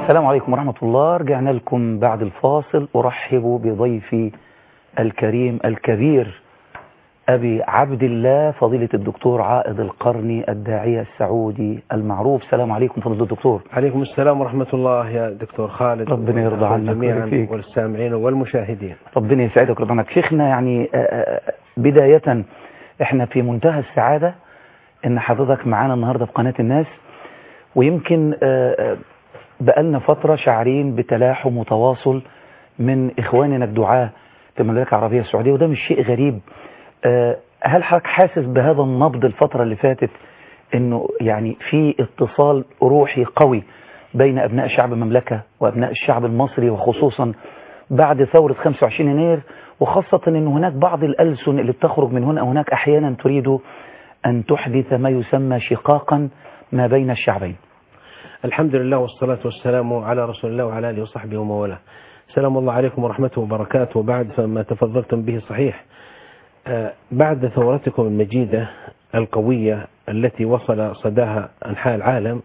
السلام عليكم ورحمة الله رجعنا لكم بعد الفاصل أرحب بضيفي الكريم الكبير أبي عبد الله فضيلة الدكتور عائد القرني الداعية السعودي المعروف السلام عليكم فضيلة الدكتور عليكم السلام ورحمة الله يا دكتور خالد ربنا يرضى عنك جميعا ويرضيك. والسامعين والمشاهدين ربنا يسعدك ويرضى عنك شيخنا يعني آه، آه، بداية احنا في منتهى السعادة ان حضرتك معانا النهاردة في قناة الناس ويمكن آه، آه، بقالنا فترة شاعرين بتلاحم وتواصل من إخواننا الدعاة في المملكة العربية السعودية وده مش شيء غريب آه، هل حضرتك حاسس بهذا النبض الفترة اللي فاتت انه يعني في اتصال روحي قوي بين ابناء شعب المملكة وابناء الشعب المصري وخصوصا بعد ثورة 25 يناير وخاصة ان هناك بعض الألسن اللي بتخرج من هنا وهناك احيانا تريد ان تحدث ما يسمى شقاقا ما بين الشعبين الحمد لله والصلاة والسلام على رسول الله وعلى آله وصحبه ومن والاه سلام الله عليكم ورحمته وبركاته وبعد فما تفضلتم به صحيح آه، بعد ثورتكم المجيدة القوية التي وصل صداها أنحاء العالم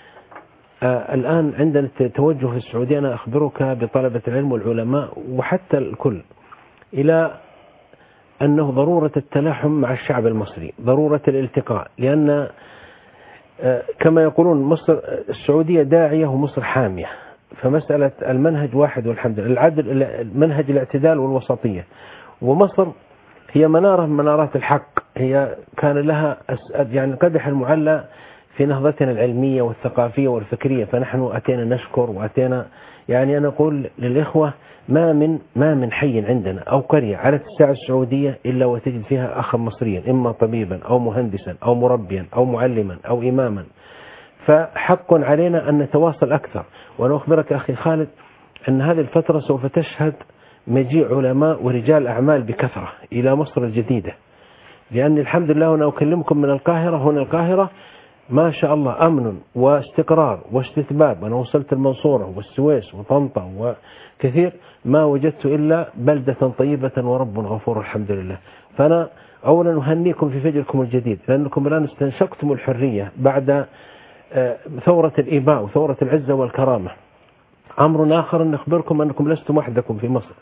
آه، الآن عندنا توجه في السعودية أنا أخبرك بطلبة العلم والعلماء وحتى الكل إلى أنه ضرورة التلاحم مع الشعب المصري ضرورة الالتقاء لأن آه، كما يقولون مصر السعودية داعية ومصر حامية فمسألة المنهج واحد والحمد لله العدل منهج الاعتدال والوسطية ومصر هي منارة من منارات الحق هي كان لها أس- يعني قدح المعلى في نهضتنا العلمية والثقافية والفكرية فنحن أتينا نشكر وأتينا يعني أنا أقول للإخوة ما من ما من حي عندنا أو قرية على الساعة السعودية إلا وتجد فيها أخا مصريا إما طبيبا أو مهندسا أو مربيا أو معلما أو إماما فحق علينا أن نتواصل أكثر وأنا أخبرك أخي خالد أن هذه الفترة سوف تشهد مجيء علماء ورجال أعمال بكثرة إلى مصر الجديدة لأن الحمد لله وأنا أكلمكم من القاهرة هنا القاهرة ما شاء الله أمن واستقرار واستتباب أنا وصلت المنصورة والسويس وطنطا وكثير ما وجدت إلا بلدة طيبة ورب غفور الحمد لله فأنا أولا أهنيكم في فجركم الجديد لأنكم الآن استنشقتم الحرية بعد آه، ثورة الإيباء وثورة العزة والكرامة أمر آخر أن أخبركم أنكم لستم وحدكم في مصر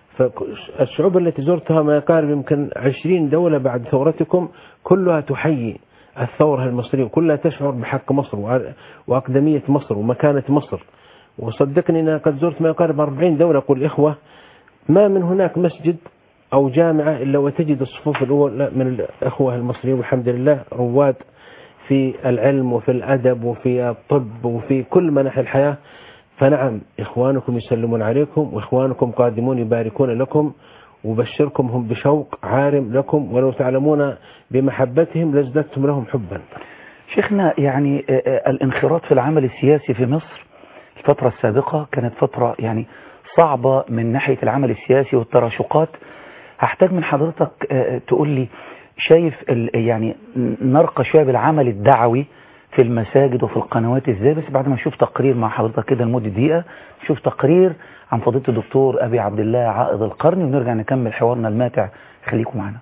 فالشعوب التي زرتها ما يقارب يمكن عشرين دولة بعد ثورتكم كلها تحيي الثورة المصرية وكلها تشعر بحق مصر وع- وأقدمية مصر ومكانة مصر وصدقني أنا قد زرت ما يقارب 40 دولة أقول إخوة ما من هناك مسجد أو جامعة إلا وتجد الصفوف الأولى من الأخوة المصريين والحمد لله رواد في العلم وفي الأدب وفي الطب وفي كل مناحي الحياة فنعم إخوانكم يسلمون عليكم وإخوانكم قادمون يباركون لكم وبشركم هم بشوق عارم لكم ولو تعلمون بمحبتهم لازددتم لهم حبا شيخنا يعني آه، آه، الانخراط في العمل السياسي في مصر الفترة السابقة كانت فترة يعني صعبة من ناحية العمل السياسي والتراشقات هحتاج من حضرتك آه، تقول لي شايف ال- يعني نرقى شوية بالعمل الدعوي في المساجد وفي القنوات ازاي بس بعد ما نشوف تقرير مع حضرتك كده لمدة دقيقة نشوف تقرير عن فضيلة الدكتور أبي عبد الله عائض القرني ونرجع نكمل حوارنا الماتع خليكم معنا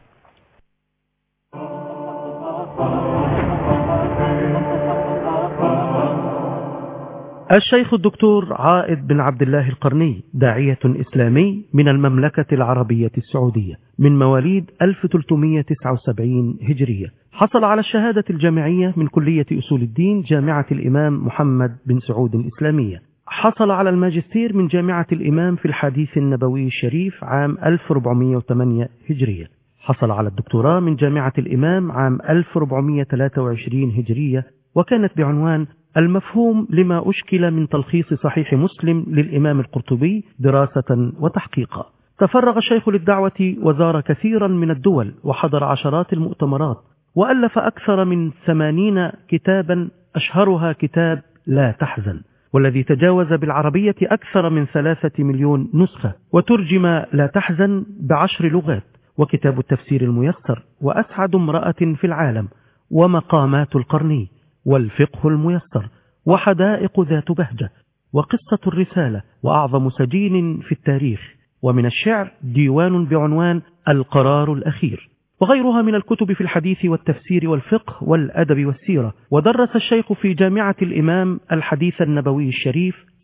الشيخ الدكتور عائد بن عبد الله القرني داعية إسلامي من المملكة العربية السعودية من مواليد 1379 هجرية حصل على الشهادة الجامعية من كلية أصول الدين جامعة الإمام محمد بن سعود الإسلامية حصل على الماجستير من جامعة الإمام في الحديث النبوي الشريف عام 1408 هجرية حصل على الدكتوراه من جامعة الإمام عام 1423 هجرية وكانت بعنوان المفهوم لما أشكل من تلخيص صحيح مسلم للإمام القرطبي دراسة وتحقيقا تفرغ الشيخ للدعوة وزار كثيرا من الدول وحضر عشرات المؤتمرات وألف أكثر من ثمانين كتابا أشهرها كتاب لا تحزن والذي تجاوز بالعربية أكثر من ثلاثة مليون نسخة وترجم لا تحزن بعشر لغات وكتاب التفسير الميسر وأسعد امرأة في العالم ومقامات القرني والفقه الميسر وحدائق ذات بهجة وقصة الرسالة وأعظم سجين في التاريخ ومن الشعر ديوان بعنوان القرار الأخير وغيرها من الكتب في الحديث والتفسير والفقه والأدب والسيرة ودرس الشيخ في جامعة الإمام الحديث النبوي الشريف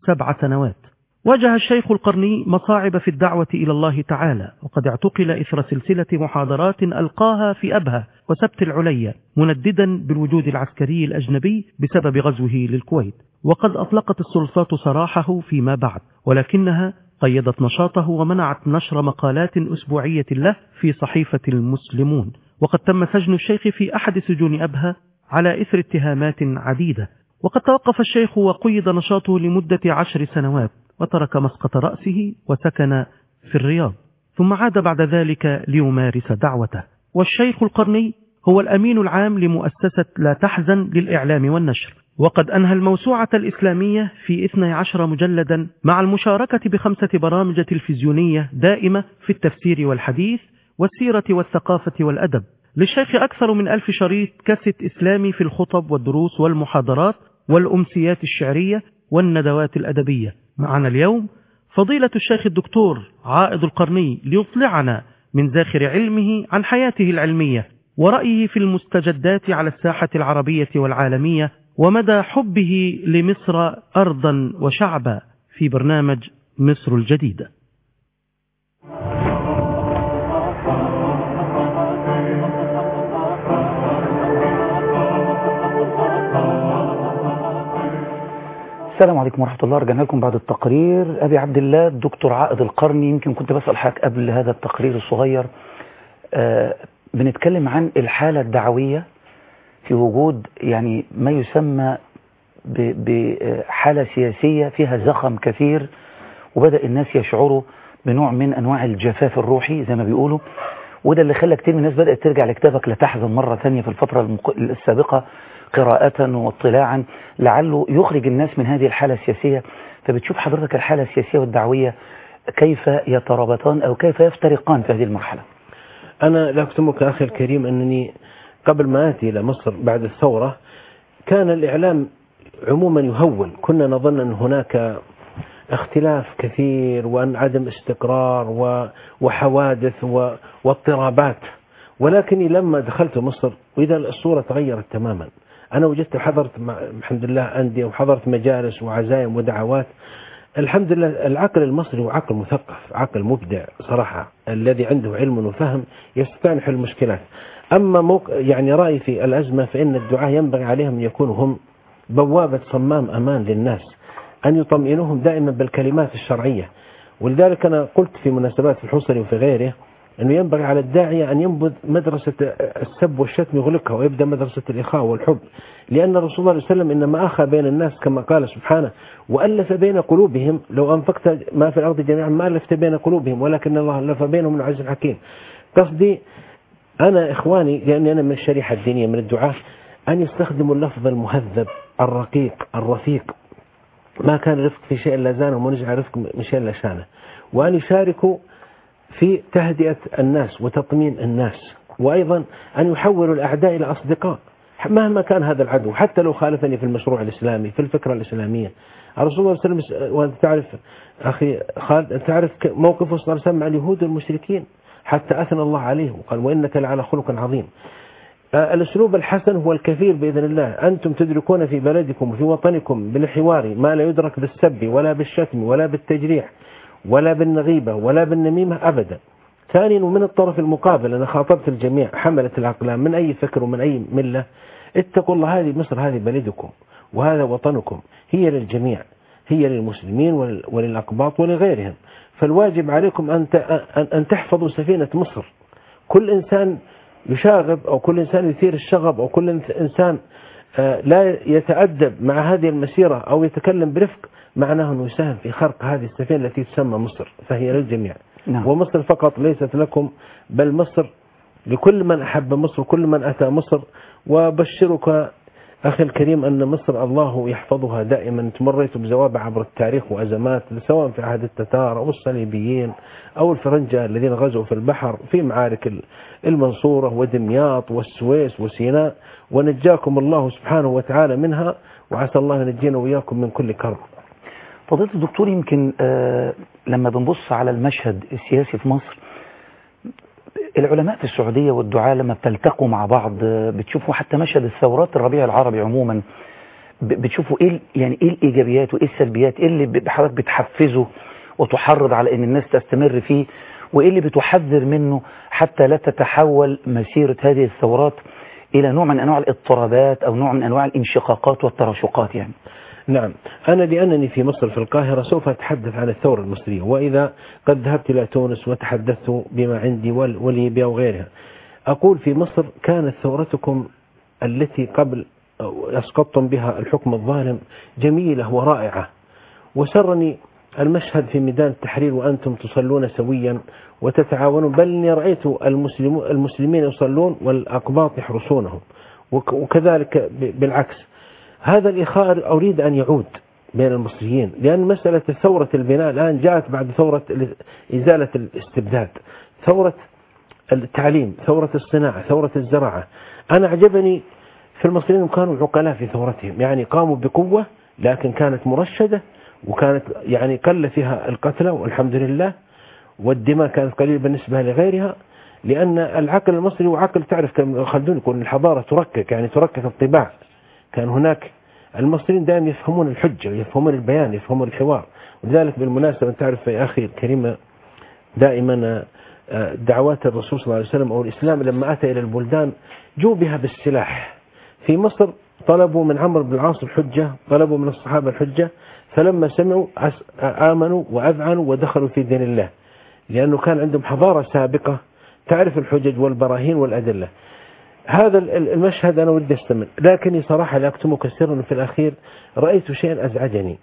سبع سنوات واجه الشيخ القرني مصاعب في الدعوة إلى الله تعالى وقد اعتقل إثر سلسلة محاضرات ألقاها في أبها وسبت العليا منددا بالوجود العسكري الأجنبي بسبب غزوه للكويت وقد أطلقت السلطات سراحه فيما بعد ولكنها قيدت نشاطه ومنعت نشر مقالات أسبوعية له في صحيفة المسلمون وقد تم سجن الشيخ في أحد سجون أبها على إثر اتهامات عديدة وقد توقف الشيخ وقيد نشاطه لمدة عشر سنوات وترك مسقط رأسه وسكن في الرياض ثم عاد بعد ذلك ليمارس دعوته والشيخ القرني هو الأمين العام لمؤسسة لا تحزن للإعلام والنشر وقد أنهى الموسوعة الإسلامية في 12 مجلدا مع المشاركة بخمسة برامج تلفزيونية دائمة في التفسير والحديث والسيرة والثقافة والأدب للشيخ أكثر من ألف شريط كاسيت إسلامي في الخطب والدروس والمحاضرات والأمسيات الشعرية والندوات الأدبية معنا اليوم فضيلة الشيخ الدكتور عائد القرني ليطلعنا من زاخر علمه عن حياته العلمية ورأيه في المستجدات على الساحة العربية والعالمية ومدى حبه لمصر أرضا وشعبا في برنامج مصر الجديدة السلام عليكم ورحمة الله رجعنا لكم بعد التقرير أبي عبد الله الدكتور عائد القرني يمكن كنت بسأل حضرتك قبل هذا التقرير الصغير آه بنتكلم عن الحالة الدعوية في وجود يعني ما يسمى بحالة سياسية فيها زخم كثير وبدأ الناس يشعروا بنوع من أنواع الجفاف الروحي زي ما بيقولوا وده اللي خلى كتير من الناس بدأت ترجع لكتابك لا تحزن مرة ثانية في الفترة المق... السابقة قراءة واطلاعا لعله يخرج الناس من هذه الحالة السياسية فبتشوف حضرتك الحالة السياسية والدعوية كيف يترابطان أو كيف يفترقان في هذه المرحلة أنا لا أكتمك أخي الكريم أنني قبل ما آتي إلى مصر بعد الثورة كان الإعلام عموما يهول كنا نظن أن هناك اختلاف كثير وأن عدم استقرار وحوادث واضطرابات ولكني لما دخلت مصر وإذا الصورة تغيرت تماما أنا وجدت حضرت الحمد لله أندية وحضرت مجالس وعزايم ودعوات الحمد لله العقل المصري هو عقل مثقف عقل مبدع صراحة الذي عنده علم وفهم يستطيع أن يحل المشكلات أما موق... يعني رأيي في الأزمة فإن الدعاة ينبغي عليهم أن يكونوا هم بوابة صمام أمان للناس أن يطمئنوهم دائما بالكلمات الشرعية ولذلك أنا قلت في مناسبات في الحصري وفي غيره أنه ينبغي على الداعية أن ينبذ مدرسة السب والشتم يغلقها ويبدأ مدرسة الإخاء والحب لأن الرسول صلى الله عليه وسلم إنما أخى بين الناس كما قال سبحانه وألف بين قلوبهم لو أنفقت ما في الأرض جميعا ما ألفت بين قلوبهم ولكن الله ألف بينهم العزيز الحكيم قصدي أنا إخواني لأني أنا من الشريحة الدينية من الدعاة أن يستخدموا اللفظ المهذب الرقيق الرفيق ما كان رفق في شيء إلا زانه ونجعل رفق من شيء إلا شانه وأن يشاركوا في تهدئة الناس وتطمين الناس وأيضا أن يحولوا الأعداء إلى أصدقاء مهما كان هذا العدو حتى لو خالفني في المشروع الإسلامي في الفكرة الإسلامية الرسول صلى الله عليه وسلم وأنت تعرف أخي خالد أنت تعرف موقفه صلى الله عليه وسلم مع اليهود والمشركين حتى أثنى الله عليه وقال وإنك لعلى خلق عظيم الأسلوب الحسن هو الكثير بإذن الله أنتم تدركون في بلدكم وفي وطنكم بالحوار ما لا يدرك بالسب ولا بالشتم ولا بالتجريح ولا بالنغيبة ولا بالنميمة أبدا ثانيا ومن الطرف المقابل أنا خاطبت الجميع حملة الأقلام من أي فكر ومن أي ملة اتقوا الله هذه مصر هذه بلدكم وهذا وطنكم هي للجميع هي للمسلمين وللأقباط ولغيرهم فالواجب عليكم أن أن تحفظوا سفينة مصر كل إنسان يشاغب أو كل إنسان يثير الشغب أو كل إنسان لا يتأدب مع هذه المسيرة أو يتكلم برفق معناه أنه يساهم في خرق هذه السفينة التي تسمى مصر فهي للجميع نعم. ومصر فقط ليست لكم بل مصر لكل من أحب مصر كل من أتى مصر وبشرك أخي الكريم أن مصر الله يحفظها دائما تمريت بزوابع عبر التاريخ وأزمات سواء في عهد التتار أو الصليبيين أو الفرنجة الذين غزوا في البحر في معارك المنصورة ودمياط والسويس وسيناء ونجاكم الله سبحانه وتعالى منها وعسى الله ينجينا وإياكم من كل كرب فضيلة الدكتور يمكن آه لما بنبص على المشهد السياسي في مصر العلماء في السعودية والدعاة لما بتلتقوا مع بعض بتشوفوا حتى مشهد الثورات الربيع العربي عموما ب- بتشوفوا ايه ال- يعني ايه الايجابيات وايه السلبيات ايه اللي ب- حضرتك بتحفزه وتحرض على ان الناس تستمر فيه وايه اللي بتحذر منه حتى لا تتحول مسيرة هذه الثورات الى نوع من انواع الاضطرابات او نوع من انواع الانشقاقات والتراشقات يعني نعم أنا لأنني في مصر في القاهرة سوف أتحدث عن الثورة المصرية وإذا قد ذهبت إلى تونس وتحدثت بما عندي وال- وليبيا وغيرها أقول في مصر كانت ثورتكم التي قبل أو أسقطتم بها الحكم الظالم جميلة ورائعة وسرني المشهد في ميدان التحرير وأنتم تصلون سويا وتتعاونون بل إني رأيت المسلم المسلمين يصلون والأقباط يحرسونهم وك- وكذلك ب- بالعكس هذا الإخاء أريد أن يعود بين المصريين لأن مسألة ثورة البناء الآن جاءت بعد ثورة ال- إزالة الاستبداد ثورة التعليم ثورة الصناعة ثورة الزراعة أنا أعجبني في المصريين كانوا عقلاء في ثورتهم يعني قاموا بقوة لكن كانت مرشدة وكانت يعني قل فيها القتلى والحمد لله والدماء كانت قليلة بالنسبة لغيرها لأن العقل المصري هو عقل تعرف كم خلدون يقول الحضارة تركك يعني تركك الطباع كان هناك المصريين دائما يفهمون الحجة يفهمون البيان يفهمون الحوار ولذلك بالمناسبة تعرف يا أخي الكريم دائما آه، دعوات الرسول صلى الله عليه وسلم أو الإسلام لما أتى إلى البلدان جو بها بالسلاح في مصر طلبوا من عمرو بن العاص الحجة طلبوا من الصحابة الحجة فلما سمعوا أس- آمنوا وأذعنوا ودخلوا في دين الله لأنه كان عندهم حضارة سابقة تعرف الحجج والبراهين والأدلة هذا ال- ال- المشهد أنا ودي أستمر لكني صراحة لا أكتمك سرا في الأخير رأيت شيئا أزعجني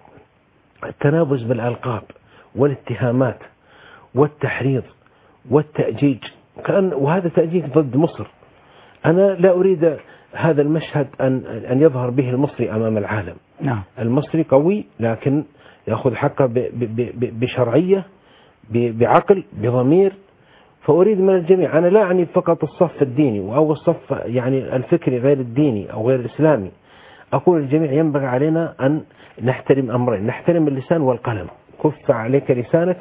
التنابز بالألقاب والاتهامات والتحريض والتأجيج كان وهذا تأجيج ضد مصر أنا لا أريد هذا المشهد أن أن يظهر به المصري أمام العالم نعم المصري قوي لكن يأخذ حقه ب- ب- ب- بشرعية ب- بعقل بضمير فأريد من الجميع أنا لا أعني فقط الصف الديني أو الصف يعني الفكري غير الديني أو غير الإسلامي أقول للجميع ينبغي علينا أن نحترم أمرين نحترم اللسان والقلم كف عليك لسانك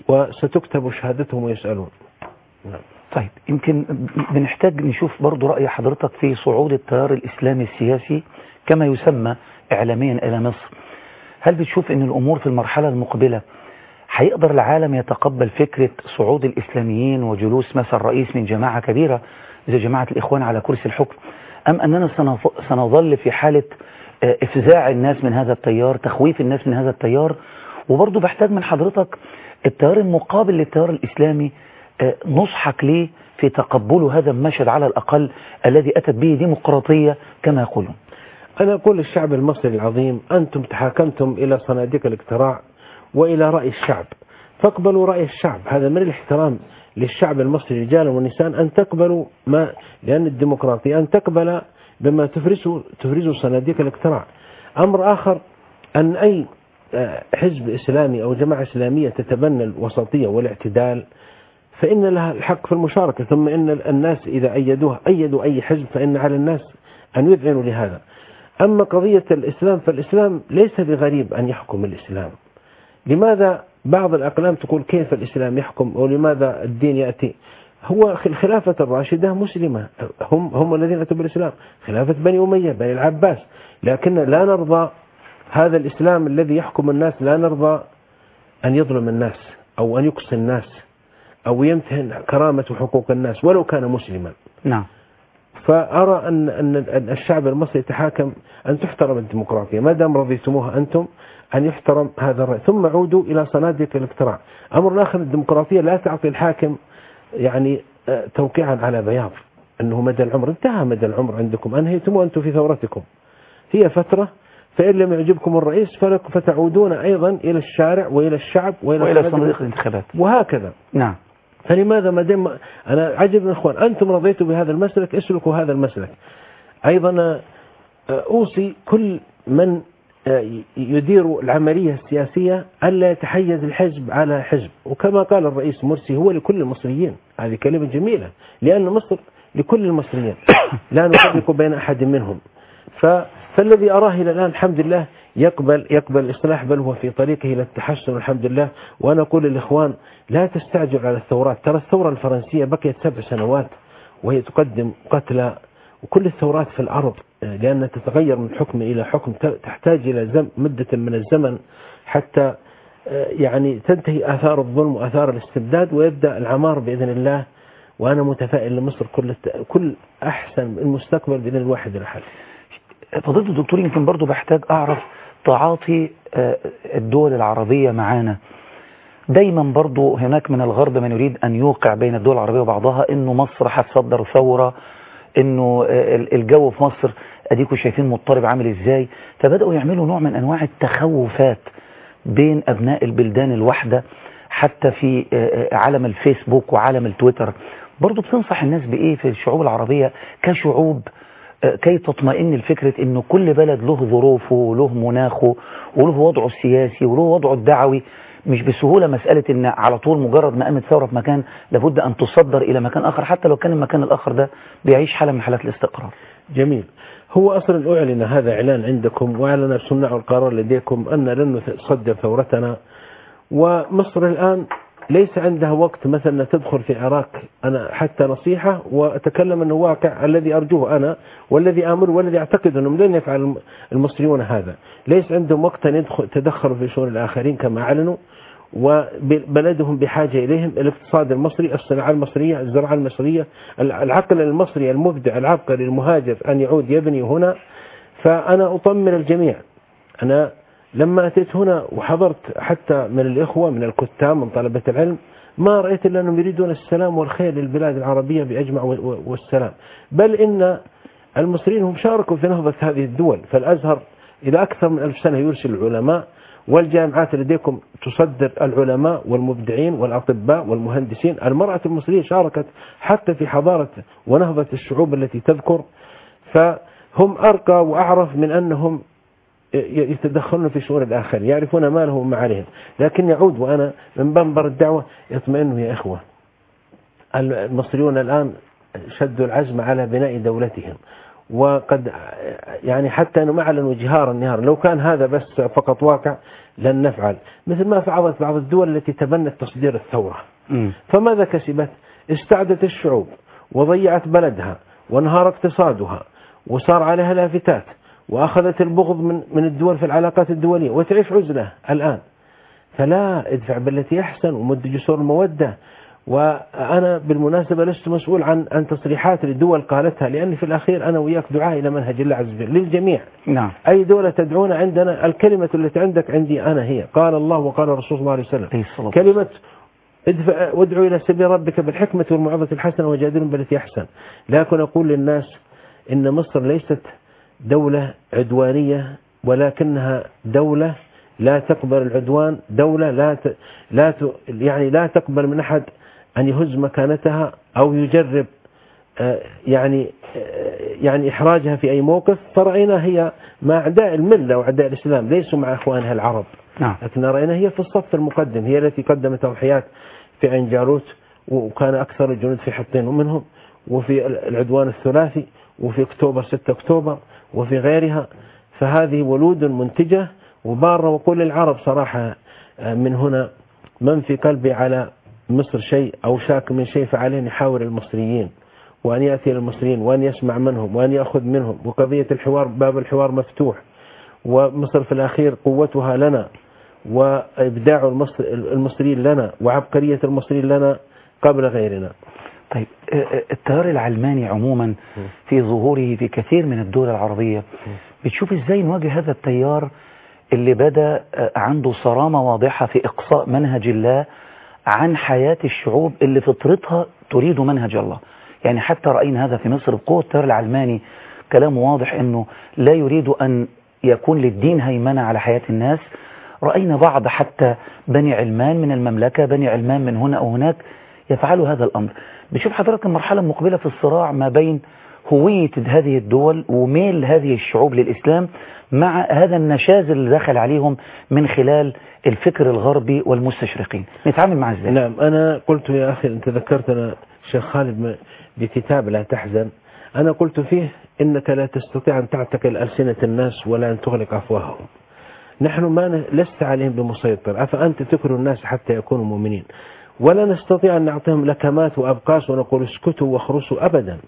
وستكتب شهادتهم ويسألون نعم. طيب يمكن بنحتاج نشوف برضو رأي حضرتك في صعود التيار الإسلامي السياسي كما يسمى إعلاميا إلى مصر هل بتشوف أن الأمور في المرحلة المقبلة هيقدر العالم يتقبل فكرة صعود الإسلاميين وجلوس مثلا رئيس من جماعة كبيرة زي جماعة الإخوان على كرسي الحكم أم أننا سنف- سنظل في حالة آه، إفزاع الناس من هذا التيار تخويف الناس من هذا التيار وبرضو بحتاج من حضرتك التيار المقابل للتيار الإسلامي آه، نصحك ليه في تقبله هذا المشهد على الأقل الذي أتت به ديمقراطية كما يقولون أنا أقول للشعب المصري العظيم أنتم تحاكمتم إلى صناديق الاقتراع وإلى رأي الشعب فاقبلوا رأي الشعب هذا من الاحترام للشعب المصري رجالا ونساء أن تقبلوا ما لأن الديمقراطية أن تقبل بما تفرزه تفرزه صناديق الاقتراع أمر آخر أن أي آه، حزب إسلامي أو جماعة إسلامية تتبنى الوسطية والاعتدال فإن لها الحق في المشاركة ثم إن الناس إذا أيدوها أيدوا أي حزب فإن على الناس أن يذعنوا لهذا أما قضية الإسلام فالإسلام ليس بغريب أن يحكم الإسلام لماذا بعض الأقلام تقول كيف الإسلام يحكم أو لماذا الدين يأتي هو الخلافة الراشدة مسلمة هم هم الذين أتوا بالإسلام خلافة بني أمية بني العباس لكن لا نرضى هذا الإسلام الذي يحكم الناس لا نرضى أن يظلم الناس أو أن يقصي الناس أو يمتهن كرامة وحقوق الناس ولو كان مسلما نعم فأرى أن أن أن الشعب المصري يتحاكم أن تحترم الديمقراطية ما دام رضيتموها أنتم أن يحترم هذا الرأي ثم عودوا إلى صناديق الاقتراع أمر آخر الديمقراطية لا تعطي الحاكم يعني آه، توقيعا على بياض أنه مدى العمر انتهى مدى العمر عندكم أنهيتم وأنتم في ثورتكم هي فترة فإن لم يعجبكم الرئيس فلك فتعودون أيضا إلى الشارع وإلى الشعب وإلى, وإلى صناديق صناديق الانتخابات وهكذا نعم فلماذا ما دام انا عجب من اخوان انتم رضيتوا بهذا المسلك اسلكوا هذا المسلك ايضا آه، اوصي كل من آه، يدير العمليه السياسيه الا يتحيز الحزب على حزب وكما قال الرئيس مرسي هو لكل المصريين هذه كلمه جميله لان مصر لكل المصريين لا نفرق بين احد منهم ف فالذي أراه إلى الآن الحمد لله يقبل يقبل الإصلاح بل هو في طريقه إلى التحسن الحمد لله وأنا أقول للإخوان لا تستعجل على الثورات ترى الثورة الفرنسية بقيت سبع سنوات وهي تقدم قتلى وكل الثورات في الأرض آه، لأنها تتغير من حكم إلى حكم ت- تحتاج إلى زم مدة من الزمن حتى آه، يعني تنتهي آثار الظلم وآثار الاستبداد ويبدأ العمار بإذن الله وأنا متفائل لمصر كل الت- كل أحسن المستقبل بإذن الواحد الأحد فضيلة الدكتور يمكن برضو بحتاج أعرف تعاطي آه، الدول العربية معانا دايما برضو هناك من الغرب من يريد أن يوقع بين الدول العربية وبعضها أنه مصر هتصدر ثورة أنه آه، ال- الجو في مصر أديكوا شايفين مضطرب عامل إزاي فبدأوا يعملوا نوع من أنواع التخوفات بين أبناء البلدان الواحدة حتى في آه، آه، عالم الفيسبوك وعالم التويتر برضو بتنصح الناس بإيه في الشعوب العربية كشعوب آه، كي تطمئن لفكرة انه كل بلد له ظروفه وله مناخه وله وضعه السياسي وله وضعه الدعوي مش بسهولة مسألة ان على طول مجرد ما قامت ثورة في مكان لابد ان تصدر الى مكان اخر حتى لو كان المكان الاخر ده بيعيش حالة من حالات الاستقرار جميل هو أصلا أعلن هذا إعلان عندكم وأعلن صناع القرار لديكم أن لن نصدر ثورتنا ومصر الآن ليس عندها وقت مثلا تدخل في العراق أنا حتى نصيحة وأتكلم أنه واقع الذي أرجوه أنا والذي آمر والذي أعتقد أنهم لن يفعل المصريون هذا ليس عندهم وقت أن يدخل تدخلوا في شؤون الآخرين كما أعلنوا وبلدهم بحاجة إليهم الاقتصاد المصري الصناعة المصرية الزراعة المصرية العقل المصري المبدع العبقري المهاجر أن يعود يبني هنا فأنا أطمن الجميع أنا لما أتيت هنا وحضرت حتى من الإخوة من الكتاب من طلبة العلم ما رأيت إلا أنهم يريدون السلام والخير للبلاد العربية بأجمع والسلام بل إن المصريين هم شاركوا في نهضة هذه الدول فالأزهر إلى أكثر من ألف سنة يرسل العلماء والجامعات لديكم تصدر العلماء والمبدعين والأطباء والمهندسين المرأة المصرية شاركت حتى في حضارة ونهضة الشعوب التي تذكر فهم أرقى وأعرف من أنهم يتدخلون في شؤون الآخر يعرفون ما لهم وما عليهم لكن يعود وأنا من منبر الدعوة يطمئنوا يا إخوة المصريون الآن شدوا العزم على بناء دولتهم وقد يعني حتى أنهم أعلنوا جهارا نهارا لو كان هذا بس فقط واقع لن نفعل مثل ما فعلت بعض الدول التي تبنت تصدير الثورة فماذا كسبت استعدت الشعوب وضيعت بلدها وانهار اقتصادها وصار عليها لافتات وأخذت البغض من من الدول في العلاقات الدولية وتعيش عزلة الآن فلا ادفع بالتي أحسن ومد جسور المودة وأنا بالمناسبة لست مسؤول عن عن تصريحات لدول قالتها لأني في الأخير أنا وياك دعاء إلى منهج الله عز وجل للجميع نعم أي دولة تدعون عندنا الكلمة التي عندك عندي أنا هي قال الله وقال رسول الله عليه وسلم عليه الصلاة كلمة ادفع وادعو إلى سبيل ربك بالحكمة والموعظة الحسنة وجادلهم بالتي أحسن لكن أقول للناس إن مصر ليست دولة عدوانية ولكنها دولة لا تقبل العدوان دولة لا ت... لا ت... يعني لا تقبل من أحد أن يهز مكانتها أو يجرب آه، يعني آه، يعني إحراجها في أي موقف فرأينا هي مع أعداء الملة وأعداء الإسلام ليسوا مع إخوانها العرب نعم لكن رأينا هي في الصف المقدم هي التي قدمت تضحيات في عين جالوت وكان أكثر الجنود في حطين ومنهم وفي العدوان الثلاثي وفي أكتوبر 6 أكتوبر وفي غيرها فهذه ولود منتجة وبارة وقول للعرب صراحة آه، من هنا من في قلبي على مصر شيء أو شاك من شيء فعليه أن يحاور المصريين وأن يأتي للمصريين وأن يسمع منهم وأن يأخذ منهم وقضية الحوار باب الحوار مفتوح ومصر في الأخير قوتها لنا وإبداع المصر المصريين لنا وعبقرية المصريين لنا قبل غيرنا طيب آه، آه، التيار العلماني عموما في ظهوره في كثير من الدول العربية بتشوف ازاي نواجه هذا التيار اللي بدأ آه، عنده صرامة واضحة في إقصاء منهج الله عن حياة الشعوب اللي فطرتها تريد منهج الله يعني حتى رأينا هذا في مصر بقوة التيار العلماني كلامه واضح انه لا يريد ان يكون للدين هيمنة على حياة الناس رأينا بعض حتى بني علمان من المملكة بني علمان من هنا أو هناك يفعلوا هذا الأمر بشوف حضرتك المرحلة المقبلة في الصراع ما بين هوية هذه الدول وميل هذه الشعوب للإسلام مع هذا النشاز اللي دخل عليهم من خلال الفكر الغربي والمستشرقين نتعامل معه ازاي نعم أنا قلت يا أخي أنت ذكرتنا شيخ خالد م- بكتاب لا تحزن أنا قلت فيه إنك لا تستطيع أن تعتقل ألسنة الناس ولا أن تغلق أفواههم نحن ما ن- لست عليهم بمسيطر أفأنت تكره الناس حتى يكونوا مؤمنين ولا نستطيع أن نعطيهم لكمات وأبقاس ونقول اسكتوا واخرسوا أبدا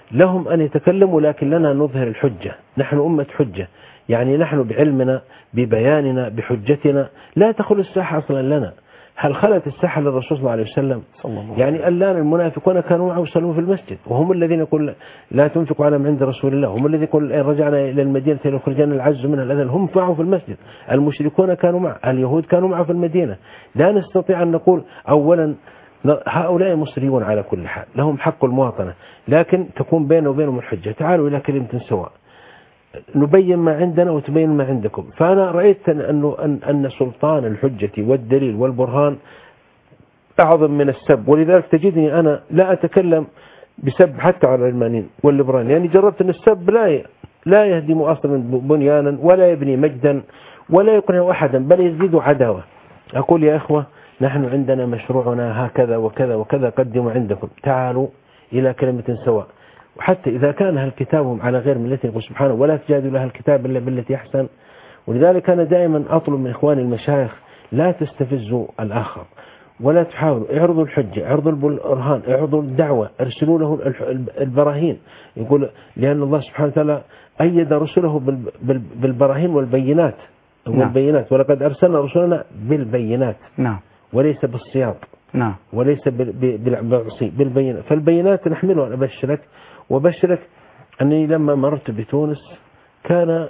لهم أن يتكلموا لكن لنا نظهر الحجة نحن أمة حجة يعني نحن بعلمنا ببياننا بحجتنا لا تخل الساحة أصلا لنا هل خلت الساحة للرسول صلى الله عليه وسلم صلى الله يعني الآن المنافقون كانوا معه يصلون في المسجد وهم الذين يقول لا تنفقوا على من عند رسول الله هم الذين يقول إن رجعنا إلى المدينة لنخرجن العز منها الأذل هم معه في المسجد المشركون كانوا معه اليهود كانوا معه في المدينة لا نستطيع أن نقول أولا هؤلاء مصريون على كل حال لهم حق المواطنة لكن تكون بينه وبينهم الحجة تعالوا إلى كلمة سواء نبين ما عندنا وتبين ما عندكم فأنا رأيت أنه أن, أن سلطان الحجة والدليل والبرهان أعظم من السب ولذلك تجدني أنا لا أتكلم بسب حتى على العلمانيين والليبراليين يعني جربت أن السب لا لا يهدم أصلا بنيانا ولا يبني مجدا ولا يقنع أحدا بل يزيد عداوة أقول يا إخوة نحن عندنا مشروعنا هكذا وكذا وكذا قدموا عندكم تعالوا إلى كلمة سواء وحتى إذا كان أهل كتابهم على غير ملته يقول سبحانه ولا تجادلوا أهل الكتاب إلا بالتي أحسن ولذلك أنا دائما أطلب من إخواني المشايخ لا تستفزوا الآخر ولا تحاولوا اعرضوا الحجة اعرضوا البرهان اعرضوا الدعوة ارسلوا له البراهين يقول لأن الله سبحانه وتعالى أيد رسله بالبراهين والبينات والبينات ولقد أرسلنا رسلنا بالبينات نعم وليس بالسياط نعم وليس بالعصي بالبينات فالبينات نحملها أبشرك وبشرك أني لما مررت بتونس كان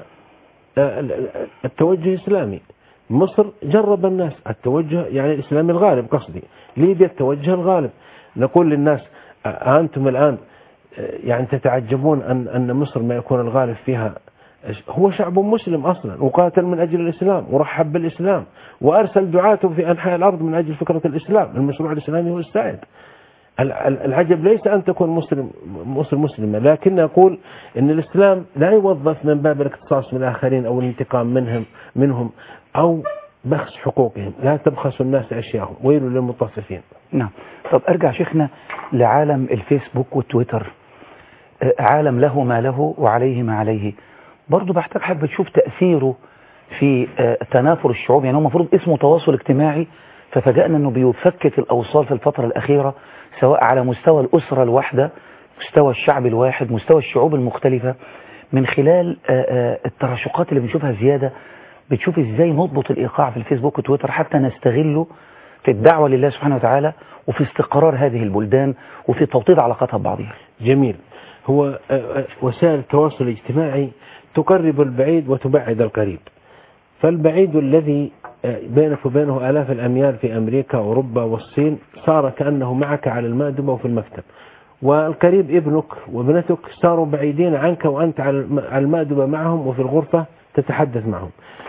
التوجه إسلامي مصر جرب الناس التوجه يعني الإسلامي الغالب قصدي ليبيا التوجه الغالب نقول للناس أنتم الآن يعني تتعجبون أن أن مصر ما يكون الغالب فيها هو شعب مسلم أصلا وقاتل من أجل الإسلام ورحب بالإسلام وأرسل دعاته في أنحاء الأرض من أجل فكرة الإسلام المشروع الإسلامي هو السائد العجب ليس أن تكون مسلم مصر مسلمة لكن أقول أن الإسلام لا يوظف من باب الاقتصاص من الآخرين أو الانتقام منهم منهم أو بخس حقوقهم لا تبخسوا الناس أشياءهم ويل للمطففين نعم طب أرجع شيخنا لعالم الفيسبوك والتويتر عالم له ما له وعليه ما عليه برضه بحتاج حابة تشوف تأثيره في تنافر الشعوب يعني هو المفروض اسمه تواصل اجتماعي ففجأنا أنه بيفكك الأوصال في الفترة الأخيرة سواء على مستوى الأسرة الواحدة مستوى الشعب الواحد مستوى الشعوب المختلفة من خلال التراشقات اللي بنشوفها زيادة بتشوف ازاي نضبط الإيقاع في الفيسبوك وتويتر حتى نستغله في الدعوة لله سبحانه وتعالى وفي استقرار هذه البلدان وفي توطيد علاقاتها ببعضها جميل هو وسائل التواصل الاجتماعي تقرب البعيد وتبعد القريب فالبعيد الذي بينك وبينه آلاف الأميال في أمريكا وأوروبا والصين صار كأنه معك على المأدبة وفي المكتب والقريب ابنك وابنتك صاروا بعيدين عنك وأنت على المأدبة معهم وفي الغرفة تتحدث معهم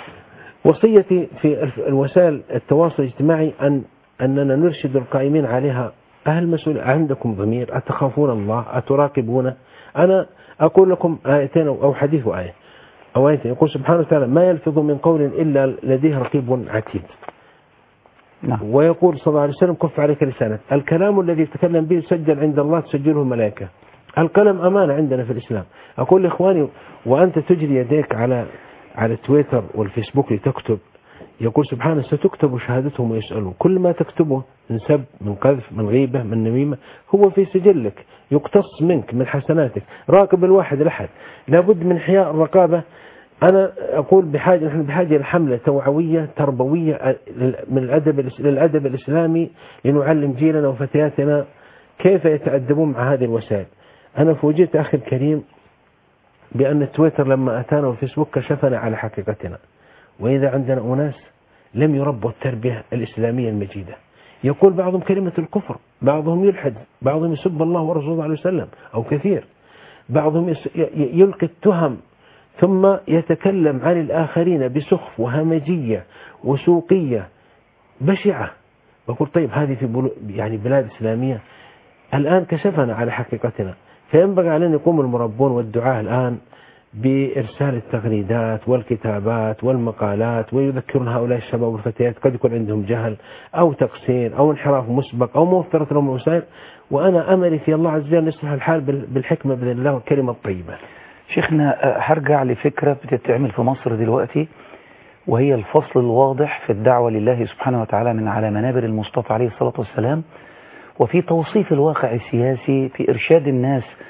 وصيتي في الوسائل التواصل الاجتماعي أن أننا نرشد القائمين عليها أهل مسؤول عندكم ضمير أتخافون الله أتراقبونه أنا أقول لكم آيتين أو حديث وآية أو آيتين يقول سبحانه وتعالى ما يلفظ من قول إلا لديه رقيب عتيد نعم. ويقول صلى الله عليه وسلم كف عليك لسانك الكلام الذي تكلم به سجل عند الله تسجله الملائكة القلم أمانة عندنا في الإسلام أقول لإخواني وأنت تجري يديك على على تويتر والفيسبوك لتكتب يقول سبحانه ستكتب شهادتهم ويسألون كل ما تكتبه من سب من قذف من غيبة من نميمة هو في سجلك يقتص منك من حسناتك راقب الواحد الأحد لابد من حياء الرقابة أنا أقول بحاجة نحن بحاجة لحملة توعوية تربوية من الأدب للأدب الإسلامي لنعلم جيلنا وفتياتنا كيف يتأدبون مع هذه الوسائل أنا فوجئت أخي الكريم بأن تويتر لما أتانا والفيسبوك كشفنا على حقيقتنا وإذا عندنا أناس لم يربوا التربية الإسلامية المجيدة يقول بعضهم كلمة الكفر بعضهم يلحد بعضهم يسب الله ورسوله عليه وسلم أو كثير بعضهم يلقي التهم ثم يتكلم عن الآخرين بسخف وهمجية وسوقية بشعة بقول طيب هذه في يعني بلاد إسلامية الآن كشفنا على حقيقتنا فينبغي علينا يقوم المربون والدعاة الآن بإرسال التغريدات والكتابات والمقالات ويذكرون هؤلاء الشباب والفتيات قد يكون عندهم جهل أو تقصير أو انحراف مسبق أو موفرة لهم الوسائل وأنا أملي في الله عز وجل يصلح الحال بالحكمة بإذن الله والكلمة الطيبة شيخنا هرجع لفكرة بتتعمل في مصر دلوقتي وهي الفصل الواضح في الدعوة لله سبحانه وتعالى من على منابر المصطفى عليه الصلاة والسلام وفي توصيف الواقع السياسي في إرشاد الناس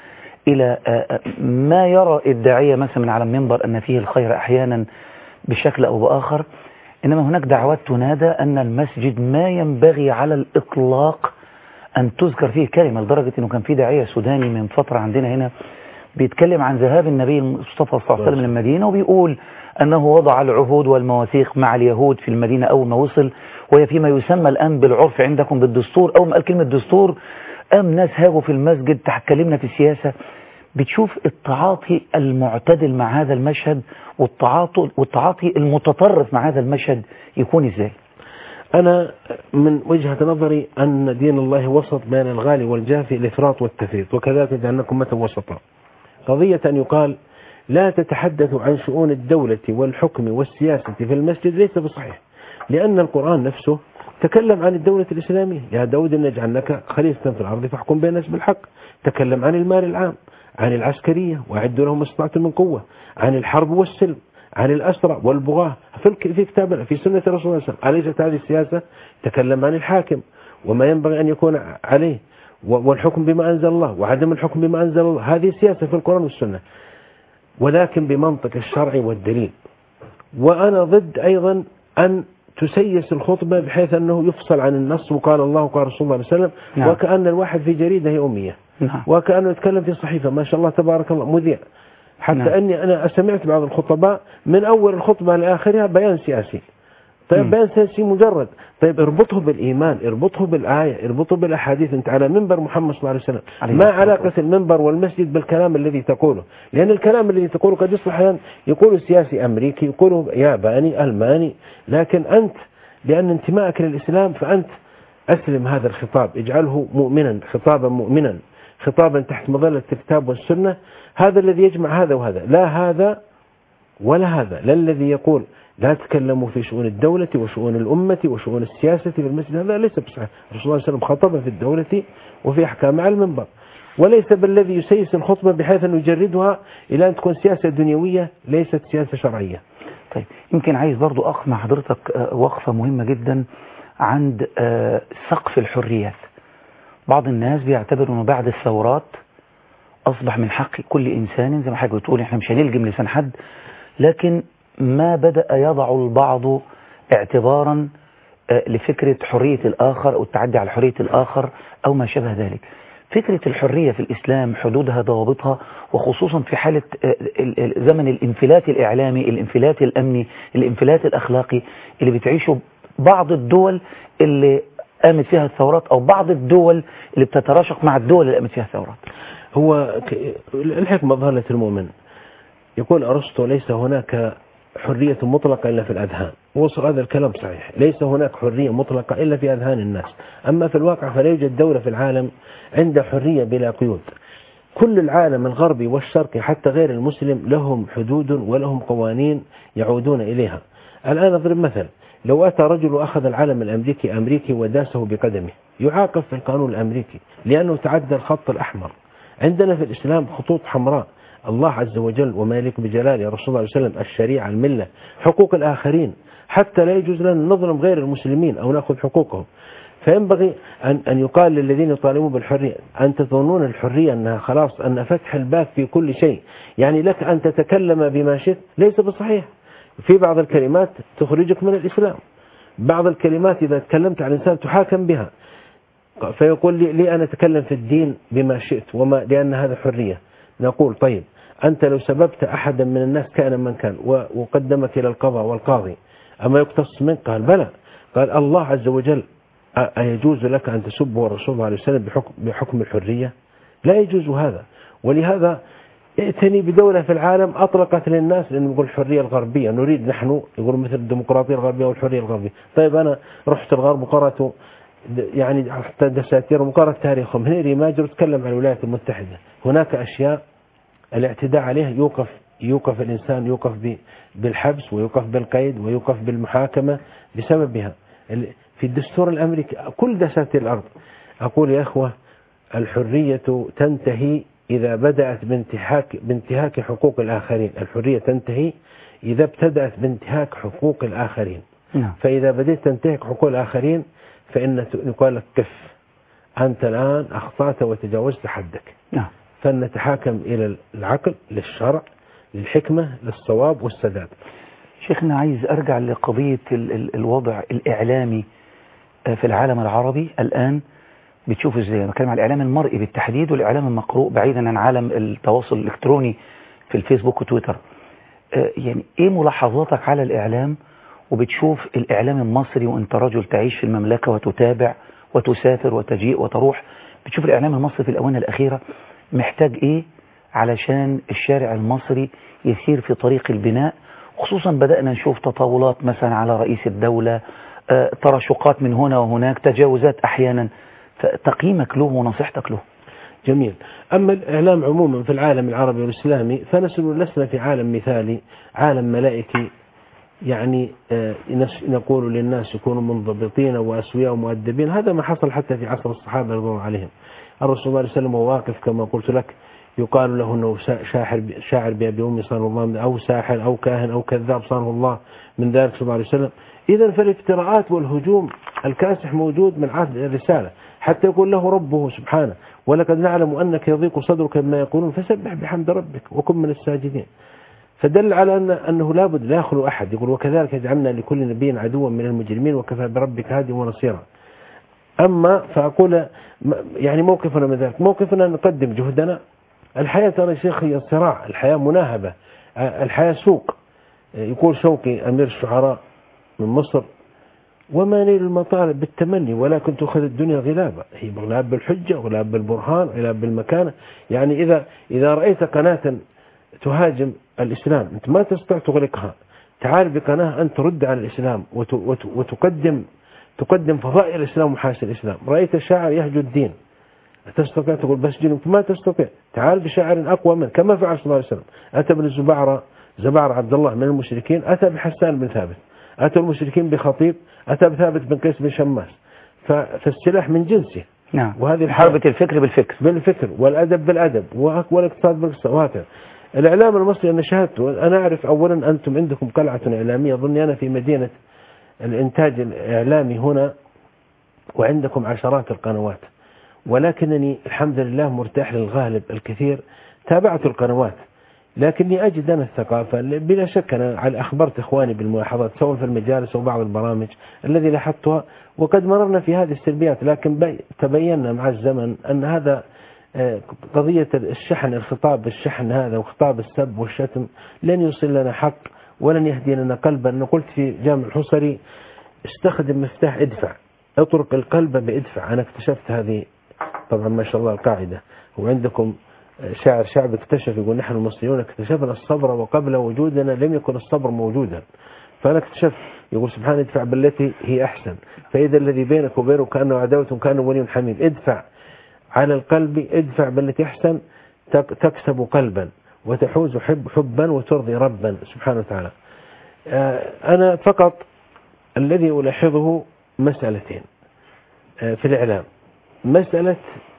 إلى آه، ما يرى الداعية مثلا من على المنبر أن فيه الخير أحيانا بشكل أو بآخر إنما هناك دعوات تنادى أن المسجد ما ينبغي على الإطلاق أن تذكر فيه كلمة لدرجة أنه كان في داعية سوداني من فترة عندنا هنا بيتكلم عن ذهاب النبي المصطفى صلى الله عليه وسلم للمدينة وبيقول أنه وضع العهود والمواثيق مع اليهود في المدينة أول ما وصل وهي فيما يسمى الآن بالعرف عندكم بالدستور أول ما قال كلمة دستور قام ناس هاجوا في المسجد تكلمنا في السياسة بتشوف التعاطي المعتدل مع هذا المشهد والتعاطي, والتعاطي المتطرف مع هذا المشهد يكون ازاي أنا من وجهة نظري أن دين الله وسط بين الغالي والجافي الإفراط والتفريط وكذلك جعلناكم أمة وسطا قضية أن يقال لا تتحدث عن شؤون الدولة والحكم والسياسة في المسجد ليس بصحيح لأن القرآن نفسه تكلم عن الدولة الإسلامية يا داود إن جعلناك خليفة في الأرض فاحكم بين الناس بالحق تكلم عن المال العام عن العسكرية وأعدوا لهم ما استطعتم من قوة عن الحرب والسلم عن الأسرى والبغاة في الك- في كتابنا في سنة الرسول صلى الله عليه وسلم أليست هذه السياسة تكلم عن الحاكم وما ينبغي أن يكون عليه و- والحكم بما أنزل الله وعدم الحكم بما أنزل الله هذه سياسة في القرآن والسنة ولكن بمنطق الشرع والدليل وأنا ضد أيضا أن تسيس الخطبة بحيث أنه يفصل عن النص وقال الله وقال رسول الله صلى الله عليه وسلم نعم. وكأن الواحد في جريدة هي أمية نعم وكأنه يتكلم في صحيفة ما شاء الله تبارك الله مذيع حتى نعم. أني أنا سمعت بعض الخطباء من أول الخطبة لآخرها بيان سياسي طيب مم. بيان سياسي مجرد طيب اربطه بالإيمان اربطه بالآية اربطه بالأحاديث أنت على منبر محمد صلى الله عليه وسلم عليه ما الصلاة علاقة المنبر والمسجد بالكلام الذي تقوله لأن الكلام الذي تقوله قد يصبح أحيانا يقول سياسي أمريكي يقوله ياباني ألماني لكن أنت لأن انتمائك للإسلام فأنت أسلم هذا الخطاب اجعله مؤمنا خطابا مؤمنا خطابا تحت مظلة الكتاب والسنة هذا الذي يجمع هذا وهذا لا هذا ولا هذا لا الذي يقول لا تكلموا في شؤون الدولة وشؤون الأمة وشؤون السياسة في المسجد هذا ليس بصحيح الرسول صلى الله عليه وسلم خطب في الدولة وفي أحكام على المنبر وليس بالذي يسيس الخطبة بحيث أن يجردها إلى أن تكون سياسة دنيوية ليست سياسة شرعية طيب يمكن عايز برضو أقف مع حضرتك آه، وقفة مهمة جدا عند آه، سقف الحريات بعض الناس بيعتبروا انه بعد الثورات أصبح من حق كل إنسان زي ما حضرتك بتقول احنا مش هنلجم لسان حد لكن ما بدأ يضع البعض اعتبارا آه، لفكرة حرية الآخر أو التعدي على حرية الآخر أو ما شابه ذلك فكرة الحرية في الإسلام حدودها ضوابطها وخصوصا في حالة آه، ال- ال- زمن الانفلات الإعلامي الانفلات الأمني الانفلات الأخلاقي اللي بتعيشه بعض الدول اللي قامت فيها الثورات أو بعض الدول اللي بتتراشق مع الدول اللي قامت فيها الثورات هو ك- الحكمة ظهرة المؤمن يقول أرسطو ليس هناك حرية مطلقة إلا في الأذهان وصل هذا الكلام صحيح ليس هناك حرية مطلقة إلا في أذهان الناس أما في الواقع فلا يوجد دولة في العالم عندها حرية بلا قيود كل العالم الغربي والشرقي حتى غير المسلم لهم حدود ولهم قوانين يعودون إليها الآن أضرب مثل لو أتى رجل وأخذ العلم الأمريكي أمريكي وداسه بقدمه يعاقب في القانون الأمريكي لأنه تعدى الخط الأحمر عندنا في الإسلام خطوط حمراء الله عز وجل وما يليق بجلاله رسول الله صلى الله عليه وسلم الشريعة الملة حقوق الآخرين حتى لا يجوز لنا أن نظلم غير المسلمين أو نأخذ حقوقهم فينبغي أن, أن يقال للذين يطالبون بالحرية أن تظنون الحرية أنها خلاص أن فتح الباب في كل شيء يعني لك أن تتكلم بما شئت ليس بصحيح في بعض الكلمات تخرجك من الإسلام بعض الكلمات إذا تكلمت عن الإنسان تحاكم بها فيقول لي, لي أنا أتكلم في الدين بما شئت وما لأن هذا حرية نقول طيب أنت لو سببت أحدا من الناس كان من كان و- وقدمك إلى القضاء والقاضي أما يقتص منك قال بلى قال الله عز وجل أ- أيجوز لك أن تسب الرسول صلى الله عليه وسلم بحكم, بحكم الحرية لا يجوز هذا ولهذا ائتني بدولة في العالم أطلقت للناس لأنه يقول الحرية الغربية نريد نحن يقول مثل الديمقراطية الغربية والحرية الغربية طيب أنا رحت الغرب وقرأت د- يعني حتى دساتير وقرأت تاريخهم هنري ماجر تكلم عن الولايات المتحدة هناك أشياء الاعتداء عليه يوقف يوقف الإنسان يوقف ب- بالحبس ويوقف بالقيد ويوقف بالمحاكمة بسببها ال- في الدستور الأمريكي كل دساتير الأرض أقول يا أخوة الحرية تنتهي إذا بدأت بانتهاك بانتهاك حقوق الآخرين الحرية تنتهي إذا ابتدأت بانتهاك حقوق الآخرين نعم فإذا بدأت تنتهك حقوق الآخرين فإن ت- يقال لك كف أنت الآن أخطأت وتجاوزت حدك نعم فلنتحاكم إلى العقل للشرع للحكمة للصواب والسداد شيخنا عايز أرجع لقضية ال ال الوضع الإعلامي آه، في العالم العربي الآن بتشوف ازاي انا بتكلم على الاعلام المرئي بالتحديد والاعلام المقروء بعيدا عن عالم التواصل الالكتروني في الفيسبوك وتويتر آه، يعني ايه ملاحظاتك على الاعلام وبتشوف الاعلام المصري وانت رجل تعيش في المملكة وتتابع وتسافر وتجيء وتروح بتشوف الاعلام المصري في الاونه الاخيرة محتاج ايه علشان الشارع المصري يسير في طريق البناء خصوصا بدأنا نشوف تطاولات مثلا على رئيس الدولة آه، تراشقات من هنا وهناك تجاوزات احيانا فتقييمك له ونصيحتك له جميل أما الإعلام عموما في العالم العربي والإسلامي فنحن لسنا في عالم مثالي عالم ملائكي يعني آه، نس- نقول للناس يكونوا منضبطين وأسوياء ومؤدبين هذا ما حصل حتى في عصر الصحابة رضي الله عليهم الرسول صلى الله عليه وسلم وهو واقف كما قلت لك يقال له أنه شا- شاعر شاعر بأبي أمي صلى الله عليه وسلم أو ساحر أو كاهن أو كذاب صانه الله من ذلك صلى الله عليه وسلم إذا فالافتراءات والهجوم الكاسح موجود من عهد الرسالة حتى يقول له ربه سبحانه ولقد نعلم أنك يضيق صدرك بما يقولون فسبح بحمد ربك وكن من الساجدين فدل على أن أنه لابد لا يخلو أحد يقول وكذلك جعلنا لكل نبي عدوا من المجرمين وكفى بربك هادي ونصيرا أما فأقول م- يعني موقفنا من ذلك موقفنا أن نقدم جهدنا الحياة ترى يا شيخ هي صراع الحياة مناهبة آه، الحياة سوق آه، يقول شوقي أمير الشعراء من مصر وما نيل المطالب بالتمني ولكن تؤخذ الدنيا غلابة هي غلاب بالحجة غلاب بالبرهان غلاب بالمكانة يعني إذا إذا رأيت قناة تهاجم الإسلام أنت ما تستطيع تغلقها تعال بقناة أن ترد على الإسلام وت- وت- وتقدم تقدم فضائل الإسلام ومحاسن الإسلام رأيت شاعر يهجو الدين تستطيع تقول بس جنوب ما تستطيع تعال بشاعر أقوى منه كما فعل صلى الله عليه وسلم أتى ابن الزبعرة زبعر عبد الله من المشركين أتى بحسان بن ثابت أتى المشركين بخطيب أتى بثابت بن قيس بن شماس ف- فالسلاح من جنسه نعم وهذه محاربة الفكر بالفكر بالفكر والأدب بالأدب وأك- والاقتصاد بالاقتصاد وهكذا الإعلام المصري أنا شاهدت أنا أعرف أولا أنتم عندكم قلعة إعلامية أظني أنا في مدينة الإنتاج الإعلامي هنا وعندكم عشرات القنوات ولكنني الحمد لله مرتاح للغالب الكثير تابعت القنوات لكني أجد أنا الثقافة بلا شك أنا على أخبرت إخواني بالملاحظات سواء في المجالس أو بعض البرامج الذي لاحظتها وقد مررنا في هذه السلبيات لكن بي- تبينا مع الزمن أن هذا آه، قضية الشحن الخطاب بالشحن هذا وخطاب السب والشتم لن يوصل لنا حق ولن يهدي لنا قلبا أنا قلت في جامع الحصري استخدم مفتاح ادفع اطرق القلب بادفع أنا اكتشفت هذه طبعا ما شاء الله القاعدة وعندكم شاعر شعب اكتشف يقول نحن المصريون اكتشفنا الصبر وقبل وجودنا لم يكن الصبر موجودا فأنا اكتشفت يقول سبحانه ادفع بالتي هي أحسن فإذا الذي بينك وبينه كأنه عداوة كأنه ولي حميم ادفع على القلب ادفع بالتي أحسن تك- تكسب قلبا وتحوز حب حبا وترضي ربا سبحانه وتعالى آه، أنا فقط الذي ألاحظه مسألتين آه، في الإعلام مسألة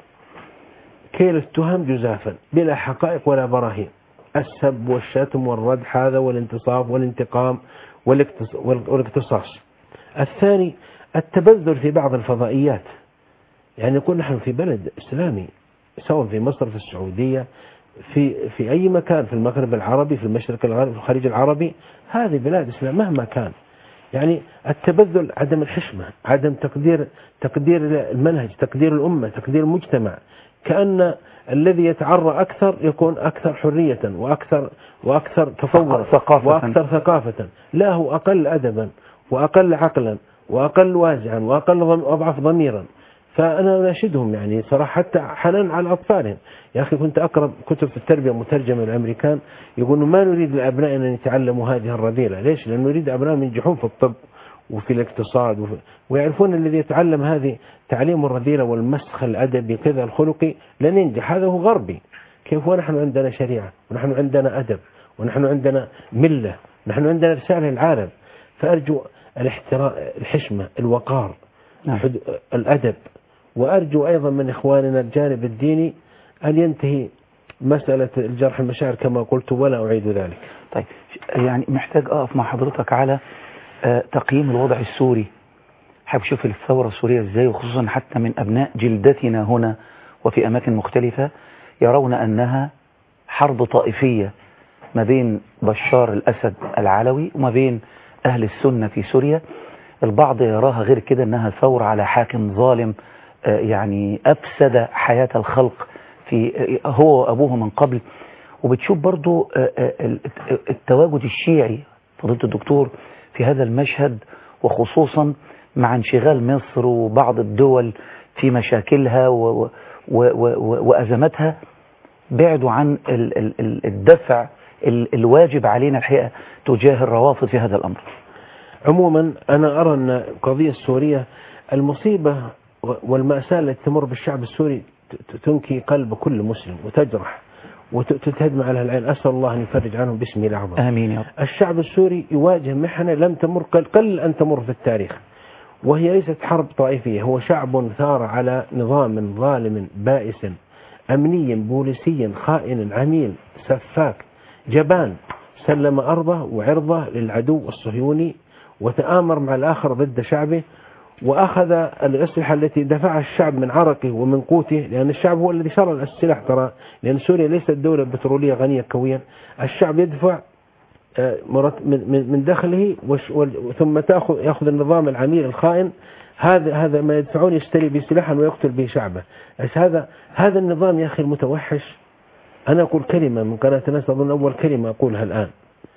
كيل التهم جزافا بلا حقائق ولا براهين السب والشتم والردح هذا والانتصاف والانتقام والاقتص- والاقتصاص الثاني التبذل في بعض الفضائيات يعني نقول نحن في بلد إسلامي سواء في مصر في السعودية في في أي مكان في المغرب العربي في المشرق العربي في الخليج العربي هذه بلاد إسلام مهما كان يعني التبذل عدم الحشمة عدم تقدير تقدير المنهج تقدير الأمة تقدير المجتمع كأن الذي يتعرى أكثر يكون أكثر حرية وأكثر وأكثر تطورا ثقافة. وأكثر ثقافة لا هو أقل أدبا وأقل عقلا وأقل وازعا وأقل ضم- أضعف ضميرا فأنا أناشدهم يعني صراحة حتى حنان على أطفالهم يا أخي كنت أقرأ كتب في التربية مترجمة الأمريكان يقولوا ما نريد الأبناء أن يتعلموا هذه الرذيلة ليش؟ لأنه نريد أبنائهم ينجحون في الطب وفي الاقتصاد وفي ويعرفون الذي يتعلم هذه تعليم الرذيلة والمسخ الأدبي كذا الخلقي لن ينجح هذا هو غربي كيف ونحن عندنا شريعة ونحن عندنا أدب ونحن عندنا ملة نحن عندنا رسالة للعالم فأرجو الاحترام الحشمة الوقار نعم. حد- الأدب وأرجو أيضا من إخواننا الجانب الديني أن ينتهي مسألة الجرح المشاعر كما قلت ولا أعيد ذلك طيب يعني محتاج أقف مع حضرتك على آه، تقييم الوضع السوري حابب شوف الثورة السورية ازاي وخصوصا حتى من أبناء جلدتنا هنا وفي أماكن مختلفة يرون أنها حرب طائفية ما بين بشار الأسد العلوي وما بين أهل السنة في سوريا البعض يراها غير كده أنها ثورة على حاكم ظالم آه، يعني أفسد حياة الخلق في آه، هو وأبوه من قبل وبتشوف برضو آه، آه، ال- التواجد الشيعي فضيلة الدكتور في هذا المشهد وخصوصا مع انشغال مصر وبعض الدول في مشاكلها و و و و وأزماتها بعدوا عن ال- ال- ال- الدفع ال- الواجب علينا الحقيقة تجاه الروافض في هذا الأمر عموما أنا أرى أن القضية السورية المصيبة والمأساة التي تمر بالشعب السوري ت- تنكي قلب كل مسلم وتجرح وتتهدم على العين أسأل الله أن يفرج عنهم باسمه الأعظم آمين يا رب الشعب السوري يواجه محنة لم تمر قل, قل أن تمر في التاريخ وهي ليست حرب طائفية هو شعب ثار على نظام ظالم بائس أمني بوليسي خائن عميل سفاك جبان سلم أرضه وعرضه للعدو الصهيوني وتآمر مع الآخر ضد شعبه وأخذ الأسلحة التي دفعها الشعب من عرقه ومن قوته لأن الشعب هو الذي شرى السلاح ترى لأن سوريا ليست دولة بترولية غنية كويا الشعب يدفع آه، مرت- من من- من دخله وش- وال- ثم تاخذ ياخذ النظام العميل الخائن هذا هذا ما يدفعون يشتري به سلاحا ويقتل به شعبه بس هذا هذا النظام يا اخي المتوحش انا اقول كلمه من قناه الناس اظن اول كلمه اقولها الان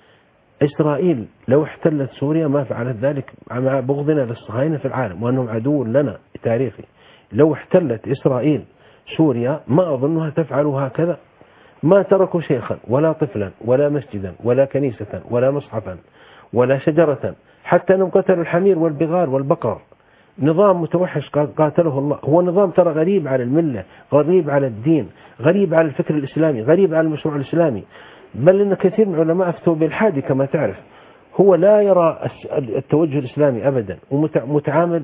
اسرائيل لو احتلت سوريا ما فعلت ذلك مع بغضنا للصهاينه في العالم وانهم عدو لنا تاريخي لو احتلت اسرائيل سوريا ما اظنها تفعل هكذا ما تركوا شيخا ولا طفلا ولا مسجدا ولا كنيسة ولا مصحفا ولا شجرة حتى أنهم قتلوا الحمير والبغال والبقر نظام متوحش قا- قاتله الله هو نظام ترى غريب على الملة غريب على الدين غريب على الفكر الإسلامي غريب على المشروع الإسلامي بل أن كثير من العلماء أفتوا بالحادي كما تعرف هو لا يرى الس- التوجه الإسلامي أبدا ومتعامل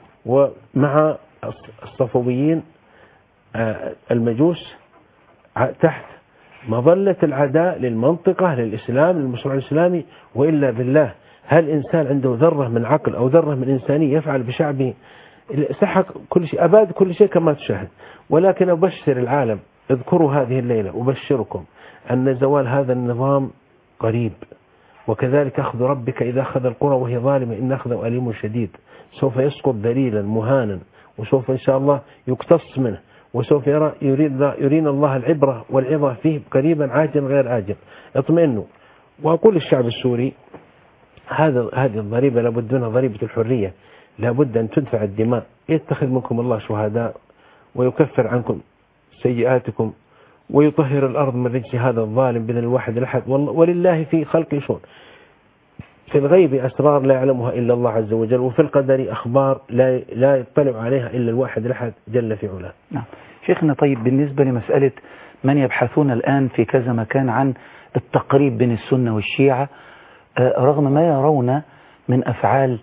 ومع الص- الصفويين آه، المجوس ع- تحت مظلة العداء للمنطقة للإسلام للمشروع الإسلامي وإلا بالله هل إنسان عنده ذرة من عقل أو ذرة من إنسانية يفعل بشعبه سحق كل شيء أباد كل شيء كما تشاهد ولكن أبشر العالم اذكروا هذه الليلة أبشركم أن زوال هذا النظام قريب وكذلك أخذ ربك إذا أخذ القرى وهي ظالمة إن أخذه أليم شديد سوف يسقط ذليلا مهانا وسوف إن شاء الله يقتص منه وسوف يرى يريد يرينا الله العبرة والعظة فيه قريبا عاجل غير آجل اطمئنوا وأقول للشعب السوري هذا هذه الضريبة لابد منها ضريبة الحرية لابد أن تدفع الدماء يتخذ منكم الله شهداء ويكفر عنكم سيئاتكم ويطهر الأرض من رجس هذا الظالم بإذن الواحد الأحد والله- ولله في خلق شؤون في الغيب أسرار لا يعلمها إلا الله عز وجل وفي القدر أخبار لا لا يطلع عليها إلا الواحد الأحد جل في علاه نعم شيخنا طيب بالنسبة لمسألة من يبحثون الآن في كذا مكان عن التقريب بين السنة والشيعة آه، رغم ما يرون من أفعال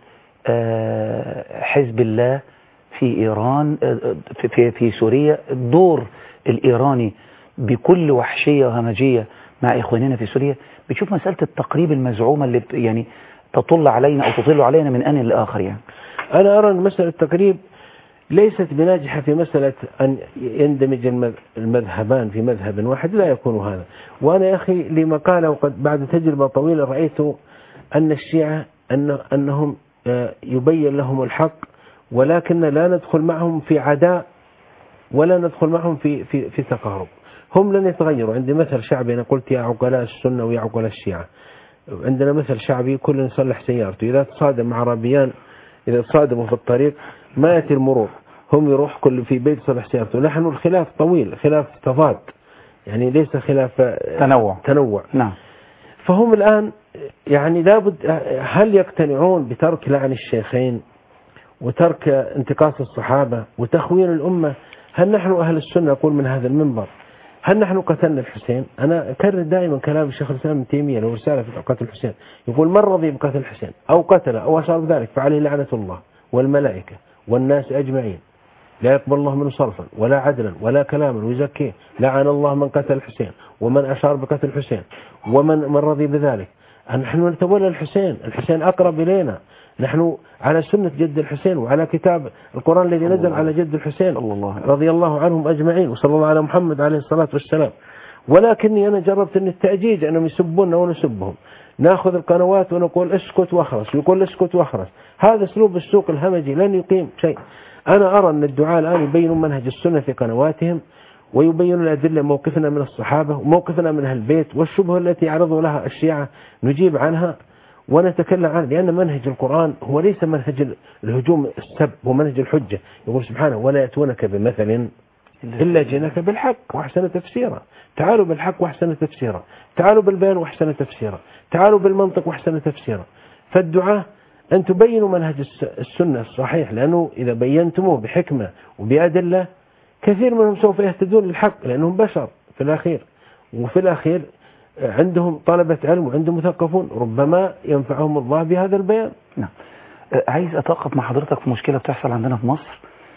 آه، حزب الله في إيران آه، في- في في سوريا الدور الإيراني بكل وحشية وهمجية مع إخواننا في سوريا بتشوف مسألة التقريب المزعومة اللي ب- يعني تطل علينا أو تطل علينا من آن لآخر يعني أنا أرى أن مسألة التقريب ليست بناجحة في مسألة أن يندمج المذ- المذهبان في مذهب واحد لا يكون هذا وأنا يا أخي لما قال وقد بعد تجربة طويلة رأيت أن الشيعة أن أنهم آه، يبين لهم الحق ولكن لا ندخل معهم في عداء ولا ندخل معهم في في في تقارب هم لن يتغيروا عندي مثل شعبي أنا قلت يا عقلاء السنة ويا عقلاء الشيعة عندنا مثل شعبي كل يصلح سيارته إذا تصادم مع عربيان إذا تصادموا في الطريق ما يأتي المرور هم يروح كل في بيت يصلح سيارته نحن الخلاف طويل خلاف تضاد يعني ليس خلاف آه، تنوع تنوع نعم فهم الآن يعني لابد هل يقتنعون بترك لعن الشيخين وترك انتقاص الصحابة وتخوين الأمة هل نحن أهل السنة أقول من هذا المنبر هل نحن قتلنا الحسين أنا أكرر دائما كلام الشيخ الإسلام ابن تيمية له رسالة في قتل الحسين يقول من رضي بقتل الحسين أو قتل أو أشار بذلك فعليه لعنة الله والملائكة والناس أجمعين لا يقبل الله منه صرفا ولا عدلا ولا كلاما ويزكيه لعن الله من قتل الحسين ومن أشار بقتل الحسين ومن من رضي بذلك نحن نتولى الحسين الحسين أقرب إلينا نحن على سنة جد الحسين وعلى كتاب القرآن الذي نزل على جد الحسين صلى الله عليه رضي الله عنهم أجمعين وصلى الله على محمد عليه الصلاة والسلام ولكني أنا جربت أن التأجيج أنهم يسبوننا ونسبهم ناخذ القنوات ونقول اسكت واخرس يقول اسكت واخرس هذا اسلوب السوق الهمجي لن يقيم شيء أنا أرى أن الدعاء الآن يبينون منهج السنة في قنواتهم ويبينون الأدلة موقفنا من الصحابة وموقفنا من أهل البيت والشبهة التي يعرضوا لها الشيعة نجيب عنها ونتكلم عنه لأن منهج القرآن هو ليس منهج الهجوم السب هو منهج الحجة يقول سبحانه ولا يأتونك بمثل إلا جئناك بالحق وأحسن تفسيرا تعالوا بالحق وأحسن تفسيرا تعالوا بالبيان وأحسن تفسيرا تعالوا بالمنطق وأحسن تفسيرا فالدعاء أن تبينوا منهج السنة الصحيح لأنه إذا بينتموه بحكمة وبأدلة كثير منهم سوف يهتدون للحق لأنهم بشر في الأخير وفي الأخير عندهم طلبة علم وعندهم مثقفون ربما ينفعهم الله بهذا البيان نعم آه، عايز أتوقف مع حضرتك في مشكلة بتحصل عندنا في مصر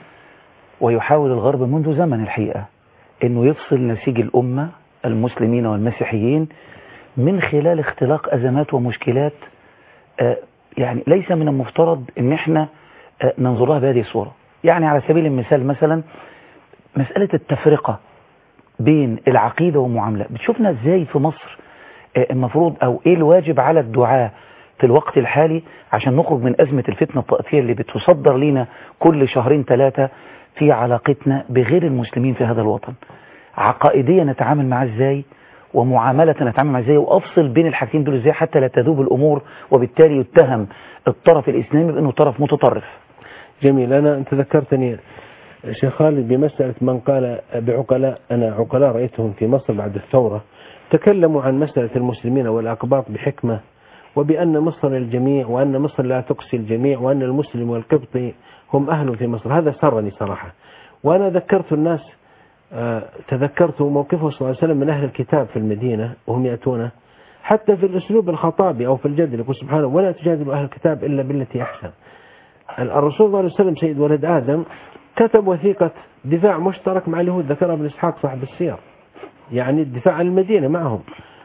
ويحاول الغرب منذ زمن الحقيقة أنه يفصل نسيج الأمة المسلمين والمسيحيين من خلال اختلاق أزمات ومشكلات آه، يعني ليس من المفترض أن احنا آه، ننظر لها بهذه الصورة يعني على سبيل المثال مثلا مسألة التفرقة بين العقيدة والمعاملة بتشوفنا ازاي في مصر آه، المفروض او ايه الواجب على الدعاة في الوقت الحالي عشان نخرج من أزمة الفتنة الطائفية اللي بتصدر لنا كل شهرين ثلاثة في علاقتنا بغير المسلمين في هذا الوطن عقائديا نتعامل معاه ازاي ومعاملة نتعامل معاه ازاي وافصل بين الحاجتين دول ازاي حتى لا تذوب الامور وبالتالي يتهم الطرف الاسلامي بانه طرف متطرف جميل أنا أنت ذكرتني شيخ خالد بمسألة من قال بعقلاء أنا عقلاء رأيتهم في مصر بعد الثورة تكلموا عن مسألة المسلمين والأقباط بحكمة وبأن مصر الجميع وأن مصر لا تقسي الجميع وأن المسلم والقبطي هم أهل في مصر هذا سرني صراحة وأنا ذكرت الناس آه، تذكرت موقفه صلى الله عليه وسلم من أهل الكتاب في المدينة وهم يأتونه حتى في الأسلوب الخطابي أو في الجد يقول سبحانه ولا تجادلوا أهل الكتاب إلا بالتي أحسن الرسول صلى الله عليه وسلم سيد ولد آدم كتب وثيقة دفاع مشترك مع اليهود ذكرها ابن إسحاق صاحب السير يعني الدفاع عن المدينة معهم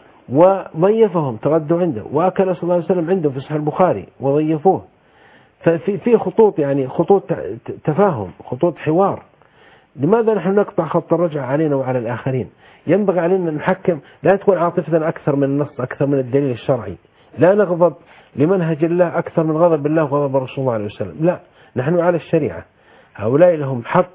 وضيفهم تغدوا عنده وأكل صلى الله عليه وسلم عندهم في صحيح البخاري وضيفوه ففي في خطوط يعني خطوط تفاهم خطوط حوار لماذا نحن نقطع خط الرجعة علينا وعلى الآخرين ينبغي علينا أن نحكم لا تكون عاطفتنا أكثر من النص أكثر من الدليل الشرعي لا نغضب لمنهج الله أكثر من غضب الله وغضب الرسول صلى الله عليه وسلم لا نحن على الشريعة هؤلاء لهم حق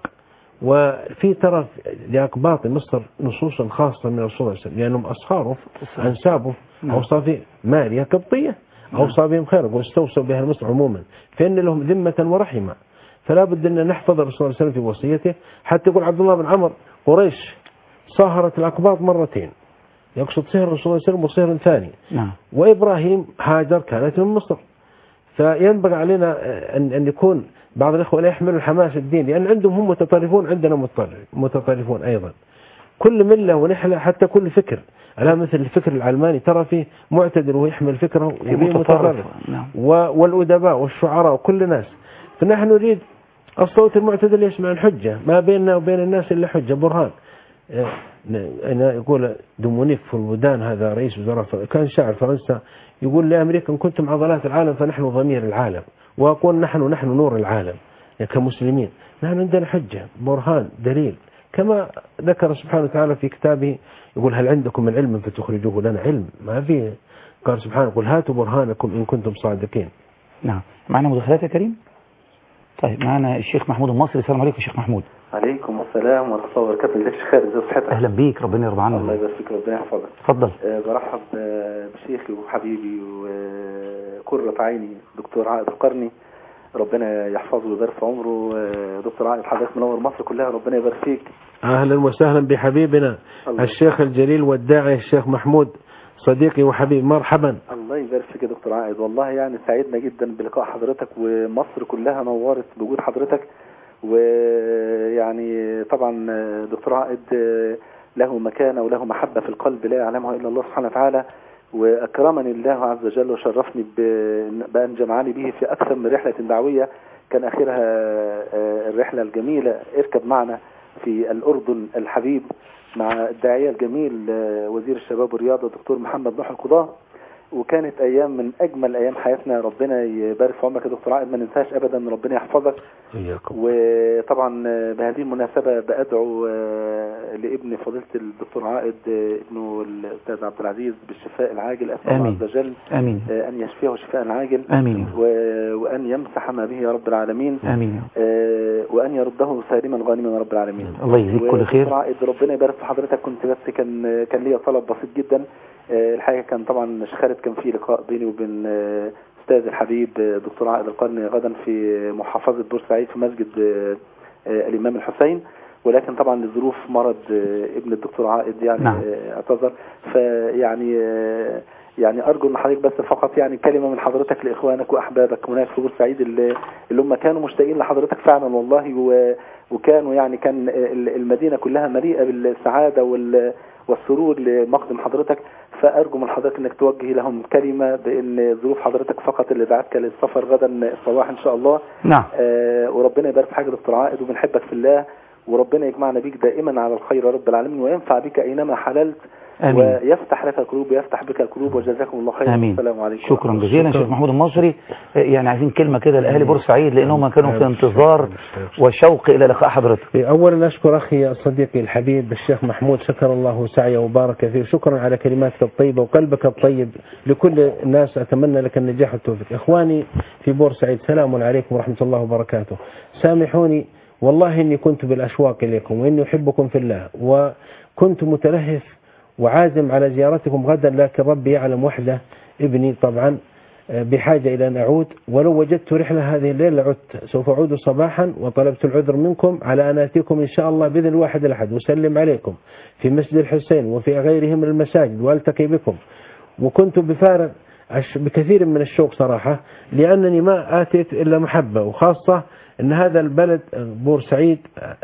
وفي ترى لأقباط مصر نصوصا خاصة من الرسول صلى الله عليه وسلم لأنهم أصهاره أنسابه نعم. أوصى في مالية قبطية أوصى بهم خيرا واستوصوا بها مصر عموما فإن لهم ذمة ورحمة فلا بد أن نحفظ الرسول صلى الله عليه وسلم في وصيته حتى يقول عبد الله بن عمر قريش صاهرت الأقباط مرتين يقصد صهر الرسول صلى الله عليه وسلم وصهر ثاني نعم وإبراهيم هاجر كانت من مصر فينبغي علينا أن أن يكون بعض الإخوة لا يحملوا حماس الدين لأن عندهم هم متطرفون عندنا متطرف- متطرفون أيضا كل ملة ونحلة حتى كل فكر على مثل الفكر العلماني ترى فيه معتدل وهو يحمل فكره في وفيه متطرف متطرف نعم و- والأدباء والشعراء وكل الناس فنحن نريد الصوت المعتدل يسمع الحجة ما بيننا وبين الناس إلا حجة برهان آه، أنا يقول دومونيك في الودان هذا رئيس وزراء فر- كان شاعر فرنسا يقول لأمريكا إن كنتم عضلات العالم فنحن ضمير العالم وأقول نحن نحن نور العالم يعني كمسلمين نحن عندنا حجة برهان دليل كما ذكر سبحانه وتعالى في كتابه يقول هل عندكم من علم فتخرجوه لنا علم ما في قال سبحانه يقول هاتوا برهانكم إن كنتم صادقين نعم معنا مداخلات يا كريم طيب معنا الشيخ محمود المصري السلام عليكم يا شيخ محمود عليكم السلام ورحمة الله وبركاته ازيك يا خالد ازي صحتك اهلا بيك ربنا يرضى الله عنك يبارك فيك ربنا يحفظك اتفضل أه برحب آه، بشيخي وحبيبي وقرة عيني دكتور عائد القرني ربنا يحفظه ويبارك في عمره آه، دكتور عائد حضرتك منور مصر كلها ربنا يبارك فيك أهلا وسهلا بحبيبنا الله الشيخ الجليل والداعي الشيخ محمود صديقي وحبيبي مرحبا الله يبارك فيك يا دكتور عائد والله يعني سعيدنا جدا بلقاء حضرتك ومصر كلها نورت بوجود حضرتك ويعني طبعا آه، دكتور عائد آه، له مكانة وله محبة في القلب لا يعلمها إلا الله سبحانه وتعالى وأكرمني الله عز وجل وشرفني ب- بأن جمعني به في أكثر من رحلة دعوية كان آخرها آه، الرحلة الجميلة اركب معنا في الأردن الحبيب مع الداعية الجميل آه، وزير الشباب والرياضة الدكتور محمد نوح القضاء وكانت ايام من اجمل ايام حياتنا ربنا يبارك في عمرك يا دكتور عائد ما ننساش ابدا ربنا يحفظك إياكم وطبعا بهذه المناسبة بأدعو آه، لابن فضيلة الدكتور عائد آه، ابنه الأستاذ عبد العزيز بالشفاء العاجل أسأل الله آمين. عز وجل امين آه، أن يشفيه شفاء عاجل امين و- وأن يمسح ما به يا رب العالمين امين آه، وأن يرده سالما غانما يا رب العالمين الله يجزيك كل ودكتور خير عائد ربنا يبارك في حضرتك كنت بس كان كان ليا طلب بسيط جدا آه، الحقيقه كان طبعا شيخ خالد كان في لقاء بيني وبين آه، استاذ الحبيب آه، دكتور عائد القرني غدا في محافظه بورسعيد في مسجد آه، آه، الامام الحسين ولكن طبعا لظروف مرض آه، ابن الدكتور عائد يعني نعم. آه، اعتذر فيعني آه، يعني ارجو ان حضرتك بس فقط يعني كلمه من حضرتك لاخوانك واحبابك هناك في بورسعيد اللي, اللي هم كانوا مشتاقين لحضرتك فعلا والله و وكانوا يعني كان ال- المدينة كلها مليئة بالسعادة وال- والسرور لمقدم حضرتك فأرجو من حضرتك أنك توجه لهم كلمة بأن ظروف حضرتك فقط اللي دعتك للسفر غدا الصباح إن شاء الله نعم آه وربنا يبارك في حاجة دكتور عائد وبنحبك في الله وربنا يجمعنا بيك دائما على الخير يا رب العالمين وينفع بك أينما حللت امين ويفتح لك القلوب ويفتح بك القلوب وجزاكم الله خيرا آمين. والسلام عليكم شكرا جزيلا شكراً. شيخ محمود المصري آه، يعني عايزين كلمة كده لأهل بورسعيد لأنهم كانوا في انتظار وشوق إلى لقاء حضرتك أولا أشكر أخي صديقي الحبيب الشيخ محمود شكر الله سعيه وبارك فيه شكرا على كلماتك الطيبة وقلبك الطيب لكل الناس أتمنى لك النجاح والتوفيق إخواني في بورسعيد سلام عليكم ورحمة الله وبركاته سامحوني والله إني كنت بالأشواق إليكم وإني أحبكم في الله وكنت متلهف وعازم على زيارتكم غدا لكن ربي يعلم وحده ابني طبعا بحاجة إلى أن أعود ولو وجدت رحلة هذه الليلة لعدت سوف أعود صباحا وطلبت العذر منكم على أن آتيكم إن شاء الله بإذن الواحد الأحد وسلم عليكم في مسجد الحسين وفي غيره من المساجد وألتقي بكم وكنت بفارغ أش- بكثير من الشوق صراحة لأنني ما آتيت إلا محبة وخاصة أن هذا البلد بورسعيد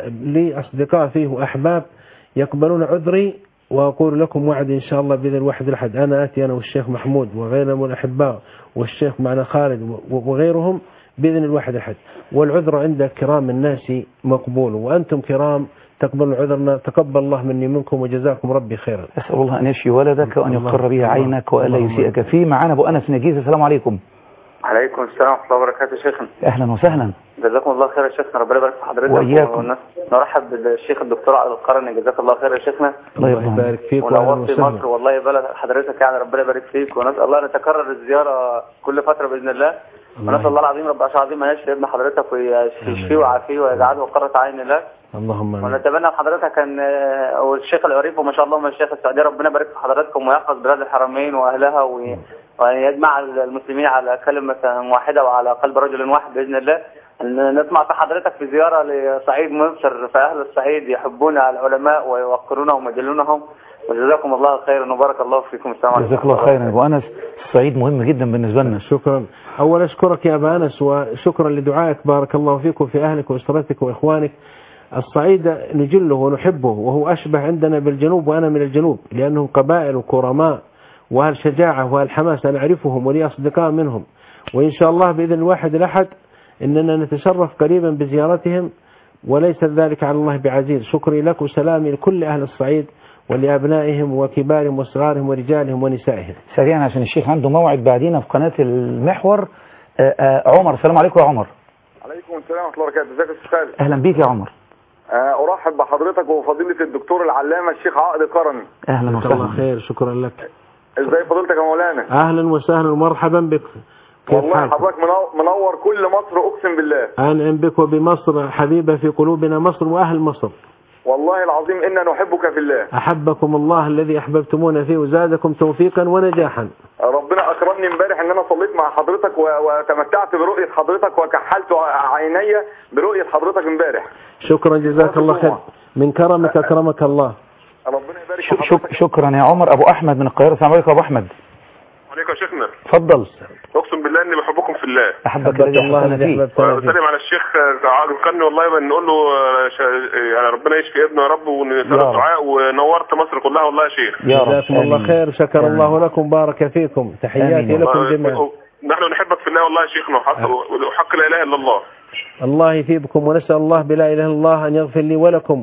لي أصدقاء فيه وأحباب يقبلون عذري وأقول لكم وعد إن شاء الله بإذن الواحد الأحد أنا آتي أنا والشيخ محمود وغيرنا من الأحباء والشيخ معنا خالد و- وغيرهم بإذن الواحد الأحد والعذر عند كرام الناس مقبول وأنتم كرام تقبلون عذرنا تقبل الله مني منكم وجزاكم ربي خيرا أسأل الله أن يشفي ولدك وأن الله- يقر به الله- عينك وألا اللهم يسيئك فيه معانا أبو أنس نجيز السلام عليكم عليكم السلام ورحمة الله وبركاته شيخنا أهلا وسهلا جزاكم الله خير يا شيخنا ربنا يبارك في حضرتك وإياكم. ونس- نرحب بالشيخ الدكتور عبد القرني جزاك الله خير يا شيخنا الله الله يرضى يبارك فيك وأهلا ونورت مصر وسهلا والله بلد حضرتك يعني ربنا يبارك فيك ونسأل الله ان تكرر الزيارة كل فترة بإذن الله ونسأل الله العظيم رب العرش العظيم أن يشفي ابن حضرتك ويشفيه ويعافيه ويجعله قرة عين له اللهم آمين. ونتمنى لحضرتك ان آه، والشيخ العريف وما شاء الله من الشيخ السعودي ربنا يبارك في حضراتكم ويحفظ بلاد الحرمين واهلها وي- وان يجمع المسلمين على كلمه واحده وعلى قلب رجل واحد باذن الله ان نسمع في حضرتك في زياره لصعيد مصر فاهل الصعيد يحبون العلماء ويوقرونهم ويجلونهم وجزاكم الله خيرا وبارك الله فيكم السلام عليكم جزاك الله خيرا يا أبو أنس الصعيد مهم جدا بالنسبة لنا شكرا أول أشكرك يا أبا أنس وشكرا لدعائك بارك الله فيك وفي أهلك وأسرتك وإخوانك الصعيد نجله ونحبه وهو أشبه عندنا بالجنوب وأنا من الجنوب لأنهم قبائل وكرماء وأهل شجاعة وأهل حماس أنا أعرفهم ولي أصدقاء منهم وإن شاء الله بإذن الواحد الأحد إننا نتشرف قريبا بزيارتهم وليس ذلك على الله بعزيز شكري لك وسلامي لكل أهل الصعيد ولأبنائهم وكبارهم وصغارهم ورجالهم ونسائهم سريعا عشان الشيخ عنده موعد بعدينا في قناة المحور آه، آه، عمر السلام عليكم يا عمر عليكم السلام ورحمه الله وبركاته ازيك يا استاذ خالد أهلا بيك يا عمر آه، ارحب بحضرتك وفضيله الدكتور العلامه الشيخ عائد القرني أهلا جزاك الله وسهلا خير شكرا لك ازاي فضيلتك يا مولانا اهلا وسهلا ومرحبا بك كيف والله حالك حضرتك منو- منور كل مصر اقسم بالله انعم بك وبمصر حبيبه في قلوبنا مصر واهل مصر والله العظيم انا نحبك في الله احبكم الله الذي احببتمونا فيه وزادكم توفيقا ونجاحا ربنا اكرمني امبارح ان انا صليت مع حضرتك و- وتمتعت برؤيه حضرتك وكحلت ع- عيني برؤيه حضرتك امبارح شكرا جزاك الله خير من كرمك اكرمك الله ربنا يبارك شك في شك حضرتك شكرا يا عمر أبو أحمد من القاهرة السلام عليكم يا أبو أحمد عليكم يا شيخنا اتفضل اقسم بالله اني بحبكم في الله أحبك احبك الذي الله أحببتنا الذي فيه احببتنا فيه وبسلم على الشيخ عادل القرني والله بنقول له آه، ش- يعني ربنا يشفي ابنه يا رب ونسال يا رب. الدعاء ونورت مصر كلها والله يا شيخ يا رب جزاكم الله آمين. خير شكر آمين. الله لكم بارك فيكم تحياتي آمين. لكم جميعا نحن نحبك في الله والله يا شيخنا وحق, وحق لا اله الا الله الله يثيبكم ونسأل الله بلا إله إلا الله أن يغفر لي ولكم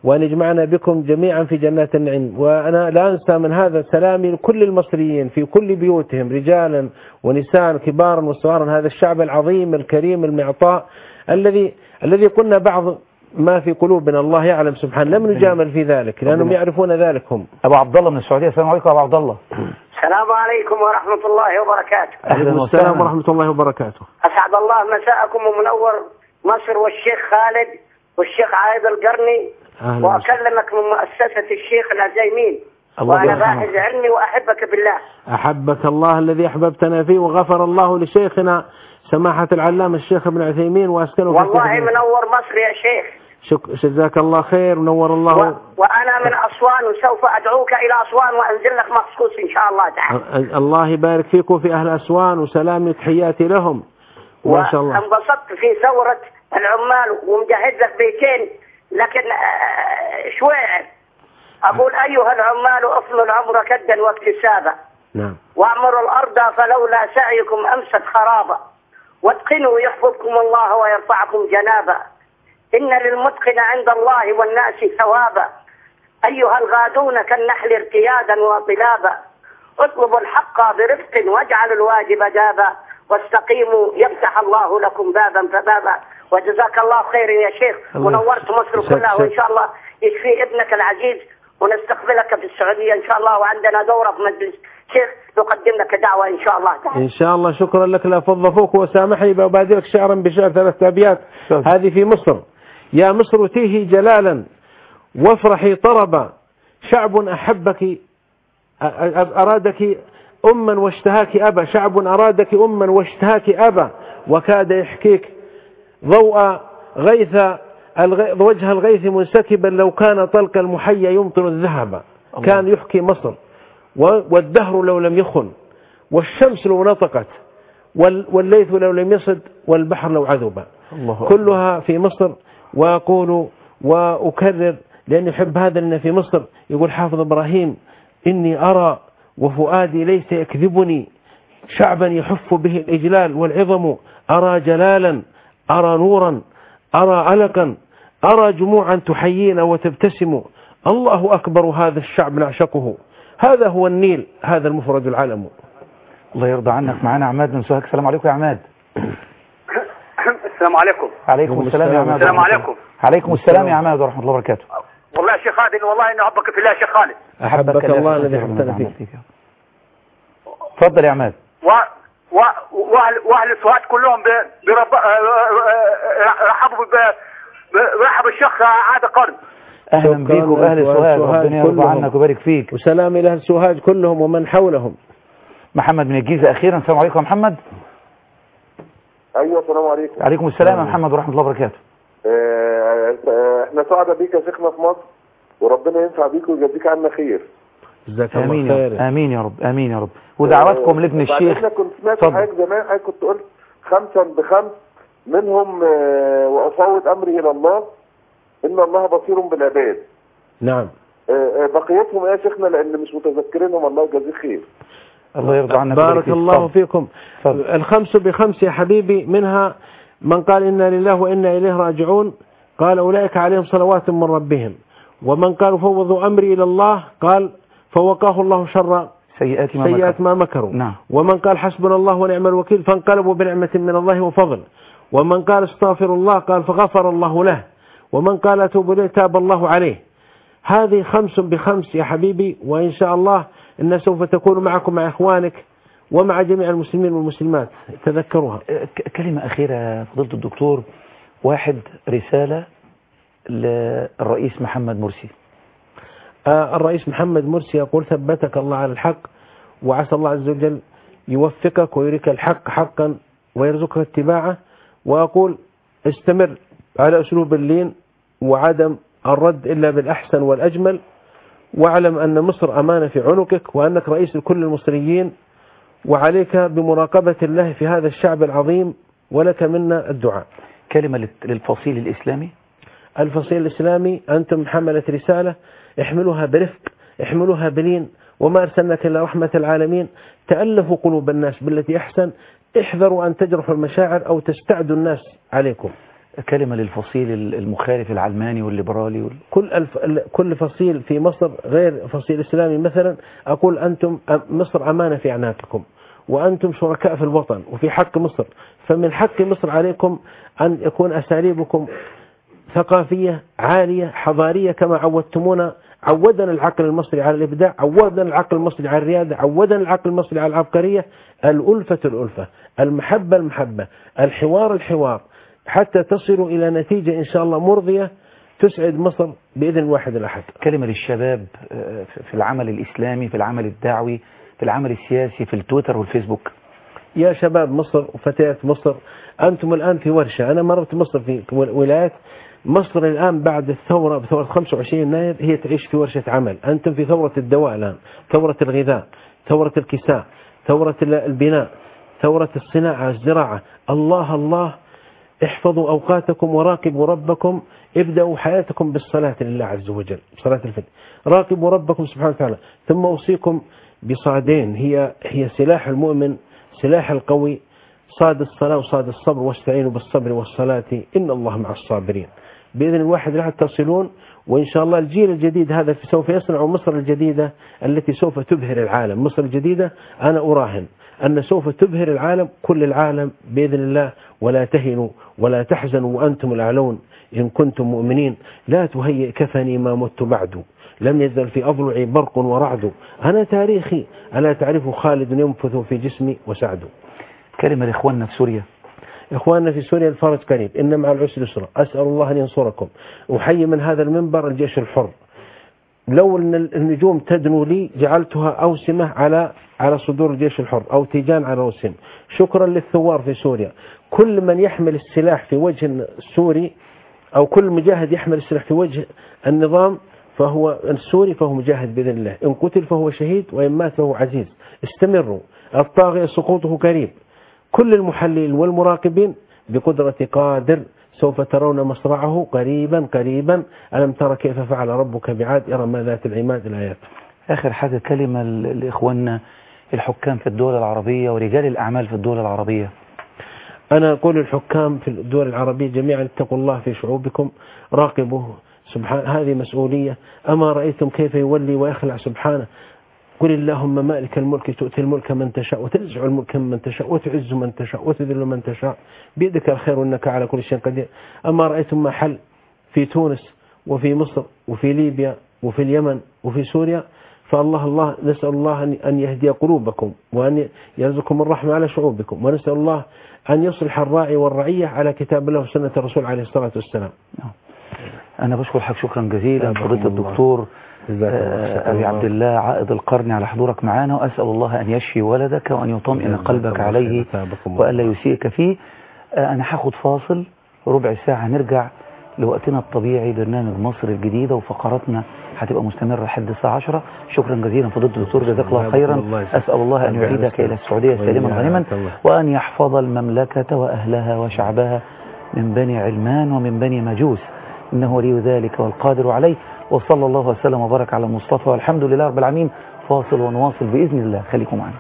وأن يجمعنا بكم جميعا في جنات النعيم وأنا لا أنسى من هذا سلامي لكل المصريين في كل بيوتهم رجالا ونساء كبارا وصغارا هذا الشعب العظيم الكريم المعطاء الذي الذي قلنا بعض ما في قلوبنا الله يعلم سبحانه لم نجامل في ذلك لأنهم يعرفون ذلك هم ابو عبد الله من السعوديه السلام عليكم يا ابو عبد الله السلام عليكم ورحمة الله وبركاته اهلا عليكم وسهلا السلام ورحمة الله وبركاته أسعد الله مساءكم ومنور مصر والشيخ خالد والشيخ عايد القرني أهلا وسهلا. وأكلمك من مؤسسة الشيخ العزيمين الله وأنا يرحمه. باحث علمي وأحبك بالله أحبك الله الذي أحببتنا فيه وغفر الله لشيخنا سماحة العلامة الشيخ ابن عثيمين وأسكنه في والله سجنه. منور مصر يا شيخ شك... جزاك الله خير ونور و... الله وأنا من أسوان وسوف أدعوك إلى أسوان وأنزل لك مخصوص إن شاء الله تعالى ال- الله يبارك فيكم في أهل أسوان وسلامي تحياتي لهم ما شاء الله وانبسطت في ثورة العمال ومجهز لك بيتين لكن آه، شوي أقول أيها العمال أفنوا العمر كدا واكتسابا نعم واعمروا الأرض فلولا سعيكم أمست خرابا واتقنوا يحفظكم الله ويرفعكم جنابا إن للمتقن عند الله والناس ثوابا أيها الغادون كالنحل ارتيادا وطلابا اطلبوا الحق برفق واجعلوا الواجب دابا واستقيموا يفتح الله لكم بابا فبابا وجزاك الله خير يا شيخ الله ونورت مصر يسعدك. كلها وإن شاء الله يشفي ابنك العزيز ونستقبلك في السعودية إن شاء الله وعندنا دورة في مجلس شيخ نقدم لك دعوة إن شاء الله تعالى إن شاء الله شكرا لك لا فضفوك وسامحني بأبادرك شعرا بشعر ثلاثة أبيات شكرا. هذه في مصر يا مصر تيهي جلالا وافرحي طربا شعب أحبك أ- أ- أرادك أما واشتهاك أبا شعب أرادك أما واشتهاك أبا وكاد يحكيك ضوء غيث الغ... وجه الغيث منسكبا لو كان طلق المحيا يمطر الذهب كان يحكي مصر و... والدهر لو لم يخن والشمس لو نطقت وال... والليث لو لم يصد والبحر لو عذب الله كلها في مصر وأقول وأكرر لأني أحب هذا لأن في مصر يقول حافظ إبراهيم إني أرى وفؤادي ليس يكذبني شعبا يحف به الإجلال والعظم أرى جلالا أرى نورا أرى علقا أرى جموعا تحيينا وتبتسم الله أكبر هذا الشعب نعشقه هذا هو النيل هذا المفرد العلم الله يرضى عنك معانا عماد من سوهاج السلام عليكم يا عماد السلام عليكم عليكم السلام يا عماد السلام ورحمة الله. عليكم. عليكم السلام يا عماد ورحمة الله وبركاته والله يا شيخ خالد والله اني احبك في الله يا شيخ خالد أحبك الله الله يحفظك الذي يا رب. حبتنا فيه اتفضل يا عماد و... و... واهل واهل السوهاج كلهم ب... برب... آه، آه، آه، رحبوا ب... ب- برحب الشيخ عاد قرن اهلا شكراً بيك واهل لك وأهل سوهاج سوهاج ربنا يرضى كلهم. عنك ويبارك فيك وسلام إلى أهل سوهاج كلهم ومن حولهم محمد من الجيزة اخيرا السلام عليكم يا محمد ايوه السلام عليكم عليكم السلام يا محمد ورحمة الله وبركاته آه، آه، احنا سعداء بيك يا شيخنا في مصر وربنا ينفع بيك ويجازيك عنا خير جزاك امين الله يا خير رب امين يا رب امين يا رب ودعواتكم لابن بعد الشيخ احنا كنت سمعت اتفضل. حضرتك زمان حضرتك كنت قلت خمسا بخمس منهم آه، وافوض امري الى الله ان الله بصير بالعباد نعم آه، آه، بقيتهم يا شيخنا لان مش متذكرينهم الله يجازيك خير الله يرضى عنك ويبارك بارك فيك. الله اتفضل. فيكم اتفضل. الخمس بخمس يا حبيبي منها من قال إنا لله وإنا إليه راجعون قال أولئك عليهم صلوات من ربهم ومن قال فوضوا أمري إلى الله قال فوقاه الله شر سيئات ما سيئات مكر. ما مكروا نعم. ومن قال حسبنا الله ونعم الوكيل فانقلبوا بنعمة من الله وفضل ومن قال استغفر الله قال فغفر الله له ومن قال أتوب إليه تاب الله عليه هذه خمس بخمس يا حبيبي وإن شاء الله إن سوف تكون معكم مع إخوانك ومع جميع المسلمين والمسلمات تذكروها ك- كلمة أخيرة فضيلة الدكتور واحد رسالة للرئيس محمد مرسي آه، الرئيس محمد مرسي يقول ثبتك الله على الحق وعسى الله عز وجل يوفقك ويريك الحق حقا ويرزقك اتباعه وأقول استمر على أسلوب اللين وعدم الرد إلا بالأحسن والأجمل واعلم أن مصر أمانة في عنقك وأنك رئيس لكل المصريين وعليك بمراقبة الله في هذا الشعب العظيم ولك منا الدعاء كلمة للت- للفصيل الإسلامي الفصيل الإسلامي أنتم حملة رسالة احملوها برفق احملوها بلين وما أرسلناك إلا رحمة العالمين تألفوا قلوب الناس بالتي أحسن احذروا أن تجرحوا المشاعر أو تستعدوا الناس عليكم كلمة للفصيل المخالف العلماني والليبرالي وال... كل الف... كل فصيل في مصر غير فصيل إسلامي مثلا أقول أنتم مصر أمانة في أعناقكم وأنتم شركاء في الوطن وفي حق مصر فمن حق مصر عليكم أن يكون أساليبكم ثقافية عالية حضارية كما عودتمونا عودنا العقل المصري على الإبداع عودنا العقل المصري على الريادة عودنا العقل المصري على العبقرية الألفة الألفة المحبة المحبة الحوار الحوار حتى تصلوا إلى نتيجة إن شاء الله مرضية تسعد مصر بإذن الواحد الأحد كلمة للشباب في العمل الإسلامي في العمل الدعوي في العمل السياسي في التويتر والفيسبوك يا شباب مصر وفتيات مصر أنتم الآن في ورشة أنا مررت مصر في ولايات مصر الآن بعد الثورة بثورة 25 يناير هي تعيش في ورشة عمل أنتم في ثورة الدواء الآن ثورة الغذاء ثورة الكساء ثورة البناء ثورة الصناعة الزراعة الله الله احفظوا أوقاتكم وراقبوا ربكم ابدأوا حياتكم بالصلاة لله عز وجل صلاة الفجر راقبوا ربكم سبحانه وتعالى ثم أوصيكم بصادين هي هي سلاح المؤمن سلاح القوي صاد الصلاة وصاد الصبر واستعينوا بالصبر والصلاة إن الله مع الصابرين بإذن الواحد راح تصلون وإن شاء الله الجيل الجديد هذا سوف يصنع مصر الجديدة التي سوف تبهر العالم مصر الجديدة أنا أراهن أن سوف تبهر العالم كل العالم بإذن الله ولا تهنوا ولا تحزنوا وأنتم الأعلون إن كنتم مؤمنين لا تهيئ كفني ما مت بعد لم يزل في أضلعي برق ورعد أنا تاريخي ألا تعرف خالد ينفث في جسمي وسعد كلمة لإخواننا في سوريا إخواننا في سوريا الفرج قريب إن مع العسر يسرا أسأل الله أن ينصركم أحيي من هذا المنبر الجيش الحر لو أن النجوم تدنو لي جعلتها أوسمة على على صدور الجيش الحر أو تيجان على رؤوسهم شكرا للثوار في سوريا كل من يحمل السلاح في وجه السوري أو كل مجاهد يحمل السلاح في وجه النظام فهو السوري فهو مجاهد بإذن الله إن قتل فهو شهيد وإن مات فهو عزيز استمروا الطاغية سقوطه قريب كل المحللين والمراقبين بقدرة قادر سوف ترون مصرعه قريبا قريبا ألم ترى كيف فعل ربك بعاد إرم ذات العماد الآيات آخر حاجة كلمة لإخواننا الحكام في الدول العربية ورجال الأعمال في الدول العربية أنا أقول الحكام في الدول العربية جميعا اتقوا الله في شعوبكم راقبوه سبحان هذه مسؤولية أما رأيتم كيف يولي ويخلع سبحانه قل اللهم مالك الملك تؤتي الملك من تشاء وتنزع الملك من تشاء وتعز من تشاء وتذل من تشاء بيدك الخير وانك على كل شيء قدير اما رايتم ما حل في تونس وفي مصر وفي ليبيا وفي اليمن وفي سوريا فالله الله نسال الله ان يهدي قلوبكم وان يرزقكم الرحمه على شعوبكم ونسال الله ان يصلح الراعي والرعيه على كتاب الله وسنه الرسول عليه الصلاه والسلام. انا بشكر حضرتك شكرا جزيلا فضيله الدكتور أبي عبد الله عائد القرن على حضورك معنا وأسأل الله أن يشفي ولدك وأن يطمئن قلبك عليه وألا يسيئك فيه أنا هاخد فاصل ربع ساعة نرجع لوقتنا الطبيعي برنامج مصر الجديدة وفقراتنا هتبقى مستمرة لحد الساعة 10 شكرا جزيلا فضيلة الدكتور جزاك الله خيرا أسأل الله أن يعيدك إلى السعودية سالما غانما وأن يحفظ المملكة وأهلها وشعبها من بني علمان ومن بني مجوس إنه ولي ذلك والقادر عليه وصلى الله وسلم وبارك على المصطفى والحمد لله رب العالمين فاصل ونواصل بإذن الله خليكم معنا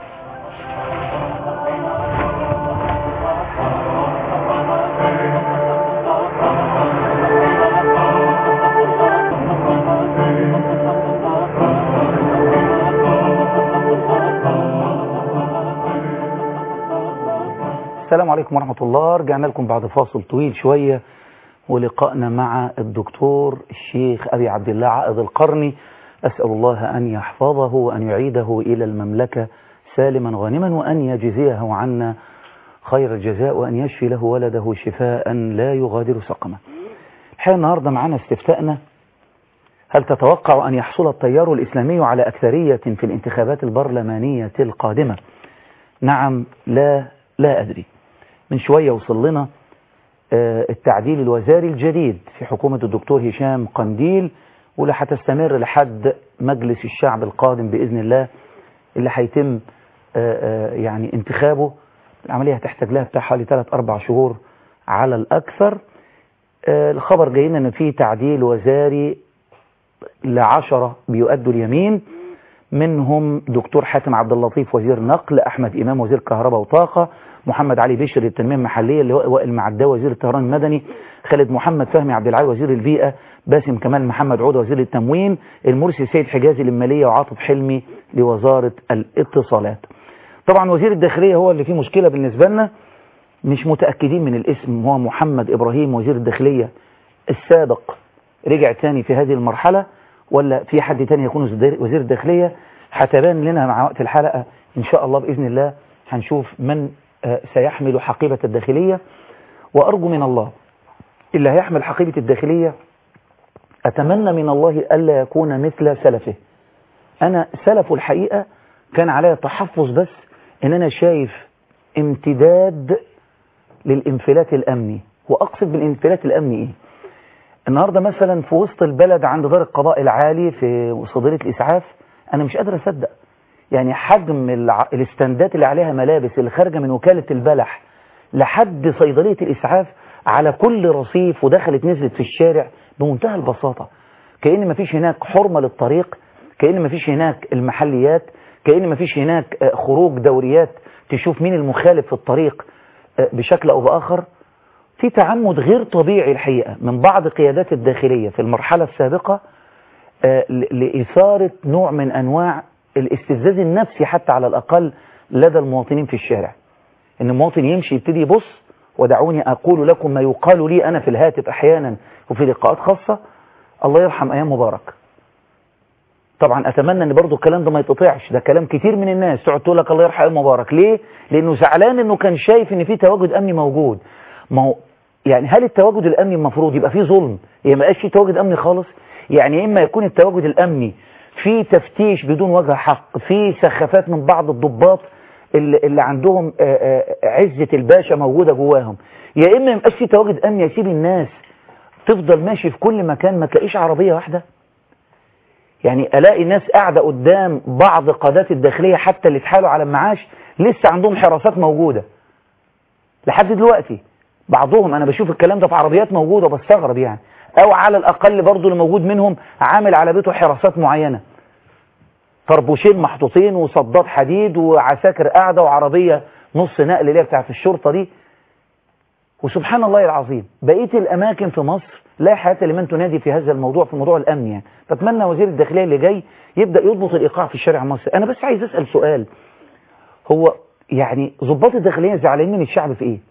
السلام عليكم ورحمة الله رجعنا لكم بعد فاصل طويل شوية ولقائنا مع الدكتور الشيخ أبي عبد الله عائد القرني أسأل الله أن يحفظه وأن يعيده إلى المملكة سالما غانما وأن يجزيه عنا خير الجزاء وأن يشفي له ولده شفاء لا يغادر سقما الحقيقة النهاردة معنا استفتاءنا هل تتوقع أن يحصل التيار الإسلامي على أكثرية في الانتخابات البرلمانية القادمة نعم لا لا أدري من شوية وصل لنا التعديل الوزاري الجديد في حكومة الدكتور هشام قنديل واللي هتستمر لحد مجلس الشعب القادم بإذن الله اللي هيتم يعني انتخابه العملية هتحتاج لها بتاع حوالي 3 4 شهور على الأكثر الخبر جاي لنا ان في تعديل وزاري لعشرة بيؤدوا اليمين منهم دكتور حاتم عبد اللطيف وزير نقل أحمد إمام وزير كهرباء وطاقة محمد علي بشر التنميه المحليه اللواء وائل معداوي وزير الطيران المدني خالد محمد فهمي عبد العال وزير البيئه باسم كمال محمد عوده وزير التموين المرسي سيد حجازي للماليه وعاطف حلمي لوزاره الاتصالات طبعا وزير الداخليه هو اللي فيه مشكله بالنسبه لنا مش متاكدين من الاسم هو محمد ابراهيم وزير الداخليه السابق رجع تاني في هذه المرحله ولا في حد تاني يكون وزير الداخليه هتبان لنا مع وقت الحلقه ان شاء الله باذن الله هنشوف من سيحمل حقيبة الداخلية وأرجو من الله اللي هيحمل حقيبة الداخلية أتمنى من الله ألا يكون مثل سلفه أنا سلف الحقيقة كان علي تحفظ بس إن أنا شايف امتداد للانفلات الأمني وأقصد بالانفلات الأمني إيه النهاردة مثلا في وسط البلد عند دار القضاء العالي في صيدلية الإسعاف أنا مش قادر أصدق يعني حجم الع... الاستندات اللي عليها ملابس اللي خارجه من وكالة البلح لحد صيدلية الإسعاف على كل رصيف ودخلت نزلت في الشارع بمنتهى البساطة كأن مفيش هناك حرمة للطريق كأن مفيش هناك المحليات كأن مفيش هناك خروج دوريات تشوف مين المخالف في الطريق بشكل أو بآخر في تعمد غير طبيعي الحقيقة من بعض قيادات الداخلية في المرحلة السابقة لإثارة نوع من أنواع الاستفزاز النفسي حتى على الأقل لدى المواطنين في الشارع إن المواطن يمشي يبتدي يبص ودعوني أقول لكم ما يقال لي أنا في الهاتف أحيانا وفي لقاءات خاصة الله يرحم أيام مبارك طبعا أتمنى أن برضو الكلام ده ما يتطيعش ده كلام كتير من الناس تقعد تقول لك الله يرحم أيام مبارك ليه؟ لأنه زعلان أنه كان شايف أن في تواجد أمني موجود ما هو يعني هل التواجد الأمني المفروض يبقى فيه ظلم يا ما في تواجد أمني خالص يعني إما يكون التواجد الأمني في تفتيش بدون وجه حق في سخافات من بعض الضباط اللي, اللي عندهم عزة الباشا موجودة جواهم يا إما يبقاش في تواجد أمني يسيب الناس تفضل ماشي في كل مكان ما تلاقيش عربية واحدة يعني ألاقي ناس قاعدة قدام بعض قادات الداخلية حتى اللي اتحالوا على المعاش لسه عندهم حراسات موجودة لحد دلوقتي بعضهم أنا بشوف الكلام ده في عربيات موجودة بستغرب يعني أو على الأقل برضه اللي موجود منهم عامل على بيته حراسات معينة طربوشين محطوطين وصداد حديد وعساكر قاعدة وعربية نص نقل اللي هي بتاعت الشرطة دي وسبحان الله العظيم بقية الأماكن في مصر لا حياة لمن تنادي في هذا الموضوع في موضوع الأمن يعني فأتمنى وزير الداخلية اللي جاي يبدأ يضبط الإيقاع في الشارع المصري أنا بس عايز أسأل سؤال هو يعني ضباط الداخلية زعلانين من الشعب في إيه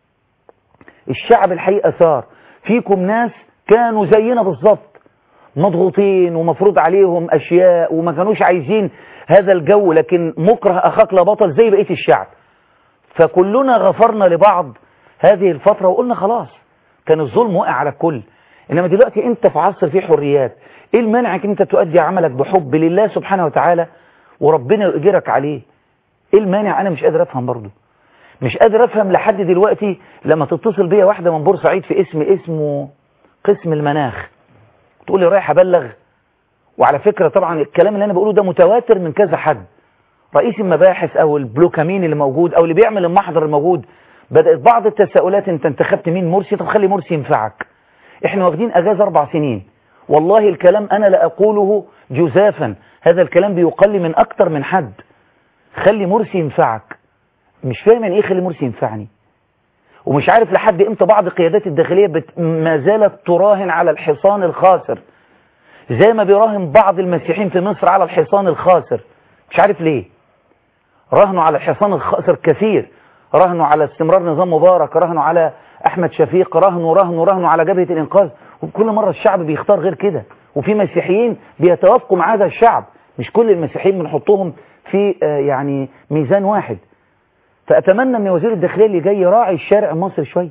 الشعب الحقيقة ثار فيكم ناس كانوا زينا بالظبط مضغوطين ومفروض عليهم أشياء وما كانوش عايزين هذا الجو لكن مكره أخاك لا بطل زي بقية الشعب فكلنا غفرنا لبعض هذه الفترة وقلنا خلاص كان الظلم واقع على الكل إنما دلوقتي أنت في عصر فيه حريات إيه المانعك أنت تؤدي عملك بحب لله سبحانه وتعالى وربنا يؤجرك عليه إيه المانع أنا مش قادر أفهم برضه مش قادر أفهم لحد دلوقتي لما تتصل بيا واحدة من بورسعيد في اسم اسمه قسم المناخ تقول لي رايح أبلغ وعلى فكرة طبعا الكلام اللي أنا بقوله ده متواتر من كذا حد رئيس المباحث أو البلوكامين اللي موجود أو اللي بيعمل المحضر الموجود بدأت بعض التساؤلات أنت انتخبت مين مرسي طب خلي مرسي ينفعك احنا واخدين أجازة أربع سنين والله الكلام أنا لا أقوله جزافا هذا الكلام بيقل من أكتر من حد خلي مرسي ينفعك مش فاهم يعني إيه خلي مرسي ينفعني ومش عارف لحد امتى بعض قيادات الداخلية بت... ما زالت تراهن على الحصان الخاسر زي ما بيراهن بعض المسيحيين في مصر على الحصان الخاسر مش عارف ليه راهنوا على الحصان الخاسر كثير راهنوا على استمرار نظام مبارك راهنوا على أحمد شفيق راهنوا راهنوا راهنوا على جبهة الإنقاذ وكل مرة الشعب بيختار غير كده وفي مسيحيين بيتوافقوا مع هذا الشعب مش كل المسيحيين بنحطهم في آه يعني ميزان واحد فأتمنى أن وزير الداخلية اللي جاي يراعي الشارع المصري شوية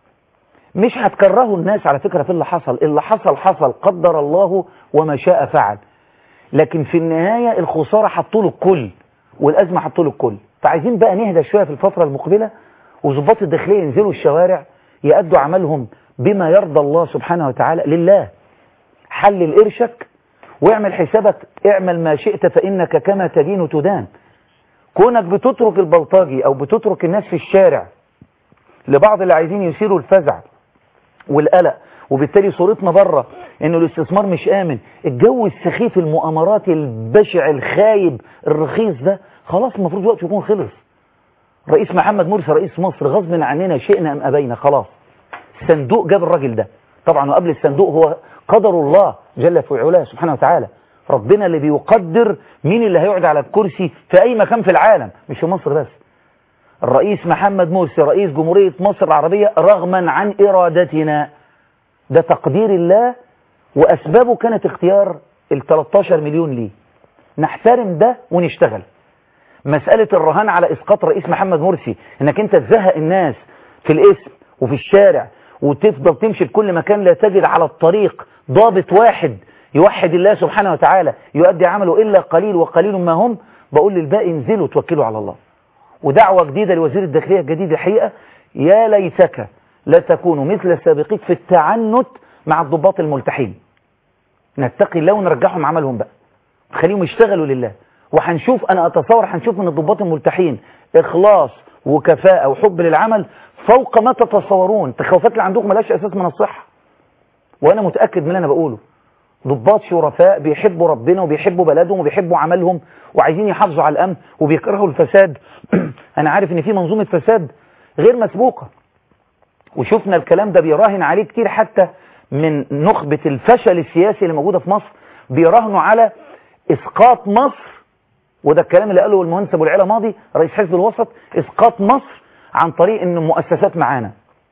مش هتكرهوا الناس على فكرة في اللي حصل اللي حصل حصل قدر الله وما شاء فعل لكن في النهاية الخسارة حطوا له الكل والأزمة حطوا له الكل فعايزين بقى نهدى شوية في الفترة المقبلة وظباط الداخلية ينزلوا الشوارع يأدوا عملهم بما يرضى الله سبحانه وتعالى لله حلل قرشك واعمل حسابك اعمل ما شئت فإنك كما تدين تدان كونك بتترك البلطجي أو بتترك الناس في الشارع لبعض اللي عايزين يثيروا الفزع والقلق وبالتالي صورتنا بره انه الاستثمار مش امن الجو السخيف المؤامرات البشع الخايب الرخيص ده خلاص المفروض وقت يكون خلص رئيس محمد مرسي رئيس مصر غصب عننا شئنا ام ابينا خلاص صندوق جاب الراجل ده طبعا وقبل الصندوق هو قدر الله جل في علاه سبحانه وتعالى ربنا اللي بيقدر مين اللي هيقعد على الكرسي في اي مكان في العالم مش في مصر بس الرئيس محمد مرسي رئيس جمهورية مصر العربية رغما عن ارادتنا ده تقدير الله واسبابه كانت اختيار ال 13 مليون ليه نحترم ده ونشتغل مسألة الرهان على إسقاط رئيس محمد مرسي إنك أنت تزهق الناس في الاسم وفي الشارع وتفضل تمشي في كل مكان لا تجد على الطريق ضابط واحد يوحد الله سبحانه وتعالى يؤدي عمله إلا قليل وقليل ما هم بقول للباقي انزلوا توكلوا على الله ودعوة جديدة لوزير الداخلية الجديد الحقيقة يا ليتك لا تكونوا مثل السابقين في التعنت مع الضباط الملتحين نتقي الله ونرجعهم عملهم بقى خليهم يشتغلوا لله وهنشوف انا اتصور هنشوف من الضباط الملتحين اخلاص وكفاءة وحب للعمل فوق ما تتصورون التخوفات اللي عندكم ملاش اساس من الصحة وانا متأكد من اللي انا بقوله ضباط شرفاء بيحبوا ربنا وبيحبوا بلدهم وبيحبوا عملهم وعايزين يحافظوا على الامن وبيكرهوا الفساد انا عارف ان في منظومة فساد غير مسبوقة وشفنا الكلام ده بيراهن عليه كتير حتى من نخبة الفشل السياسي اللي موجودة في مصر بيراهنوا على اسقاط مصر وده الكلام اللي قاله المهندس ابو العلا ماضي رئيس حزب الوسط اسقاط مصر عن طريق ان المؤسسات معانا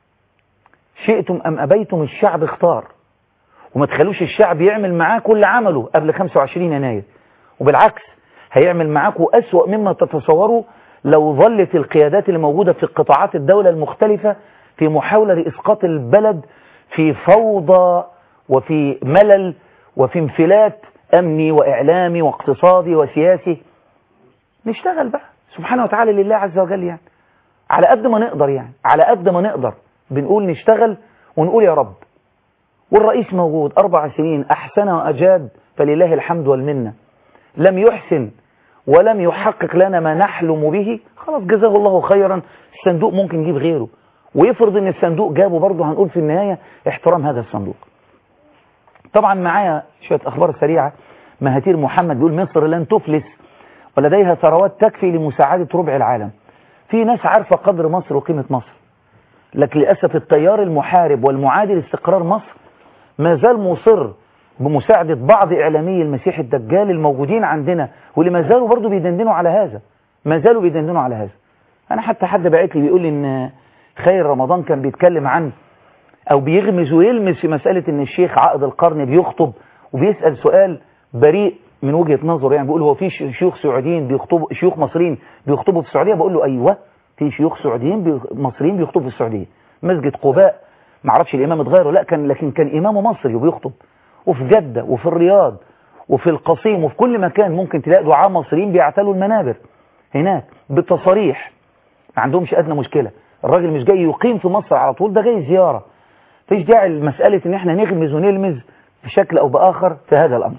شئتم ام ابيتم الشعب اختار وما تخلوش الشعب يعمل معاه كل عمله قبل 25 يناير وبالعكس هيعمل معاكم أسوأ مما تتصوروا لو ظلت القيادات اللي موجودة في قطاعات الدولة المختلفة في محاولة لإسقاط البلد في فوضى وفي ملل وفي انفلات أمني وإعلامي واقتصادي وسياسي نشتغل بقى سبحانه وتعالى لله عز وجل يعني على قد ما نقدر يعني على قد ما نقدر بنقول نشتغل ونقول يا رب والرئيس موجود أربع سنين أحسن وأجاد فلله الحمد والمنة لم يحسن ولم يحقق لنا ما نحلم به خلاص جزاه الله خيرا الصندوق ممكن يجيب غيره ويفرض ان الصندوق جابه برضه هنقول في النهاية احترام هذا الصندوق طبعا معايا شوية أخبار سريعة مهاتير محمد بيقول مصر لن تفلس ولديها ثروات تكفي لمساعدة ربع العالم في ناس عارفة قدر مصر وقيمة مصر لكن للأسف التيار المحارب والمعادي لاستقرار مصر ما زال مصر بمساعدة بعض إعلامي المسيح الدجال الموجودين عندنا واللي ما زالوا برضه بيدندنوا على هذا ما زالوا بيدندنوا على هذا أنا حتى حد بعت لي بيقول لي إن خير رمضان كان بيتكلم عن أو بيغمز ويلمس في مسألة إن الشيخ عقد القرن بيخطب وبيسأل سؤال بريء من وجهة نظره يعني بيقول هو في شيوخ سعوديين بيخطبوا شيوخ مصريين بيخطبوا في السعودية بقول له أيوه في شيوخ سعوديين بي... مصريين بيخطبوا في السعودية مسجد قباء ما اعرفش الإمام اتغير لا كان لكن كان إمامه مصري وبيخطب وفي جدة وفي الرياض وفي القصيم وفي كل مكان ممكن تلاقي دعاة مصريين بيعتلوا المنابر هناك بالتصاريح ما عندهمش أدنى مشكلة الراجل مش جاي يقيم في مصر على طول ده جاي زيارة فيش داعي لمسألة ان احنا نغمز ونلمز بشكل او بآخر في هذا الأمر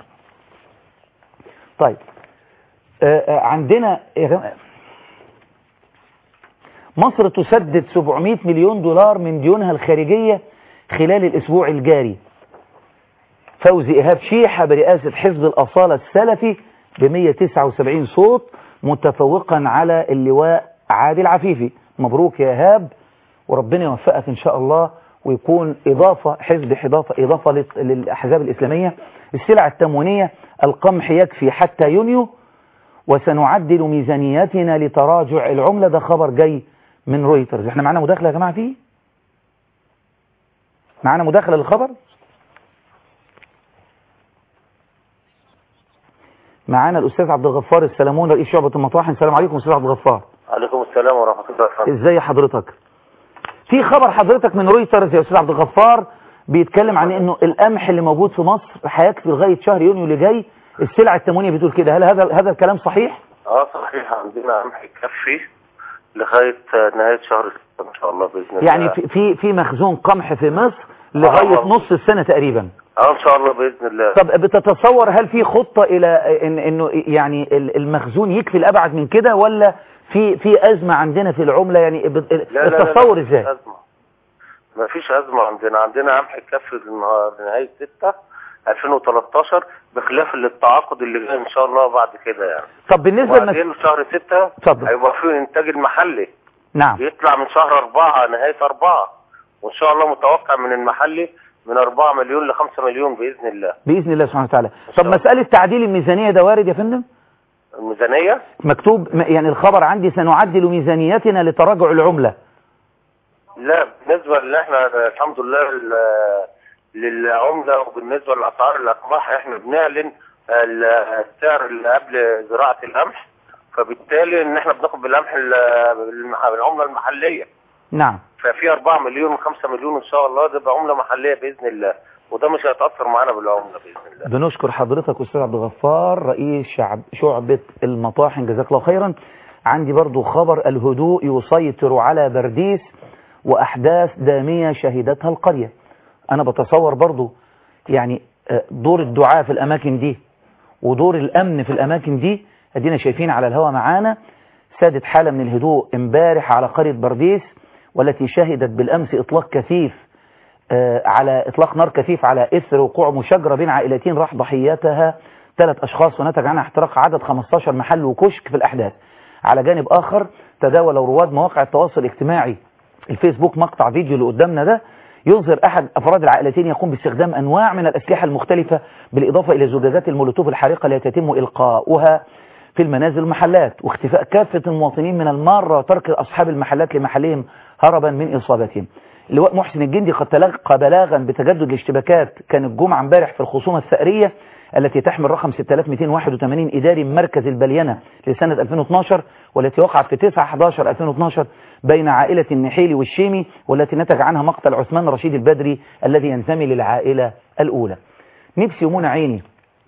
طيب آآ آآ عندنا مصر تسدد 700 مليون دولار من ديونها الخارجية خلال الأسبوع الجاري فوزي إيهاب شيحة برئاسة حزب الأصالة السلفي ب 179 صوت متفوقا على اللواء عادل عفيفي مبروك يا إيهاب وربنا يوفقك إن شاء الله ويكون إضافة حزب إضافة, إضافة للأحزاب الإسلامية السلع التموينية القمح يكفي حتى يونيو وسنعدل ميزانيتنا لتراجع العملة ده خبر جاي من رويترز احنا معانا مداخلة يا جماعة فيه معانا مداخلة للخبر معانا الأستاذ عبد الغفار السلامون رئيس شعبة المطاحن السلام عليكم أستاذ عبد الغفار عليكم السلام ورحمة الله وبركاته ازاي حضرتك في خبر حضرتك من رويترز يا أستاذ عبد الغفار بيتكلم عن انه القمح اللي موجود في مصر هيكفي لغاية شهر يونيو اللي جاي السلع التموينية بتقول كده هل هذا هذا الكلام صحيح؟ اه صحيح عندنا قمح يكفي لغاية نهاية شهر ستة ان شاء الله بإذن الله يعني في في في مخزون قمح في مصر لغاية آه. نص السنة تقريبا اه ان شاء الله بإذن الله طب بتتصور هل في خطة الى إن انه يعني المخزون يكفي الابعد من كده ولا في في ازمة عندنا في العملة يعني بت- لا لا لا التصور لا، مفيش ازاي أزمة ما فيش أزمة عندنا عندنا قمح يكفي لنهار- لنهاية ستة 2013 بخلاف التعاقد اللي جاي ان شاء الله بعد كده يعني طب بالنسبة لمس... وبعدين في شهر ستة اتفضل. هيبقى فيه الانتاج المحلي نعم بيطلع من شهر أربعة نهاية أربعة وإن شاء الله متوقع من المحلي من 4 مليون ل 5 مليون بإذن الله بإذن الله سبحانه وتعالى طب مسألة تعديل الميزانية ده وارد يا فندم الميزانية مكتوب م- يعني الخبر عندي سنعدل ميزانيتنا لتراجع العملة لا بالنسبة اللي احنا الحمد لله لل- للعملة وبالنسبة لأسعار الأقماح احنا بنعلن ال- السعر اللي قبل زراعة القمح فبالتالي ان احنا بناخد بالقمح ال- بالمح- بالعملة المحلية نعم ففي 4 مليون و5 مليون ان شاء الله تبقى عملة محلية بإذن الله وده مش هيتأثر معانا بالعملة بإذن الله بنشكر حضرتك أستاذ عبد الغفار رئيس شعب شعبة المطاحن جزاك الله خيرا عندي برضو خبر الهدوء يسيطر على برديس وأحداث دامية شهدتها القرية أنا بتصور برضو يعني آه، دور الدعاء في الأماكن دي ودور الأمن في الأماكن دي أدينا شايفين على الهواء معانا سادت حالة من الهدوء امبارح على قرية برديس والتي شهدت بالأمس إطلاق كثيف آه، على إطلاق نار كثيف على إثر وقوع مشاجرة بين عائلتين راح ضحيتها ثلاث أشخاص ونتج عنها احتراق عدد 15 محل وكشك في الأحداث على جانب آخر تداول رواد مواقع التواصل الاجتماعي الفيسبوك مقطع فيديو اللي قدامنا ده يظهر أحد أفراد العائلتين يقوم باستخدام أنواع من الأسلحة المختلفة بالإضافة إلى زجاجات المولوتوف الحارقة التي يتم إلقاؤها في المنازل والمحلات واختفاء كافة المواطنين من المارة وترك أصحاب المحلات لمحلهم هربا من إصابتهم اللواء محسن الجندي قد تلقى بلاغا بتجدد الاشتباكات كان الجمعة امبارح في الخصومة الثأرية التي تحمل رقم 6281 إداري مركز البلينة لسنة 2012 والتي وقعت في 9 11 2012 بين عائلة النحيلي والشيمي والتي نتج عنها مقتل عثمان رشيد البدري الذي ينتمي للعائلة الأولى نفسي ومنى عيني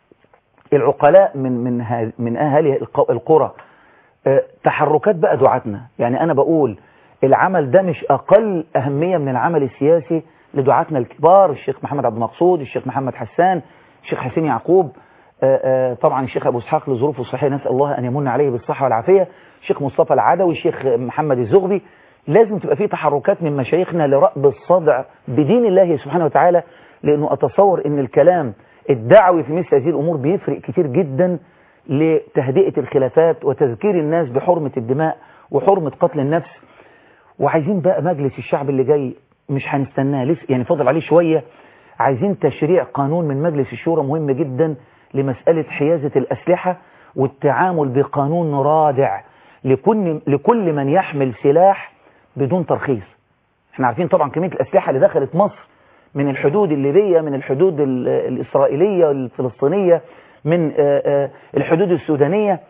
العقلاء من من ها- من اهالي الق- القرى آه، تحركات بقى دعاتنا يعني انا بقول العمل ده مش اقل اهميه من العمل السياسي لدعاتنا الكبار الشيخ محمد عبد المقصود الشيخ محمد حسان الشيخ حسين يعقوب آه، آه، طبعا الشيخ ابو اسحاق لظروفه الصحيه نسال الله ان يمن عليه بالصحه والعافيه الشيخ مصطفى العدوي الشيخ محمد الزغبي لازم تبقى في تحركات من مشايخنا لرأب الصدع بدين الله سبحانه وتعالى لانه اتصور ان الكلام الدعوي في مثل هذه الامور بيفرق كتير جدا لتهدئه الخلافات وتذكير الناس بحرمه الدماء وحرمه قتل النفس وعايزين بقى مجلس الشعب اللي جاي مش هنستناه لسه يعني فاضل عليه شويه عايزين تشريع قانون من مجلس الشورى مهم جدا لمساله حيازه الاسلحه والتعامل بقانون رادع لكل لكل من يحمل سلاح بدون ترخيص احنا عارفين طبعا كميه الاسلحه اللي دخلت مصر من الحدود الليبيه من الحدود ال- الاسرائيليه الفلسطينيه من آه، آه، الحدود السودانيه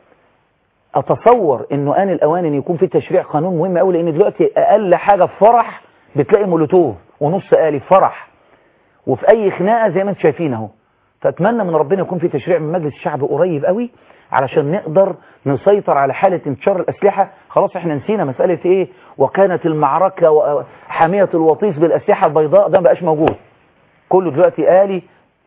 اتصور انه ان الاوان ان يكون في تشريع قانون مهم قوي لان دلوقتي اقل حاجه في فرح بتلاقي مولوتوف ونص آلي في فرح وفي اي خناقه زي ما انتم شايفين اهو فاتمنى من ربنا يكون في تشريع من مجلس الشعب قريب قوي علشان نقدر نسيطر على حاله انتشار الاسلحه خلاص احنا نسينا مساله ايه وكانت المعركه وحاميه الوطيس بالاسلحه البيضاء ده ما بقاش موجود كله دلوقتي آلي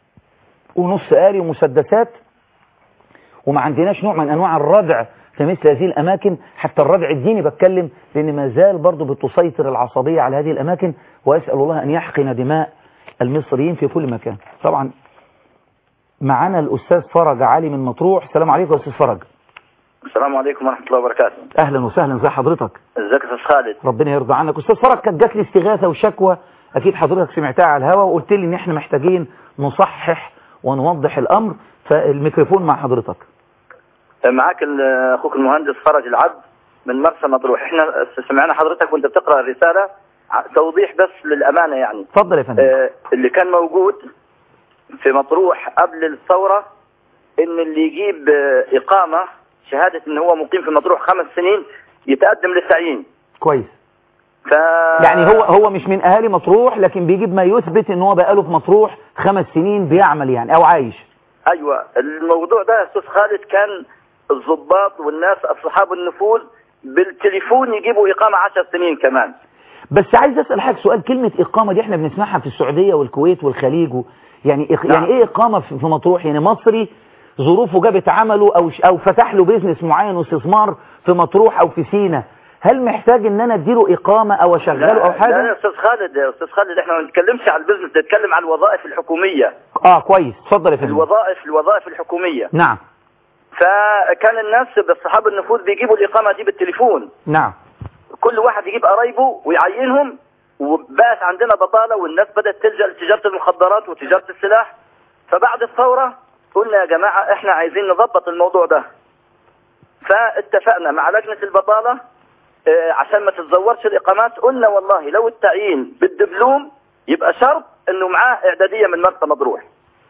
ونص آلي ومسدسات وما عندناش نوع من انواع الردع في مثل هذه الاماكن حتى الردع الديني بتكلم لان ما زال برضه بتسيطر العصبيه على هذه الاماكن واسال الله ان يحقن دماء المصريين في كل مكان طبعا معانا الاستاذ فرج علي من مطروح السلام عليكم يا استاذ فرج السلام عليكم ورحمة الله وبركاته اهلا وسهلا ازي حضرتك ازيك يا استاذ خالد ربنا يرضى عنك استاذ فرج كانت جات لي استغاثه وشكوى اكيد حضرتك سمعتها على الهواء وقلت لي ان احنا محتاجين نصحح ونوضح الامر فالميكروفون مع حضرتك معاك ال- اخوك المهندس فرج العبد من مرسى مطروح احنا سمعنا حضرتك وانت بتقرا الرسالة ع- توضيح بس للامانة يعني اتفضل يا فندم آه، اللي كان موجود في مطروح قبل الثورة ان اللي يجيب آه، اقامة شهادة ان هو مقيم في مطروح خمس سنين يتقدم للتعيين كويس ف يعني هو هو مش من اهالي مطروح لكن بيجيب ما يثبت ان هو بقاله في مطروح خمس سنين بيعمل يعني او عايش ايوه الموضوع ده يا استاذ خالد كان الضباط والناس اصحاب النفوذ بالتليفون يجيبوا اقامه 10 سنين كمان بس عايز اسال حضرتك سؤال كلمه اقامه دي احنا بنسمعها في السعوديه والكويت والخليج و... يعني إق... نعم. يعني ايه اقامه في في مطروح يعني مصري ظروفه جابت عمله او ش... او فتح له بيزنس معين واستثمار في مطروح او في سينا هل محتاج ان انا اديله اقامه او اشغله او لا حاجه يا استاذ خالد يا استاذ خالد احنا ما بنتكلمش على البزنس بنتكلم على الوظائف الحكوميه اه كويس اتفضل يا فندم الوظائف الوظائف الحكوميه نعم فكان الناس اصحاب النفوذ بيجيبوا الاقامه دي بالتليفون نعم كل واحد يجيب قرايبه ويعينهم وبقت عندنا بطالة والناس بدأت تلجأ لتجارة المخدرات وتجارة السلاح فبعد الثورة قلنا يا جماعة احنا عايزين نضبط الموضوع ده فاتفقنا مع لجنة البطالة اه عشان ما تتزورش الإقامات قلنا والله لو التعيين بالدبلوم يبقى شرط انه معاه اعدادية من مرسى مطروح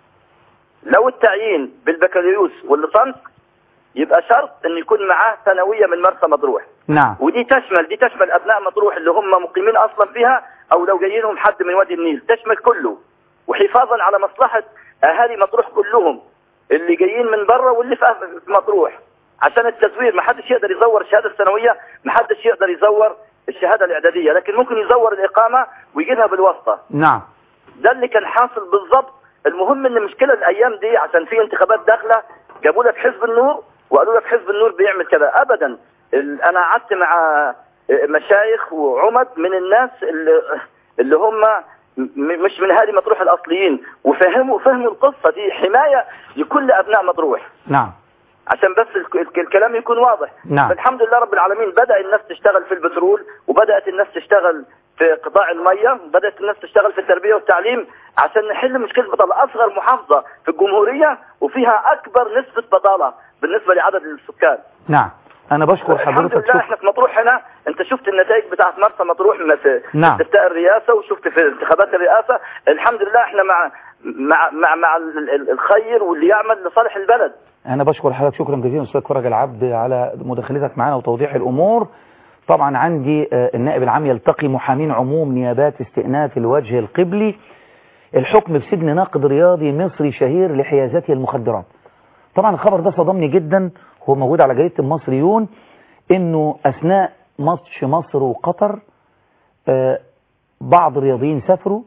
لو التعيين بالبكالوريوس والليسانس يبقى شرط انه يكون معاه ثانوية من مرسى مطروح نعم ودي تشمل دي تشمل ابناء مطروح اللي هم مقيمين اصلا فيها او لو جايينهم حد من وادي النيل تشمل كله وحفاظا على مصلحة اهالي مطروح كلهم اللي جايين من بره واللي في أه- في مطروح عشان التزوير ما حدش يقدر يزور الشهاده الثانويه ما حدش يقدر يزور الشهاده الاعداديه لكن ممكن يزور الاقامه ويجي لها بالواسطه نعم ده اللي كان حاصل بالظبط المهم ان المشكله الايام دي عشان في انتخابات داخله جابوا لك حزب النور وقالوا لك حزب النور بيعمل كده ابدا ال- انا قعدت مع مشايخ وعمد من الناس اللي, اللي هم م- مش من اهالي مطروح الاصليين وفهموا فهموا القصه دي حمايه لكل ابناء مطروح نعم عشان بس الك- الك- الكلام يكون واضح نعم. فالحمد لله رب العالمين بدأ الناس تشتغل في البترول وبدأت الناس تشتغل في قطاع المية بدأت الناس تشتغل في التربية والتعليم عشان نحل مشكلة البطالة أصغر محافظة في الجمهورية وفيها أكبر نسبة بطالة بالنسبة لعدد السكان نعم أنا بشكر الحمد حضرتك لله شكرا احنا في مطروح هنا انت شفت النتائج بتاعت مرسى مطروح ما في نعم. استفتاء الرئاسة وشفت في انتخابات الرئاسة الحمد لله احنا مع مع مع, مع ال- ال- الخير واللي يعمل لصالح البلد أنا بشكر حضرتك شكرا جزيلا أستاذ فرج العبد على مداخلتك معنا وتوضيح الأمور طبعا عندي آه، النائب العام يلتقي محامين عموم نيابات استئناف الوجه القبلي الحكم بسجن ناقد رياضي مصري شهير لحيازته المخدرات طبعا الخبر ده صدمني جدا هو موجود على جريدة المصريون انه اثناء ماتش مصر وقطر آه، بعض الرياضيين سافروا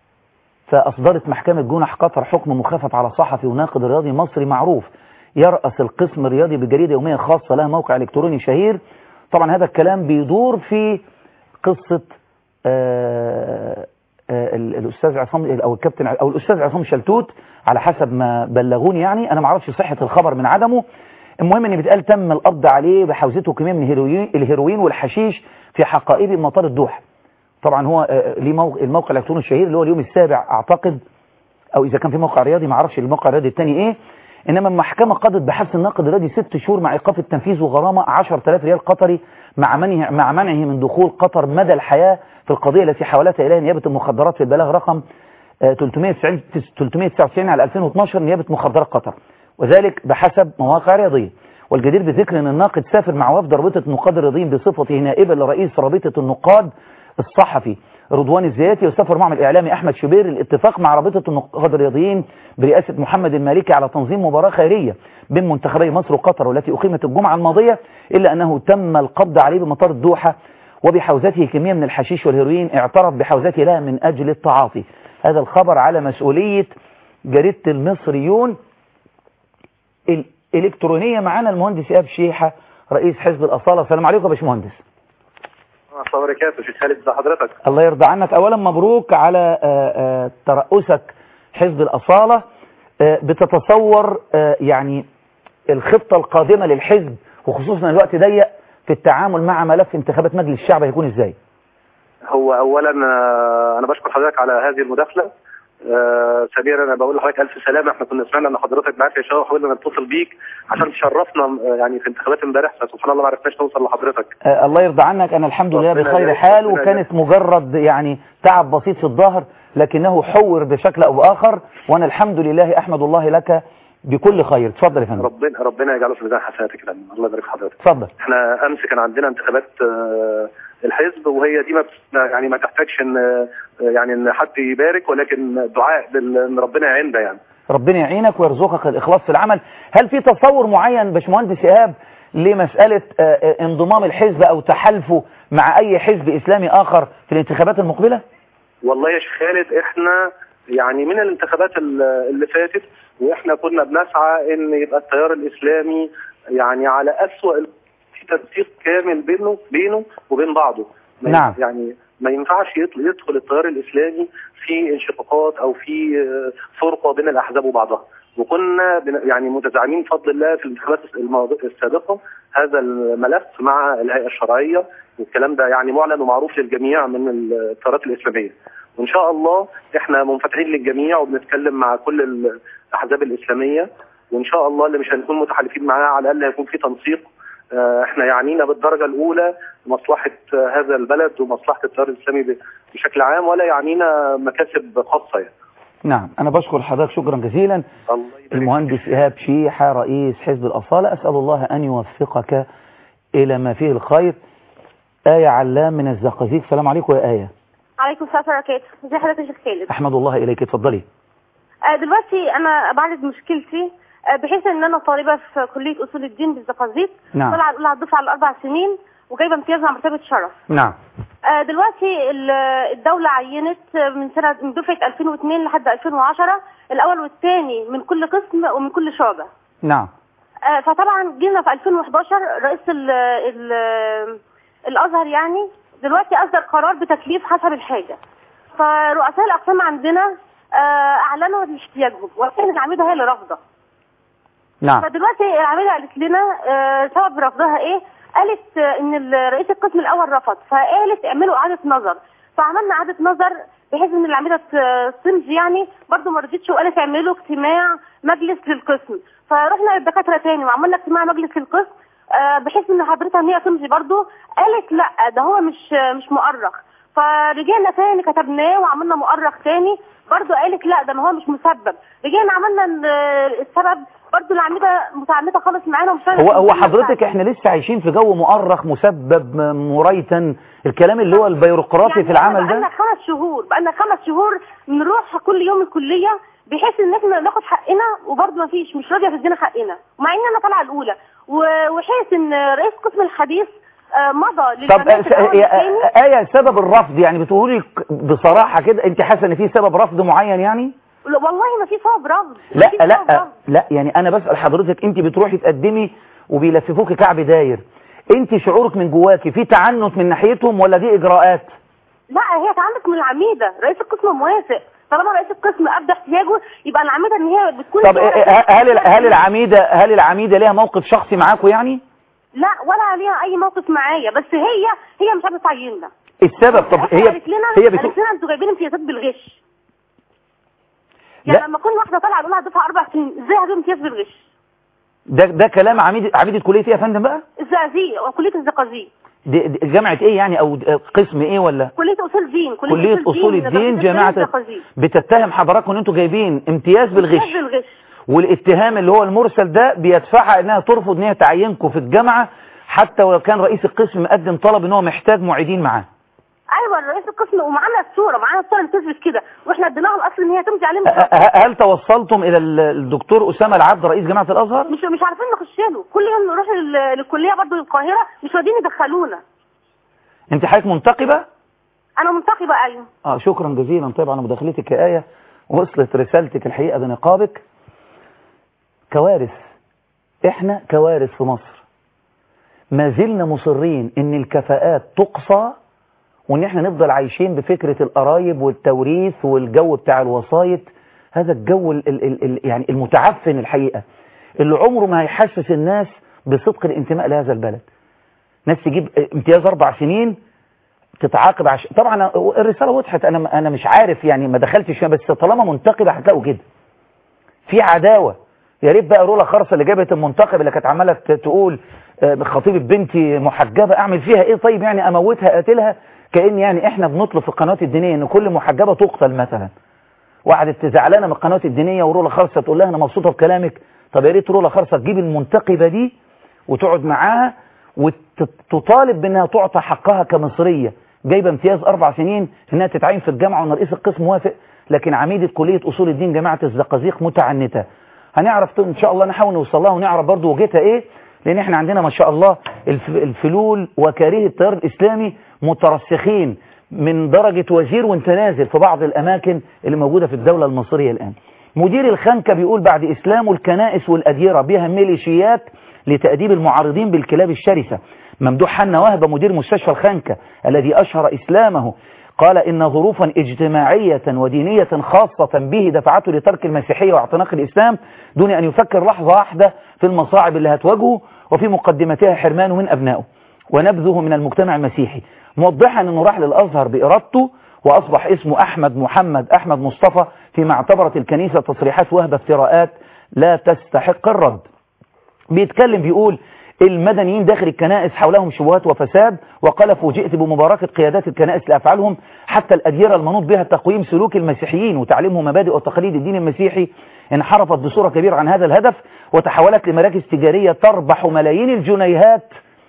فأصدرت محكمة جنح قطر حكم مخفف على صحفي وناقد رياضي مصري معروف يرأس القسم الرياضي بجريدة يومية خاصة لها موقع إلكتروني شهير طبعا هذا الكلام بيدور في قصة آه، آه، ال- الأستاذ عصام أو الكابتن أو الأستاذ عصام شلتوت على حسب ما بلغوني يعني أنا ما اعرفش صحة الخبر من عدمه المهم ان بيتقال تم القبض عليه بحوزته كمية من الهيروين, الهيروين والحشيش في حقائب مطار الدوحة طبعا هو آه، ليه موقع الموقع الالكتروني الشهير اللي هو اليوم السابع اعتقد او اذا كان في موقع رياضي ما اعرفش الموقع الرياضي الثاني ايه انما المحكمه قضت بحبس الناقد الرياضي ست شهور مع ايقاف التنفيذ وغرامه 10000 ريال قطري مع منعه مع منعه من دخول قطر مدى الحياه في القضيه التي حولتها اليها نيابه المخدرات في البلاغ رقم آه، 390 399 على 2012 نيابه مخدرات قطر وذلك بحسب مواقع رياضيه والجدير بذكر ان الناقد سافر مع وفد رابطه النقاد الرياضيين بصفته نائبا لرئيس رابطه النقاد الصحفي رضوان الزياتي وسافر معهم الاعلامي احمد شبير الاتفاق مع رابطه النقاد الرياضيين برئاسه محمد المالكي على تنظيم مباراه خيريه بين منتخبي مصر وقطر والتي اقيمت الجمعه الماضيه الا انه تم القبض عليه بمطار الدوحه وبحوزته كميه من الحشيش والهيروين اعترف بحوزته لها من اجل التعاطي هذا الخبر على مسؤوليه جريده المصريون الالكترونيه معانا المهندس ايهاب شيحه رئيس حزب الاصاله السلام عليكم يا باشمهندس الله وبركاته شيخ خالد ازي حضرتك الله يرضى عنك اولا مبروك على آه، آه، ترأسك حزب الأصالة آه، بتتصور آه، يعني الخطة القادمة للحزب وخصوصا الوقت ضيق في التعامل مع ملف انتخابات مجلس الشعب هيكون ازاي هو اولا آه، انا بشكر حضرتك على هذه المداخله آه، ثانيا انا بقول لحضرتك الف سلامه احنا كنا سمعنا ان حضرتك معاك يا شباب وحاولنا نتصل بيك عشان تشرفنا آه، يعني في انتخابات امبارح فسبحان الله ما عرفناش نوصل لحضرتك آه، الله يرضى عنك انا الحمد لله ربنا بخير يبارك- حال ربنا وكانت مجرد يعني تعب بسيط في الظهر لكنه حور بشكل او باخر وانا الحمد لله احمد الله لك بكل خير اتفضل يا فندم ربنا ربنا يجعله في ميزان حسناتك يا فندم. الله يبارك في حضرتك اتفضل احنا امس كان عندنا انتخابات آه، الحزب وهي دي ما بت- يعني ما تحتاجش ان آه، يعني ان حد يبارك ولكن دعاء بال- ان ربنا يعيننا يعني ربنا يعينك ويرزقك الإخلاص في العمل هل في تصور معين باشمهندس إيهاب لمسألة آه، آه، انضمام الحزب أو تحالفه مع أي حزب إسلامي آخر في الانتخابات المقبلة؟ والله يا شيخ خالد احنا يعني من الانتخابات ال- اللي فاتت واحنا كنا بنسعى ان يبقى التيار الاسلامي يعني على اسوأ ال- في تنسيق كامل بينه بينه وبين بعضه ما نعم. يعني ما ينفعش يدخل, يدخل التيار الاسلامي في انشقاقات او في آه، فرقه بين الاحزاب وبعضها وكنا بن- يعني متزعمين بفضل الله في الانتخابات الماض- السابقه هذا الملف مع الهيئه الشرعيه والكلام ده يعني معلن ومعروف للجميع من التيارات الاسلاميه وان شاء الله احنا منفتحين للجميع وبنتكلم مع كل الاحزاب الاسلاميه وان شاء الله اللي مش هنكون متحالفين معاه على الاقل هيكون في تنسيق آه، احنا يعنينا بالدرجه الاولى مصلحه آه، هذا البلد ومصلحه التيار الاسلامي ب- بشكل عام ولا يعنينا مكاسب خاصه يعني نعم أنا بشكر حضرتك شكرا جزيلا المهندس إيهاب شيحة رئيس حزب الأصالة أسأل الله أن يوفقك إلى ما فيه الخير آية علام من الزقازيق السلام عليكم يا آية عليكم السلام ورحمة الله وبركاته ازي حضرتك يا شيخ خالد أحمد الله إليك اتفضلي آه، دلوقتي انا بعرض مشكلتي آه، بحيث ان انا طالبه في كليه اصول الدين بالزقازيق نعم. طالعه الاولى على الدفعه الاربع سنين وجايبه امتياز مع مرتبه شرف نعم آه، دلوقتي ال- الدولة عينت آه، من سنة من دفعة 2002 لحد 2010 الأول والثاني من كل قسم ومن كل شعبة نعم آه، فطبعا جينا في 2011 رئيس ال ال الأزهر يعني دلوقتي أصدر قرار بتكليف حسب الحاجة فرؤساء الأقسام عندنا آه، أعلنوا احتياجهم ولكن العميدة هي اللي رافضة نعم فدلوقتي العميدة قالت لنا آه، سبب رفضها ايه قالت آه، ان ال- رئيس القسم الاول رفض فقالت اعملوا اعادة نظر فعملنا اعادة نظر بحيث ان العميدة ت- تمشي يعني برضو ما رضيتش وقالت اعملوا اجتماع مجلس للقسم فرحنا للدكاترة تاني وعملنا اجتماع مجلس للقسم آه، بحيث ان حضرتها ان هي تمشي برضو قالت لا ده هو مش مش مؤرخ فرجعنا تاني كتبناه وعملنا مؤرخ تاني برضو قالت لا ده ما هو مش مسبب رجعنا عملنا ال- السبب برضو العميدة متعنتة خالص معانا ومش هو هو حضرتك احنا لسه عايشين في جو مؤرخ مسبب م- مريتن الكلام اللي هو البيروقراطي في العمل بقالنا ده خمس شهور بقالنا خمس شهور نروح كل يوم الكلية بحيث ان احنا ناخد حقنا وبرضه ما فيش مش راضية تدينا حقنا مع ان انا طالعة الاولى و- وحيث ان رئيس قسم الحديث آه، مضى طب للبنات آه، الأول آه، والثاني. آه، آية سبب الرفض يعني بتقولي ك- بصراحة كده انت حاسة ان في سبب رفض معين يعني لا، والله ما في سبب رفض ما لا في سبب لا رفض. لا يعني انا بسأل حضرتك انت بتروحي تقدمي وبيلففوكي كعب داير انت شعورك من جواكي في تعنت من ناحيتهم ولا دي اجراءات لا هي اتعملت من العميدة رئيس القسم موافق طالما رئيس القسم ابدى احتياجه يبقى العميدة ان هي بتكون طب آه، آه، هل هل العميدة هل العميدة ليها موقف شخصي معاكم يعني لا ولا ليها اي موقف معايا بس هي هي مش عايزه تعيننا السبب طب إحنا هي قالت لنا هي بتقول قالت لنا انتوا جايبين امتيازات بالغش يعني لا. لما اكون واحده طالعه الاولى على الدفعه اربع سنين ازاي هجيب امتياز بالغش ده ده كلام عميد عميدة كلية ايه يا فندم بقى الزقازيق وكليه الزقازيق دي دي جامعة ايه يعني او قسم ايه ولا كليه اصول دين كلية اصول الدين جامعة الزقازيق بتتهم حضراتكم ان انتوا جايبين امتياز بالغش امتياز بالغش والاتهام اللي هو المرسل ده بيدفعها انها ترفض ان هي تعينكم في الجامعة حتى ولو كان رئيس القسم مقدم طلب ان هو محتاج معيدين معاه ايوه رئيس القسم ومعانا الصوره معانا الصوره اللي تثبت كده واحنا اديناها الاصل ان هي تمشي عليه أ- أ- هل توصلتم الى ال- الدكتور اسامة العبد رئيس جامعة الازهر مش مش عارفين نخش له كل يوم نروح لل- للكليه برضه للقاهره مش راضيين يدخلونا انت حضرتك منتقبة انا منتقبه ايوه اه شكرا جزيلا طيب على مداخلتك يا آية وصلت رسالتك الحقيقة بنقابك كوارث احنا كوارث في مصر ما زلنا مصرين ان الكفاءات تقصى وان احنا نفضل عايشين بفكرة القرايب والتوريث والجو بتاع الوسايط هذا الجو ال ال ال ال يعني المتعفن الحقيقة اللي عمره ما هيحسس الناس بصدق الانتماء لهذا البلد ناس تجيب امتياز اربع سنين تتعاقب عش... طبعا الرسالة وضحت انا انا مش عارف يعني ما دخلتش فيها بس طالما منتقبة هتلاقوا كده في عداوة يا ريت بقى رولا خرصة اللي جابت المنتقب اللي كانت عمالة ت- تقول آه، خطيبة بنتي محجبة اعمل فيها ايه طيب يعني اموتها اقتلها كأن يعني احنا بنطلب في القنوات الدينية ان كل محجبة تقتل مثلا وقعدت زعلانة من القنوات الدينية ورولا خرصة تقول لها انا مبسوطة بكلامك طب يا ريت رولا خرصة تجيب المنتقبة دي وتقعد معاها وتطالب بانها تعطى حقها كمصرية جايبه امتياز اربع سنين انها تتعين في الجامعة وان رئيس القسم موافق لكن عميدة كلية اصول الدين جامعة الزقازيق متعنتة هنعرف ان شاء الله نحاول نوصل لها ونعرف برضو وجهتها ايه لان احنا عندنا ما شاء الله الف- الفلول وكارهي التيار الاسلامي مترسخين من درجة وزير وانت نازل في بعض الاماكن اللي موجودة في الدولة المصرية الان مدير الخنكة بيقول بعد اسلامه الكنائس والاديرة بها ميليشيات لتأديب المعارضين بالكلاب الشرسة ممدوح حنا وهبة مدير مستشفى الخنكة الذي أشهر إسلامه قال إن ظروفا اجتماعية ودينية خاصة به دفعته لترك المسيحية واعتناق الإسلام دون أن يفكر لحظة واحدة في المصاعب اللي هتواجهه وفي مقدمتها حرمانه من أبنائه ونبذه من المجتمع المسيحي موضحا أنه راح للأزهر بإرادته وأصبح اسمه أحمد محمد أحمد مصطفى فيما اعتبرت الكنيسة تصريحات وهبة افتراءات لا تستحق الرد بيتكلم بيقول المدنيين داخل الكنائس حولهم شبهات وفساد وقال فوجئت بمباركة قيادات الكنائس لأفعالهم حتى الأديرة المنوط بها تقويم سلوك المسيحيين وتعليمهم مبادئ وتقاليد الدين المسيحي انحرفت بصورة كبيرة عن هذا الهدف وتحولت لمراكز تجارية تربح ملايين الجنيهات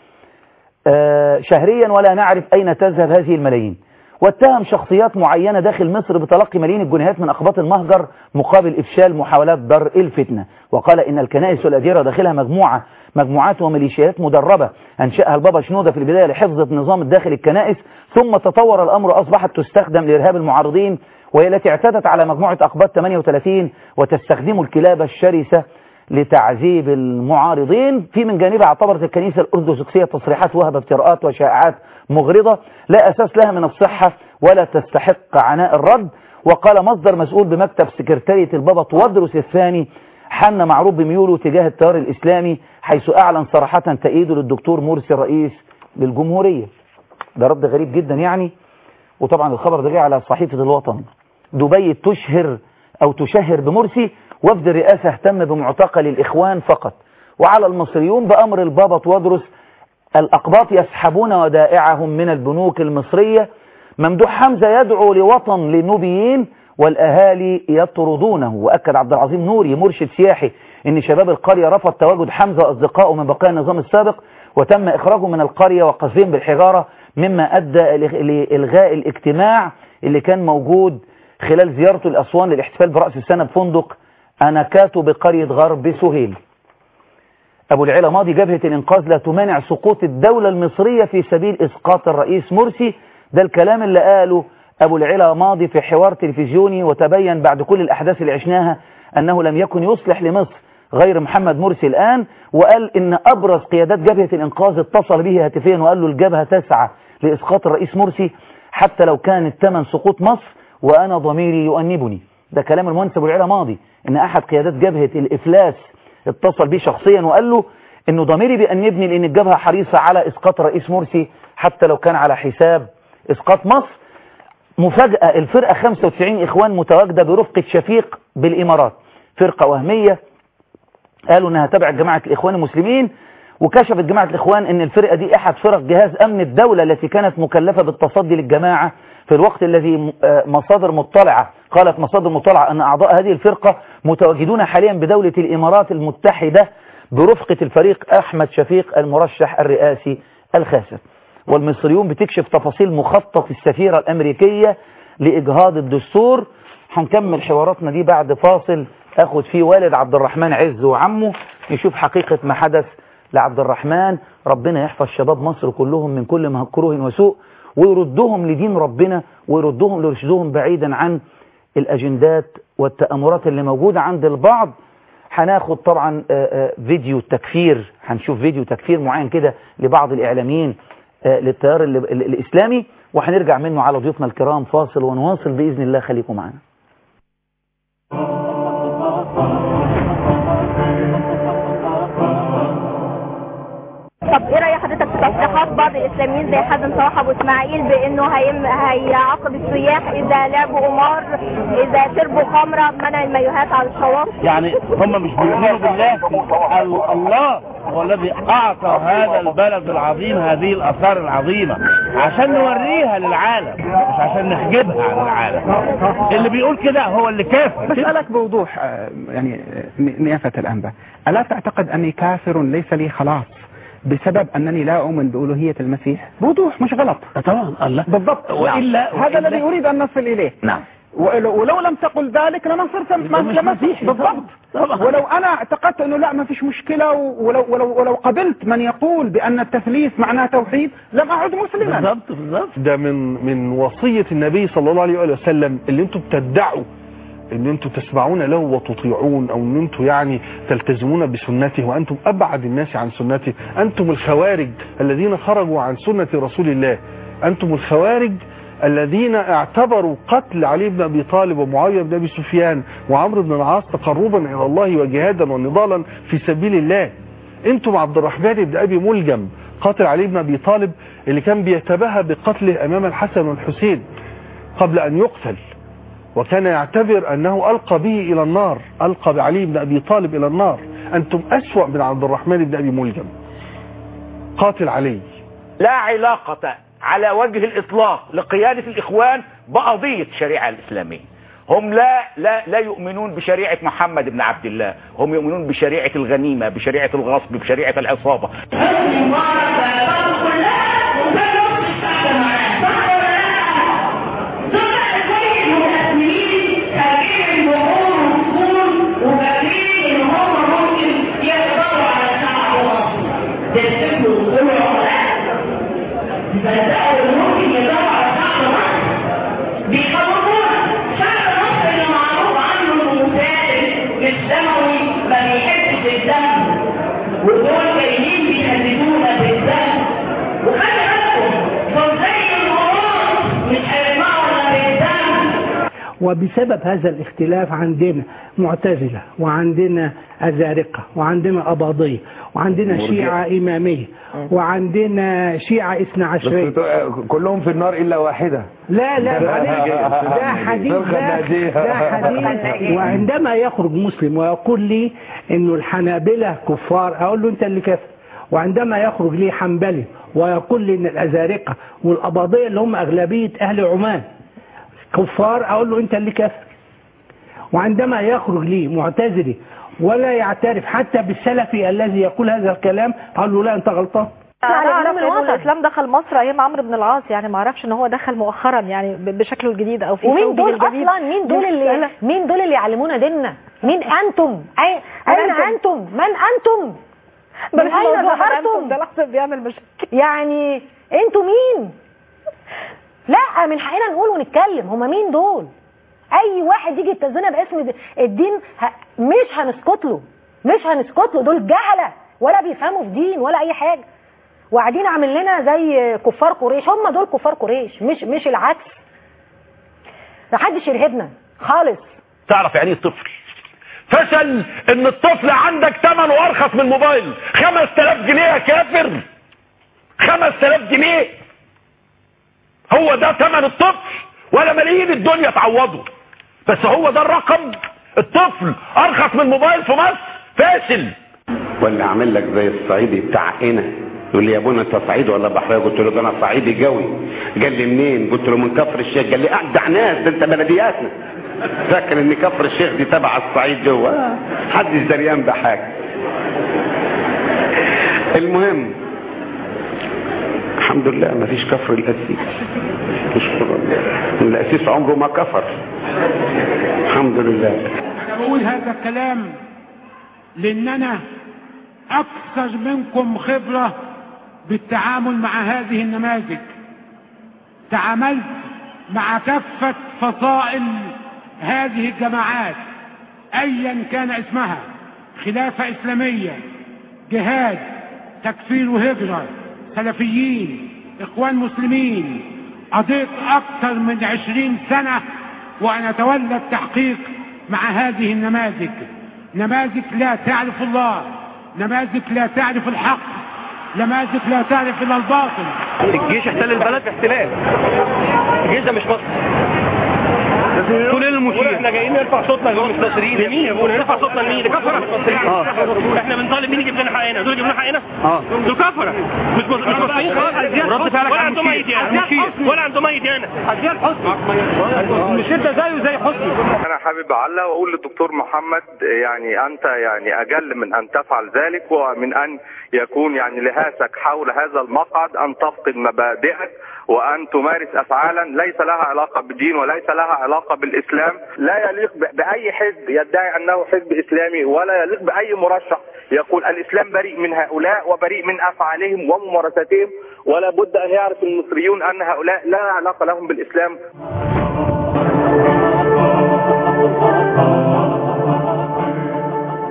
آه، شهريا ولا نعرف أين تذهب هذه الملايين واتهم شخصيات معينة داخل مصر بتلقي ملايين الجنيهات من أقباط المهجر مقابل إفشال محاولات درء الفتنة وقال إن الكنائس والأديرة داخلها مجموعة مجموعات وميليشيات مدربة أنشأها البابا شنودة في البداية لحفظ النظام الداخل الكنائس ثم تطور الأمر أصبحت تستخدم لإرهاب المعارضين وهي التي اعتدت على مجموعة أقباط 38 وتستخدم الكلاب الشرسة لتعذيب المعارضين في من جانبها اعتبرت الكنيسة الأرثوذكسية تصريحات وهبة افتراءات وشائعات مغرضة لا أساس لها من الصحة ولا تستحق عناء الرد وقال مصدر مسؤول بمكتب سكرتارية البابا توادرس الثاني حن معروف بميوله تجاه التيار الإسلامي حيث أعلن صراحة تأييده للدكتور مرسي الرئيس للجمهورية ده رد غريب جدا يعني وطبعا الخبر ده جه على صحيفة الوطن دبي تشهر أو تشهر بمرسي وفد الرئاسة اهتم بمعتقل الإخوان فقط وعلى المصريون بأمر البابا توادرس الأقباط يسحبون ودائعهم من البنوك المصرية ممدوح حمزة يدعو لوطن للنوبيين والأهالي يطردونه وأكد عبد العظيم نوري مرشد سياحي إن شباب القرية رفض تواجد حمزة وأصدقائه من بقايا النظام السابق وتم إخراجه من القرية وقذفهم بالحجارة مما أدى لإلغاء الاجتماع اللي كان موجود خلال زيارته لأسوان للاحتفال برأس السنة بفندق أناكاتو بقرية غرب سهيل أبو العلا ماضي جبهة الإنقاذ لا تمانع سقوط الدولة المصرية في سبيل إسقاط الرئيس مرسي ده الكلام اللي قاله أبو العلا ماضي في حوار تلفزيوني وتبين بعد كل الأحداث اللي عشناها أنه لم يكن يصلح لمصر غير محمد مرسي الآن وقال إن أبرز قيادات جبهة الإنقاذ اتصل به هاتفيا وقال له الجبهة تسعى لإسقاط الرئيس مرسي حتى لو كان الثمن سقوط مصر وأنا ضميري يؤنبني ده كلام المهندس أبو العلا ماضي إن أحد قيادات جبهة الإفلاس اتصل بيه شخصيا وقال له إنه ضميري بيأنبني لأن الجبهة حريصة على إسقاط الرئيس مرسي حتى لو كان على حساب إسقاط مصر مفاجأة الفرقة 95 إخوان متواجدة برفقة شفيق بالإمارات فرقة وهمية قالوا انها تبع جماعة الاخوان المسلمين وكشفت جماعة الاخوان ان الفرقة دي احد فرق جهاز امن الدولة التي كانت مكلفة بالتصدي للجماعة في الوقت الذي مصادر مطلعة قالت مصادر مطلعة ان اعضاء هذه الفرقة متواجدون حاليا بدولة الامارات المتحدة برفقة الفريق احمد شفيق المرشح الرئاسي الخاسر والمصريون بتكشف تفاصيل مخطط السفيرة الامريكية لاجهاض الدستور هنكمل حواراتنا دي بعد فاصل اخد فيه والد عبد الرحمن عز وعمه نشوف حقيقة ما حدث لعبد الرحمن ربنا يحفظ شباب مصر كلهم من كل مكروه وسوء ويردهم لدين ربنا ويردهم لرشدهم بعيدا عن الأجندات والتأمرات اللي موجودة عند البعض هناخد طبعا فيديو تكفير هنشوف فيديو تكفير معين كده لبعض الإعلاميين للتيار الإسلامي وهنرجع منه على ضيوفنا الكرام فاصل ونواصل بإذن الله خليكم معنا طب ايه راي حضرتك في تصريحات بعض الاسلاميين زي حازم صلاح ابو اسماعيل بانه هيم هيعاقب السياح اذا لعبوا قمار اذا شربوا خمره منع المايوهات على الشواطئ يعني هم مش بيؤمنوا بالله ال- الله هو الذي اعطى هذا البلد العظيم هذه الاثار العظيمه عشان نوريها للعالم مش عشان نحجبها عن العالم اللي بيقول كده هو اللي كافر بسألك بوضوح آه، يعني آه، نيافة الأنبا ألا تعتقد أني كافر ليس لي خلاص بسبب أنني لا أؤمن بألوهية المسيح بوضوح مش غلط طبعا الله بالضبط وإلا نعم. هذا وإلا- الذي أريد أن نصل إليه نعم ولو, ولو لم تقل ذلك لما صرت ما مش لم مسيحي بالضبط طبعا. ولو انا اعتقدت انه لا ما فيش مشكله ولو ولو ولو قبلت من يقول بان التثليث معناه توحيد لم اعد مسلما بالضبط بالضبط ده من من وصية النبي صلى الله عليه وآله وسلم اللي انتم بتدعوا ان انتم تسمعون له وتطيعون او ان انتم يعني تلتزمون بسنته وانتم ابعد الناس عن سنته انتم الخوارج الذين خرجوا عن سنة رسول الله انتم الخوارج الذين اعتبروا قتل علي بن ابي طالب ومعاويه بن ابي سفيان وعمرو بن العاص تقربا الى الله وجهادا ونضالا في سبيل الله انتم عبد الرحمن بن ابي ملجم قاتل علي بن ابي طالب اللي كان بيتباهى بقتله امام الحسن والحسين قبل ان يقتل وكان يعتبر انه القى به الى النار القى بعلي بن ابي طالب الى النار انتم اسوا من عبد الرحمن بن ابي ملجم قاتل علي لا علاقة على وجه الإطلاق لقيادة الإخوان بقضية الشريعة الإسلامية هم لا لا لا يؤمنون بشريعة محمد بن عبد الله هم يؤمنون بشريعة الغنيمة بشريعة الغصب بشريعة العصابة ودول جايين بيهددونا بالدم وخلي بالكم دول زي الغرور مش هيسمعوا الا بالدم وبسبب هذا الاختلاف عندنا معتزلة وعندنا أزارقة وعندنا أباضية وعندنا مرجئة. شيعة إمامية وعندنا شيعة إثنى عشرية بس كلهم في النار الا واحده لا لا معلش ده حديث فرقة ده, ناجية. ده حديث وعندما يخرج مسلم ويقول لي انه الحنابلة كفار اقول له انت اللي كافر وعندما يخرج لي حنبلي ويقول لي ان الازارقة والاباضية اللي هم اغلبية اهل عمان كفار اقول له انت اللي كافر وعندما يخرج لي معتزلي ولا يعترف حتى بالسلفي الذي يقول هذا الكلام اقول له لا انت غلطان لا على اعرف إمام انه الوطن. الاسلام دخل مصر ايام عمرو بن العاص يعني ما اعرفش ان هو دخل مؤخرا يعني ب- بشكله الجديد او في ومين ثوبه دول الجديد اصلا مين دول دي اللي مسألة. مين دول اللي يعلمونا ديننا مين انتم أي... اين أنتم. انتم من انتم من بلاش اين موضوع ظهرتم أنتم، ده لحظة بيعمل مشاكل يعني انتوا مين لا من حقنا نقول ونتكلم هما مين دول اي واحد يجي يتزنا باسم د- الدين ه... مش هنسكت له مش هنسكت له دول جهله ولا بيفهموا في دين ولا اي حاجه وقاعدين عامل لنا زي كفار قريش هم دول كفار قريش مش مش العكس محدش يرهبنا خالص تعرف يعني ايه طفل فشل ان الطفل عندك ثمنه ارخص من الموبايل 5000 جنيه يا كافر 5000 جنيه هو ده ثمن الطفل ولا ملايين الدنيا تعوضه بس هو ده الرقم الطفل ارخص من الموبايل في مصر فاشل ولا اعمل لك زي الصعيدي بتاع هنا يقول لي يا ابونا انت صعيدي ولا بحريه قلت له ده انا صعيدي قوي قال لي منين قلت له من كفر الشيخ قال لي اجدع ناس ده انت بلدياتنا فاكر ان كفر الشيخ دي تبع الصعيد جوه محدش دريان بحاجه المهم الحمد لله ما فيش كفر الاسيس نشكر الله الاسيس عمره ما كفر الحمد لله انا بقول هذا الكلام لان انا اكثر منكم خبرة بالتعامل مع هذه النماذج تعاملت مع كافة فصائل هذه الجماعات ايا كان اسمها خلافة اسلامية جهاد تكفير وهجرة سلفيين اخوان مسلمين قضيت اكثر من عشرين سنة وانا اتولى التحقيق مع هذه النماذج نماذج لا تعرف الله نماذج لا تعرف الحق نماذج لا تعرف الا الباطل الجيش احتل البلد احتلال الجيش ده مش مصر كل المشير احنا جايين نرفع صوتنا لهم مستنصرين لمين يا ابونا نرفع صوتنا لمين ده كفره اه احنا بنطالب مين يجيب لنا حقنا دول يجيب لنا حقنا اه دول كفره مش مص- مش مصريين خالص رد فعلك ولا عنده ميت يعني ولا عنده ميت يعني عزيز حسني المشير ده زيه زي حسني انا حابب اعلق واقول للدكتور محمد يعني انت يعني اجل من ان تفعل ذلك ومن ان يكون يعني لهاسك حول هذا المقعد ان تفقد مبادئك وان تمارس افعالا ليس لها علاقه بالدين وليس لها علاقه بالاسلام لا يليق ب- باي حزب يدعي انه حزب اسلامي ولا يليق باي مرشح يقول الاسلام بريء من هؤلاء وبريء من افعالهم وممارساتهم ولا بد ان يعرف المصريون ان هؤلاء لا علاقه لهم بالاسلام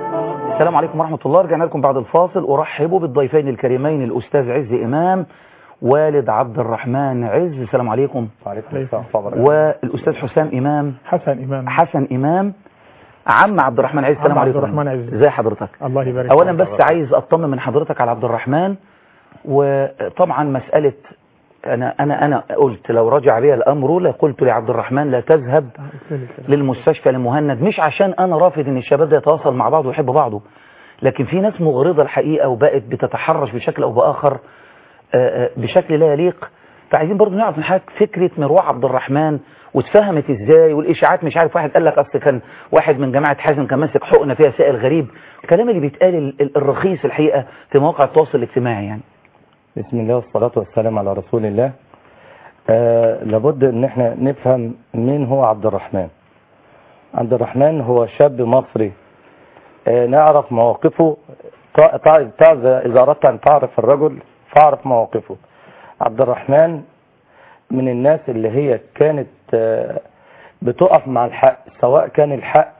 السلام عليكم ورحمة الله رجعنا لكم بعد الفاصل أرحب بالضيفين الكريمين الأستاذ عز إمام والد عبد الرحمن عز السلام عليكم وعليكم السلام ورحمة الله والأستاذ حسام إمام حسن إمام حسن إمام عم عبد الرحمن عز السلام عم عبد عليكم الرحمن عز. ازي حضرتك الله يبارك اولا فيك. بس عايز اطمن من حضرتك على عبد الرحمن وطبعا مسألة انا انا انا قلت لو رجع بي الامر لقلت لعبد الرحمن لا تذهب للمستشفى لمهند مش عشان انا رافض ان الشباب ده يتواصل مع بعض ويحب بعضه لكن في ناس مغرضة الحقيقة وبقت بتتحرش بشكل او باخر آه، آه، بشكل لا يليق فعايزين برضو نعرف من حضرتك فكرة مروع عبد الرحمن واتفهمت ازاي والاشاعات مش عارف واحد قال لك اصل كان واحد من جماعة حازم كان ماسك حقنة فيها سائل غريب الكلام اللي بيتقال ال- ال- الرخيص الحقيقة في مواقع التواصل الاجتماعي يعني بسم الله والصلاة والسلام على رسول الله آه لابد ان احنا نفهم مين هو عبد الرحمن عبد الرحمن هو شاب مصري آه نعرف مواقفه تع- تع- تع- اذا اردت ان تعرف الرجل فاعرف مواقفه عبد الرحمن من الناس اللي هي كانت آه بتقف مع الحق سواء كان الحق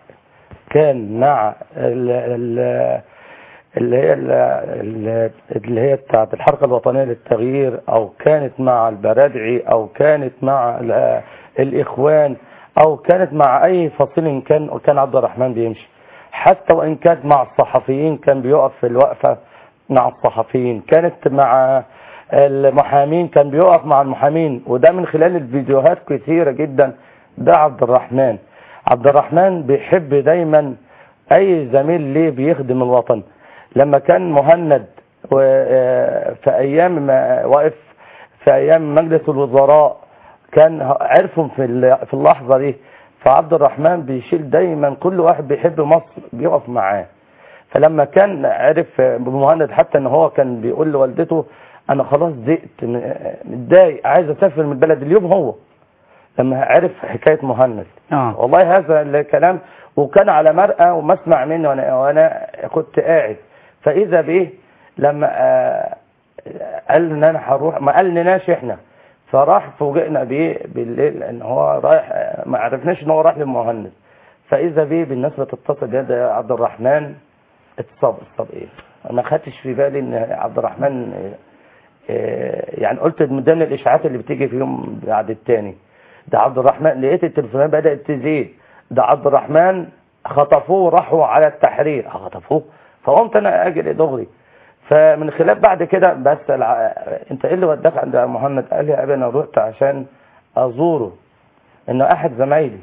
كان مع ال ال اللي هي ال- اللي هي بتاعت الحركة الوطنية للتغيير او كانت مع البرادعي او كانت مع ال- الاخوان او كانت مع اي فصيل إن كان كان عبد الرحمن بيمشي حتى وان كانت مع الصحفيين كان بيقف في الوقفة مع الصحفيين كانت مع المحامين كان بيقف مع المحامين وده من خلال الفيديوهات كثيرة جدا ده عبد الرحمن عبد الرحمن بيحب دايما اي زميل ليه بيخدم الوطن لما كان مهند و- آه، في ايام ما واقف في ايام مجلس الوزراء كان ه- عرفهم في ال- في اللحظه دي فعبد الرحمن بيشيل دايما كل واحد بيحب مصر بيقف معاه فلما كان عرف بمهند حتى ان هو كان بيقول لوالدته انا خلاص زهقت م- متضايق عايز اسافر من البلد اليوم هو لما عرف حكايه مهند آه. والله هذا الكلام وكان على مرأة ومسمع منه وانا وانا كنت قاعد فاذا بايه لما آه، قال ان انا هروح ما قالناش احنا فراح فوجئنا بيه بالليل ان هو رايح آه، ما عرفناش ان هو راح للمهندس فاذا بيه بالناس بتتصل بيه ده عبد الرحمن اتصاب اتصاب ايه ما خدتش في بالي ان عبد الرحمن آه، آه، يعني قلت من ضمن الاشاعات اللي بتيجي في يوم بعد التاني ده عبد الرحمن لقيت التليفونات بدات تزيد ده عبد الرحمن خطفوه وراحوا على التحرير خطفوه فقمت انا اجري دغري فمن خلال بعد كده بسال ع- انت ايه اللي وداك عند محمد قال لي يا ابي انا رحت عشان ازوره انه احد زمايلي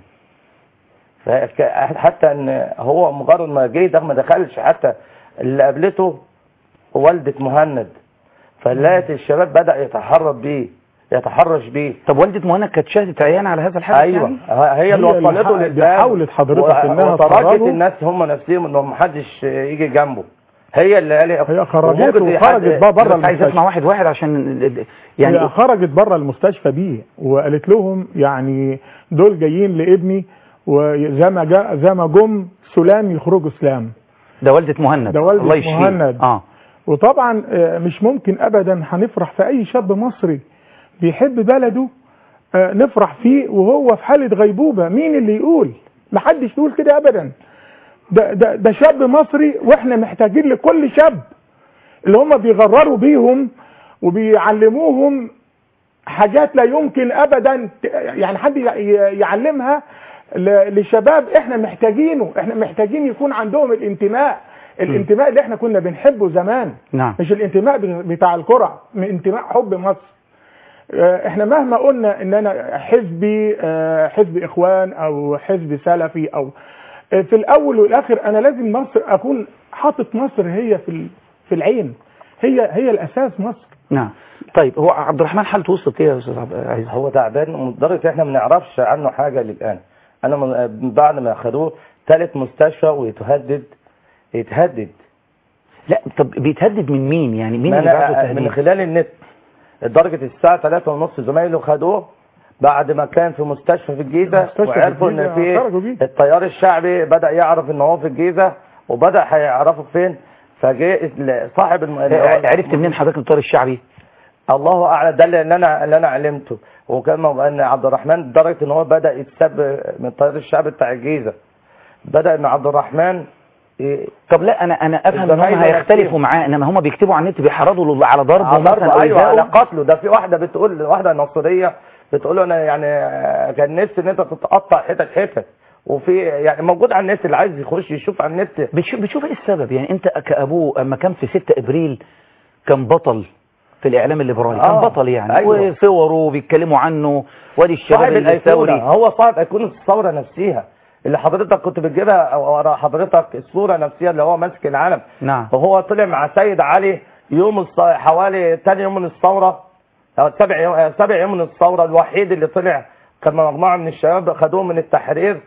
فك- حتى ان هو مجرد ما جه ده ما دخلش حتى اللي قابلته والدة مهند فلقيت الشباب بدأ يتحرك بيه يتحرش بيه طب والدة مهند كانت شاهدت عيان على هذا الحدث ايوه يعني؟ هي اللي هي اللي وصلته ح- للباب حاولت حضرتك و- إنها وتركت تخرجه. الناس هم نفسهم انه محدش يجي جنبه هي اللي قال هي خرجته وخرجت بقى بره بس عايز اسمع واحد واحد عشان يعني يعني هي خرجت بره المستشفى بيه وقالت لهم يعني دول جايين لابني وزي ما جا زي ما جم سلام يخرجوا سلام ده والدة مهند ده والدة الله يشفيه. مهند. اه وطبعا آه، مش ممكن ابدا هنفرح في اي شاب مصري بيحب بلده آه، نفرح فيه وهو في حالة غيبوبة مين اللي يقول محدش يقول كده ابدا ده, ده, ده شاب مصري واحنا محتاجين لكل شاب اللي هم بيغرروا بيهم وبيعلموهم حاجات لا يمكن ابدا ت- يعني حد ي- يعلمها ل- لشباب احنا محتاجينه احنا محتاجين يكون عندهم الانتماء الانتماء اللي احنا كنا بنحبه زمان نعم مش الانتماء بتاع الكرة من انتماء حب مصر آه، احنا مهما قلنا ان انا حزبي آه، حزب اخوان او حزب سلفي او آه، في الاول والاخر انا لازم مصر اكون حاطط مصر هي في ال- في العين هي هي الاساس مصر نعم طيب هو عبد الرحمن حالته وصلت ايه يا استاذ عبد العزيز هو تعبان لدرجه احنا ما نعرفش عنه حاجه للان انا من بعد ما خدوه ثالث مستشفى ويتهدد يتهدد لا طب بيتهدد من مين يعني مين ما اللي بعته أنا من التهديد خلال النت لدرجه الساعه 3 ونص زمايله خدوه بعد ما كان في مستشفى في الجيزه مستشفى في وعرفوا الجيزة ان في خرجوا بيه. التيار الشعبي بدا يعرف ان هو في الجيزه وبدا هيعرفوا فين فجاء صاحب الم... اللي هو- عرفت منين حضرتك الطار الشعبي الله اعلم ده اللي انا اللي انا علمته وكان موضوع ان عبد الرحمن لدرجه ان هو بدا يتسب من التيار الشعبي بتاع الجيزه بدا ان عبد الرحمن إيه، طب لا انا انا افهم ان هم الزمايل هيختلفوا نفسهم. معاه انما هم بيكتبوا على النت بيحرضوا له على ضربه على ضرب مثلا ايوه على وإيذائه. قتله ده في واحده بتقول واحده نصريه بتقول له انا يعني آه، كان نفسي ان انت تتقطع حتت حتت وفي يعني موجود على النت اللي عايز يخش يشوف على النت بتشوف بتشوف ايه السبب يعني انت كابوه اما كان في 6 ابريل كان بطل في الاعلام الليبرالي كان آه، بطل يعني أيوة. وصوره بيتكلموا عنه وادي الشباب صاحب الايقونه الثوري هو صاحب ايقونه الثوره نفسها اللي حضرتك كنت بتجيبها ورا حضرتك الصوره نفسها اللي هو ماسك العلم نعم وهو طلع مع سيد علي يوم الص... حوالي تاني يوم من الثوره أو سبع يوم سبع يوم من الثوره الوحيد اللي طلع كان مجموعه من الشباب خدوه من التحرير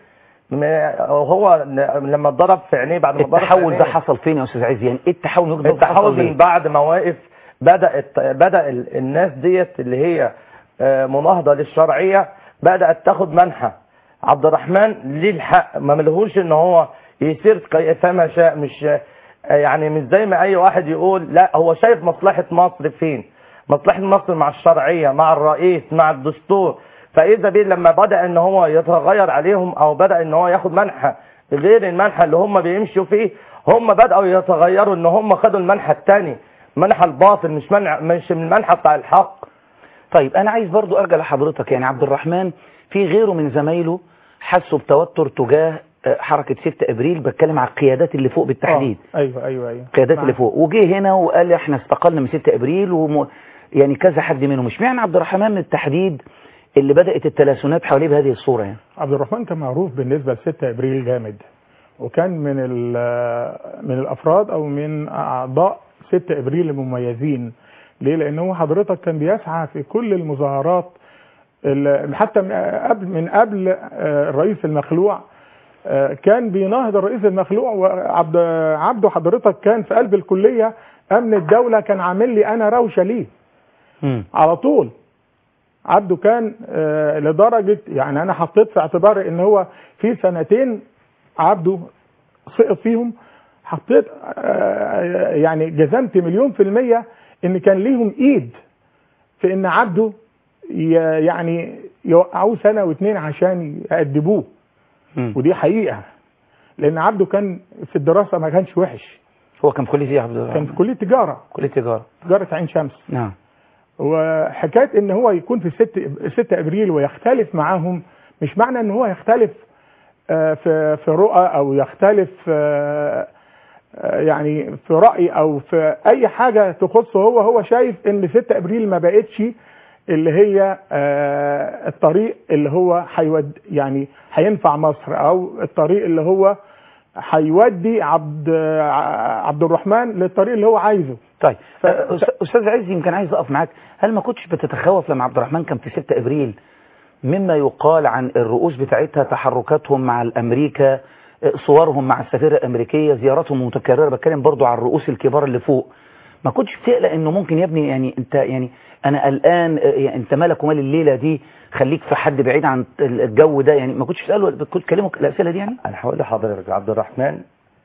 م- وهو ن- لما اتضرب في عينيه بعد ما اتضرب في التحول ده عينيه- حصل فين يا استاذ عز يعني ايه التحول من وجهة نظرك التحول حصل من ليه؟ بعد مواقف بدات بدا ال- الناس ديت اللي هي آه، مناهضه للشرعيه بدات تاخد منحى عبد الرحمن ليه الحق ما ملهوش ان هو يسير كيفما شاء مش آه، يعني مش زي ما اي واحد يقول لا هو شايف مصلحه مصر فين مصلحه مصر مع الشرعيه مع الرئيس مع الدستور فاذا بيه لما بدا ان هو يتغير عليهم او بدا ان هو ياخد منحى غير المنحى اللي هم بيمشوا فيه هم بداوا يتغيروا ان هم خدوا المنحى الثاني منحى الباطل مش منع مش المنحى بتاع الحق طيب انا عايز برضو ارجع لحضرتك يعني عبد الرحمن في غيره من زمايله حسوا بتوتر تجاه آه، حركة 6 ابريل بتكلم على القيادات اللي فوق بالتحديد آه، ايوه ايوه ايوه القيادات معاك. اللي فوق وجه هنا وقال احنا استقلنا من 6 ابريل وم... يعني كذا حد منهم مش معنى عبد الرحمن من التحديد اللي بدأت التلاسونات حواليه بهذه الصورة يعني عبد الرحمن كان معروف بالنسبه ل 6 ابريل جامد وكان من ال- من الافراد او من اعضاء 6 ابريل المميزين ليه لان هو حضرتك كان بيسعى في كل المظاهرات ال- حتى من قبل من قبل آه، الرئيس المخلوع آه، كان بيناهض الرئيس المخلوع وعبد عبده حضرتك كان في قلب الكليه امن الدوله كان عامل لي انا روشه ليه على طول عبده كان آه، لدرجة يعني أنا حطيت في اعتباري إن هو في سنتين عبده سقط فيهم حطيت آه، يعني جزمت مليون في المية إن كان ليهم إيد في إن عبده ي- يعني يوقعوه سنة واتنين عشان يأدبوه ودي حقيقة لأن عبده كان في الدراسة ما كانش وحش هو كان في كلية ايه يا عبد كان الرحمن في كلية تجارة كلية تجارة تجارة عين شمس نعم وحكايه ان هو يكون في 6 6 ابريل ويختلف معاهم مش معنى ان هو يختلف آه، في في رؤى او يختلف آه، آه، يعني في راي او في اي حاجه تخصه هو هو شايف ان 6 ابريل ما بقتش اللي هي آه، الطريق اللي هو حيود يعني هينفع مصر او الطريق اللي هو هيودي عبد عبد الرحمن للطريق اللي هو عايزه طيب آه، أستاذ- استاذ عز يمكن عايز اقف معاك هل ما كنتش بتتخوف لما عبد الرحمن كان في 6 ابريل مما يقال عن الرؤوس بتاعتها تحركاتهم مع الامريكا آه، صورهم مع السفيرة الامريكية زياراتهم متكررة بتكلم برضو عن الرؤوس الكبار اللي فوق ما كنتش بتقلق انه ممكن يا ابني يعني انت يعني انا قلقان آه، يعني انت مالك ومال الليلة دي خليك في حد بعيد عن الجو ده يعني ما كنتش تساله كنت تكلمه الاسئله دي يعني انا هقول لحضرتك عبد الرحمن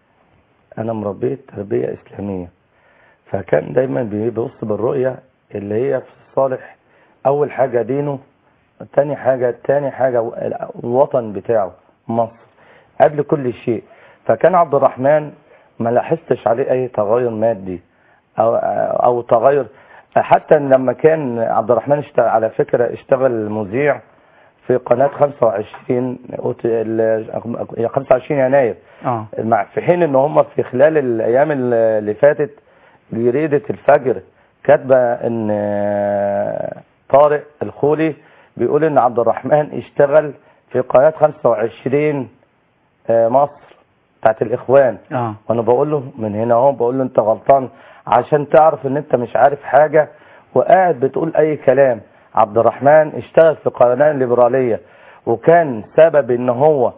انا مربيه تربيه اسلاميه فكان دايما بيبص بالرؤيه اللي هي في الصالح اول حاجه دينه تاني حاجه تاني حاجه الوطن بتاعه مصر قبل كل شيء فكان عبد الرحمن ما لاحظتش عليه اي تغير مادي او او تغير حتى لما كان عبد الرحمن اشتغل على فكره اشتغل مذيع في قناه 25 أوت- ال- 25 يناير اه مع في حين ان هم في خلال الايام اللي فاتت جريده الفجر كاتبه ان آه، طارق الخولي بيقول ان عبد الرحمن اشتغل في قناه 25 آه، مصر بتاعت الاخوان اه وانا بقول له من هنا اهو بقول له انت غلطان عشان تعرف ان انت مش عارف حاجه وقاعد بتقول اي كلام عبد الرحمن اشتغل في قناه ليبراليه وكان سبب ان هو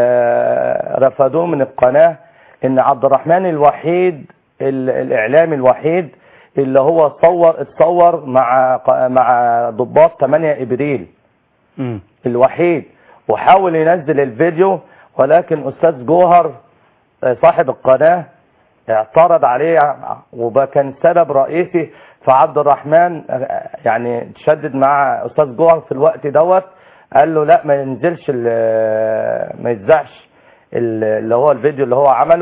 آه، رفضوه من القناه ان عبد الرحمن الوحيد ال- الاعلامي الوحيد اللي هو صور اتصور مع ق- مع ضباط 8 ابريل امم الوحيد وحاول ينزل الفيديو ولكن استاذ جوهر آه، صاحب القناه اعترض عليه وكان سبب رئيسي فعبد الرحمن آه، يعني تشدد مع استاذ جوهر في الوقت دوت قال له لا ما ينزلش ال- ما يتذاعش ال- اللي هو الفيديو اللي هو عمله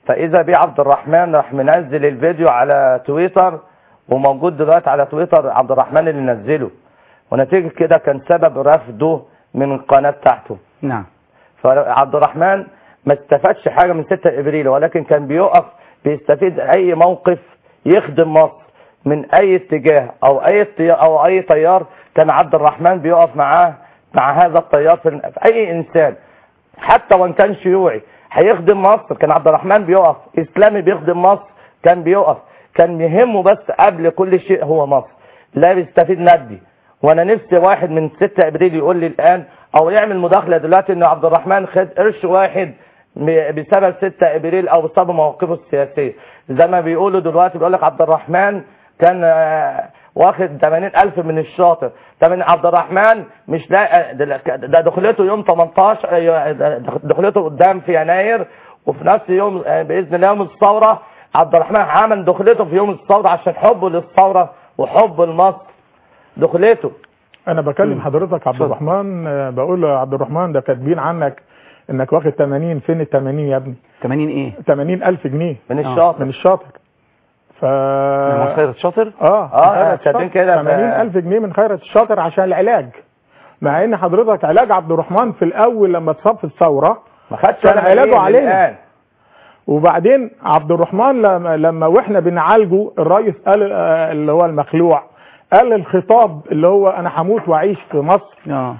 فاذا بيه عبد الرحمن راح منزل الفيديو على تويتر وموجود دلوقتي على تويتر عبد الرحمن اللي نزله ونتيجة كده كان سبب رفضه من القناة بتاعته نعم فعبد الرحمن ما استفادش حاجة من 6 ابريل ولكن كان بيقف بيستفيد اي موقف يخدم مصر من اي اتجاه او اي اتي- او اي تيار كان عبد الرحمن بيقف معاه مع هذا التيار في في اي انسان حتى وان كان شيوعي هيخدم مصر كان عبد الرحمن بيقف اسلامي بيخدم مصر كان بيقف كان يهمه بس قبل كل شيء هو مصر لا بيستفيد مادي وانا نفسي واحد من 6 ابريل يقول لي الان او يعمل مداخله دلوقتي ان عبد الرحمن خد قرش واحد م- بسبب 6 ابريل او بسبب مواقفه السياسيه زي ما بيقولوا دلوقتي بيقول لك عبد الرحمن كان آه، واخد 80000 من الشاطر طب عبد الرحمن مش لاقي ده ده دخلته يوم 18 أيوة، ده دخلته قدام في يناير وفي نفس يوم آه، باذن الله يوم الثوره عبد الرحمن عمل دخلته في يوم الثوره عشان حبه للثوره وحبه لمصر دخلته انا بكلم حضرتك عبد الرحمن آه، بقول له يا عبد الرحمن ده كاتبين عنك انك واخد 80 فين ال 80 يا ابني 80 ايه 80 الف جنيه من الشاطر. من الشاطر ف من خيرت شاطر اه آه، خيرت كاتبين الشاطر. كده ب- 80 الف جنيه من خيرت الشاطر عشان العلاج مع ان حضرتك علاج عبد الرحمن في الاول لما اتصاب في الثوره ما خدش كان ولا علاجه مليم علينا الآن. وبعدين عبد الرحمن لما, لما واحنا بنعالجه الرئيس قال آه، اللي هو المخلوع قال الخطاب اللي هو انا هموت واعيش في مصر اه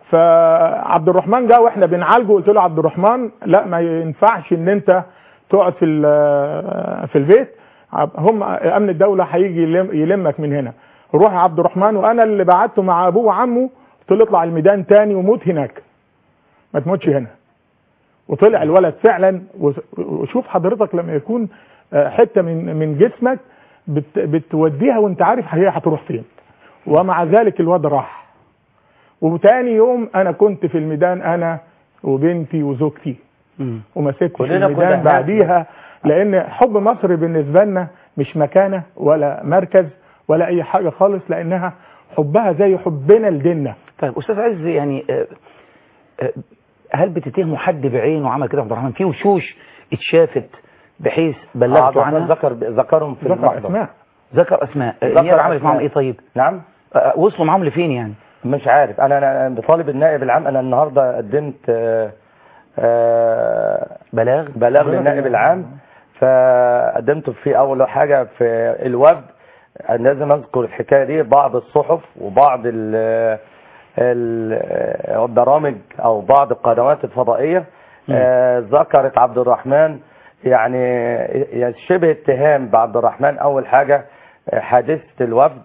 فعبد الرحمن جه واحنا بنعالجه قلت له عبد الرحمن لا ما ينفعش ان انت تقعد في ال- في البيت عب- هم امن الدوله هيجي يلم- يلمك من هنا روح يا عبد الرحمن وانا اللي بعته مع ابوه وعمه قلت له اطلع الميدان تاني وموت هناك ما تموتش هنا وطلع الولد فعلا وس- وشوف حضرتك لما يكون آه، حته من من جسمك بت بتوديها وانت عارف هي هتروح فين ومع ذلك الواد راح وتاني يوم انا كنت في الميدان انا وبنتي وزوجتي وما سبتش كلنا كنا الميدان هناك. بعديها لان حب مصر بالنسبه لنا مش مكانه ولا مركز ولا اي حاجه خالص لانها حبها زي حبنا لديننا طيب استاذ عز يعني آه، آه، هل بتتهموا حد بعينه وعمل كده عبد الرحمن في وشوش اتشافت بحيث عبد بلغتوا الرحمن عنها ذكر ذكرهم في ذكر المحضر اسماء ذكر اسماء آه، ذكر النيابه عملت أسماء. معاهم ايه طيب نعم آه، وصلوا معاهم لفين يعني مش عارف انا انا بطالب النائب العام انا النهارده قدمت آه، آه، بلاغ بلاغ للنائب العام فقدمت في اول حاجه في الوفد أنا لازم اذكر الحكايه دي بعض الصحف وبعض ال ال- البرامج او بعض القنوات الفضائيه آه، ذكرت عبد الرحمن يعني يعني شبه اتهام بعبد الرحمن اول حاجه آه، حادثه الوفد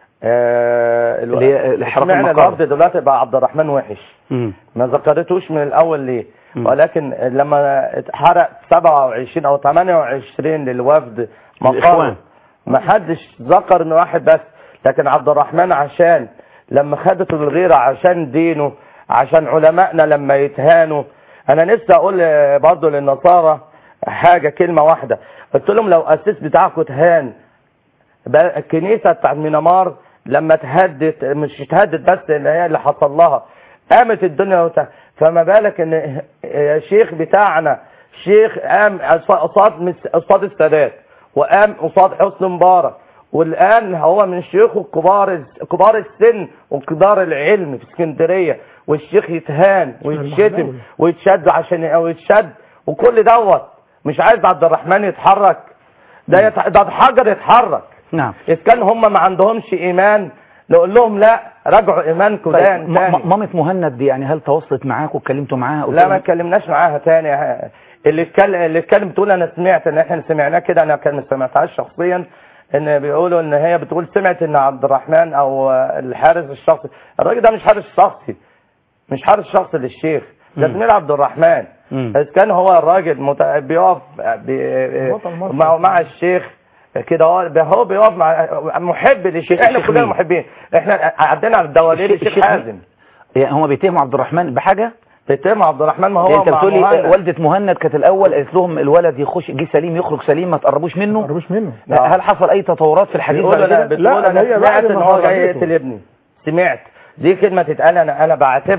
آه، الو- اللي هي الإحراق اشمعنى المقر. الوفد دلوقتي بقى عبد الرحمن وحش مم. ما ذكرتوش من الاول ليه ولكن لما اتحرق 27 او 28 للوفد الإخوان. مقر ما حدش ذكر ان واحد بس لكن عبد الرحمن عشان لما خدته الغيرة عشان دينه عشان علمائنا لما يتهانوا انا نفسي اقول آه، برضو للنصارى حاجة كلمة واحدة قلت لهم لو اسيس بتاعكم اتهان بقى الكنيسة بتاعت مينامار لما تهدت مش اتهدت بس ان هي اللي حصل لها قامت الدنيا وت... فما بالك ان الشيخ بتاعنا شيخ قام قصاد مس- قصاد السادات وقام قصاد حسني مبارك والان هو من شيوخ الكبار كبار السن وكبار العلم في اسكندريه والشيخ يتهان ويتشتم ويتشد عشان او يتشد وكل دوت مش عايز عبد الرحمن يتحرك ده يتح... ده حجر يتحرك نعم اذا كان هم ما عندهمش ايمان نقول لهم لا راجعوا ايمانكم ده طيب م- م- مامة مهند دي يعني هل تواصلت معاك واتكلمتوا معاها قلت لا لهم- ما اتكلمناش معاها تاني اللي اتكلم اللي اتكلم بتقول انا سمعت ان احنا سمعناه كده انا كان ما سمعتهاش شخصيا ان بيقولوا ان هي بتقول سمعت ان عبد الرحمن او الحارس الشخصي الراجل ده مش حارس شخصي مش حارس شخصي للشيخ ده مم. زميل عبد الرحمن مم. اذا كان هو الراجل مت... بيقف بي... بطل مصر. مع... مع الشيخ كده هو هو بيقف مع محب للشيخ احنا الشيخ كلنا مين؟ محبين احنا عدينا على الدواليب الشيخ- الشيخ الشيخ مين؟ حازم يعني هم بيتهموا عبد الرحمن بحاجه بيتهم عبد الرحمن ما هو يعني انت مع بتقولي مهند. والدة مهند كانت الاول قالت لهم الولد يخش جه سليم يخرج سليم ما تقربوش منه ما تقربوش منه هل حصل اي تطورات في الحديث بتقول بعد انا كده بتقول انا سمعت ان هو جاي يقتل ابني سمعت دي كلمه تتقال انا انا بعاتبها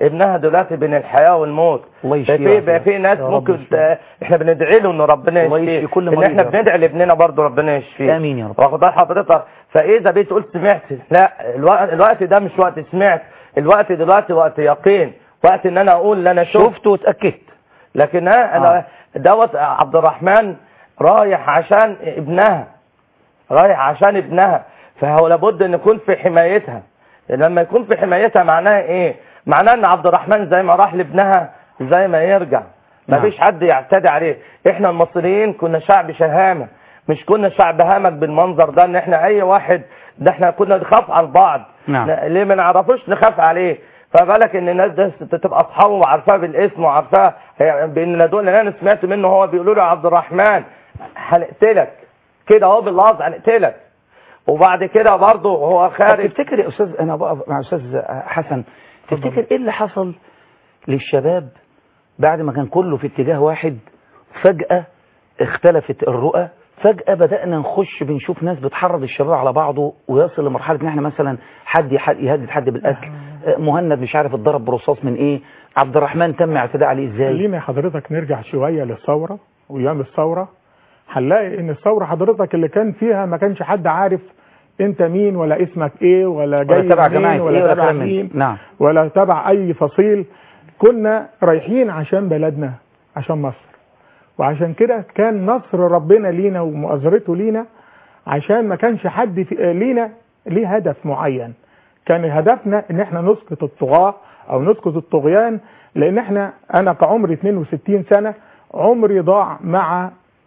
ابنها دلوقتي بين الحياه والموت الله يشفيه في ويعافيه. بقى في ناس يا رب ممكن يشفيه. ت- احنا بندعي له ان ربنا الله يشفيه يشفي كل ان مريض احنا يا رب. بندعي لابننا برضه ربنا يشفيه آمين يا رب. واخد بال حضرتك فاذا بتقول سمعت لا الوقت, الوقت ده مش وقت سمعت الوقت دلوقتي وقت يقين وقت ان انا اقول ان انا شفت شفت واتاكدت لكن انا انا دوت عبد الرحمن رايح عشان ابنها رايح عشان ابنها فهو لابد ان يكون في حمايتها لما يكون في حمايتها معناها ايه معناه ان عبد الرحمن زي ما راح لابنها زي ما يرجع ما نعم. فيش حد يعتدي عليه احنا المصريين كنا شعب شهامه مش كنا شعب هامك بالمنظر ده ان احنا اي واحد ده احنا كنا نخاف على بعض نعم. ن- ليه ما نعرفوش نخاف عليه فبالك ان الناس ده تبقى اصحابه وعارفاه بالاسم وعارفاه هي- بان دول اللي انا سمعت منه هو بيقولوا له يا عبد الرحمن هنقتلك كده اهو باللفظ هنقتلك وبعد كده برضه هو طب خارج تفتكر يا استاذ انا بقف مع استاذ حسن تفتكر ايه اللي حصل للشباب بعد ما كان كله في اتجاه واحد فجأة اختلفت الرؤى فجأة بدأنا نخش بنشوف ناس بتحرض الشباب على بعضه ويصل لمرحلة ان احنا مثلا حد يح- يهدد حد بالقتل آه، مهند مش عارف اتضرب برصاص من ايه عبد الرحمن تم اعتداء عليه ازاي خلينا حضرتك نرجع شوية للثورة وأيام الثورة هنلاقي إن الثورة حضرتك اللي كان فيها ما كانش حد عارف أنت مين ولا اسمك إيه ولا جاي ولا تبع منين جماعة ايه ولا ولا تبع كلام من مين ده. نعم ولا تبع أي فصيل كنا رايحين عشان بلدنا عشان مصر وعشان كده كان نصر ربنا لينا ومؤازرته لينا عشان ما كانش حد في لينا ليه هدف معين كان هدفنا ان احنا نسقط الطغاة او نسقط الطغيان لان احنا انا كعمري 62 سنة عمري ضاع مع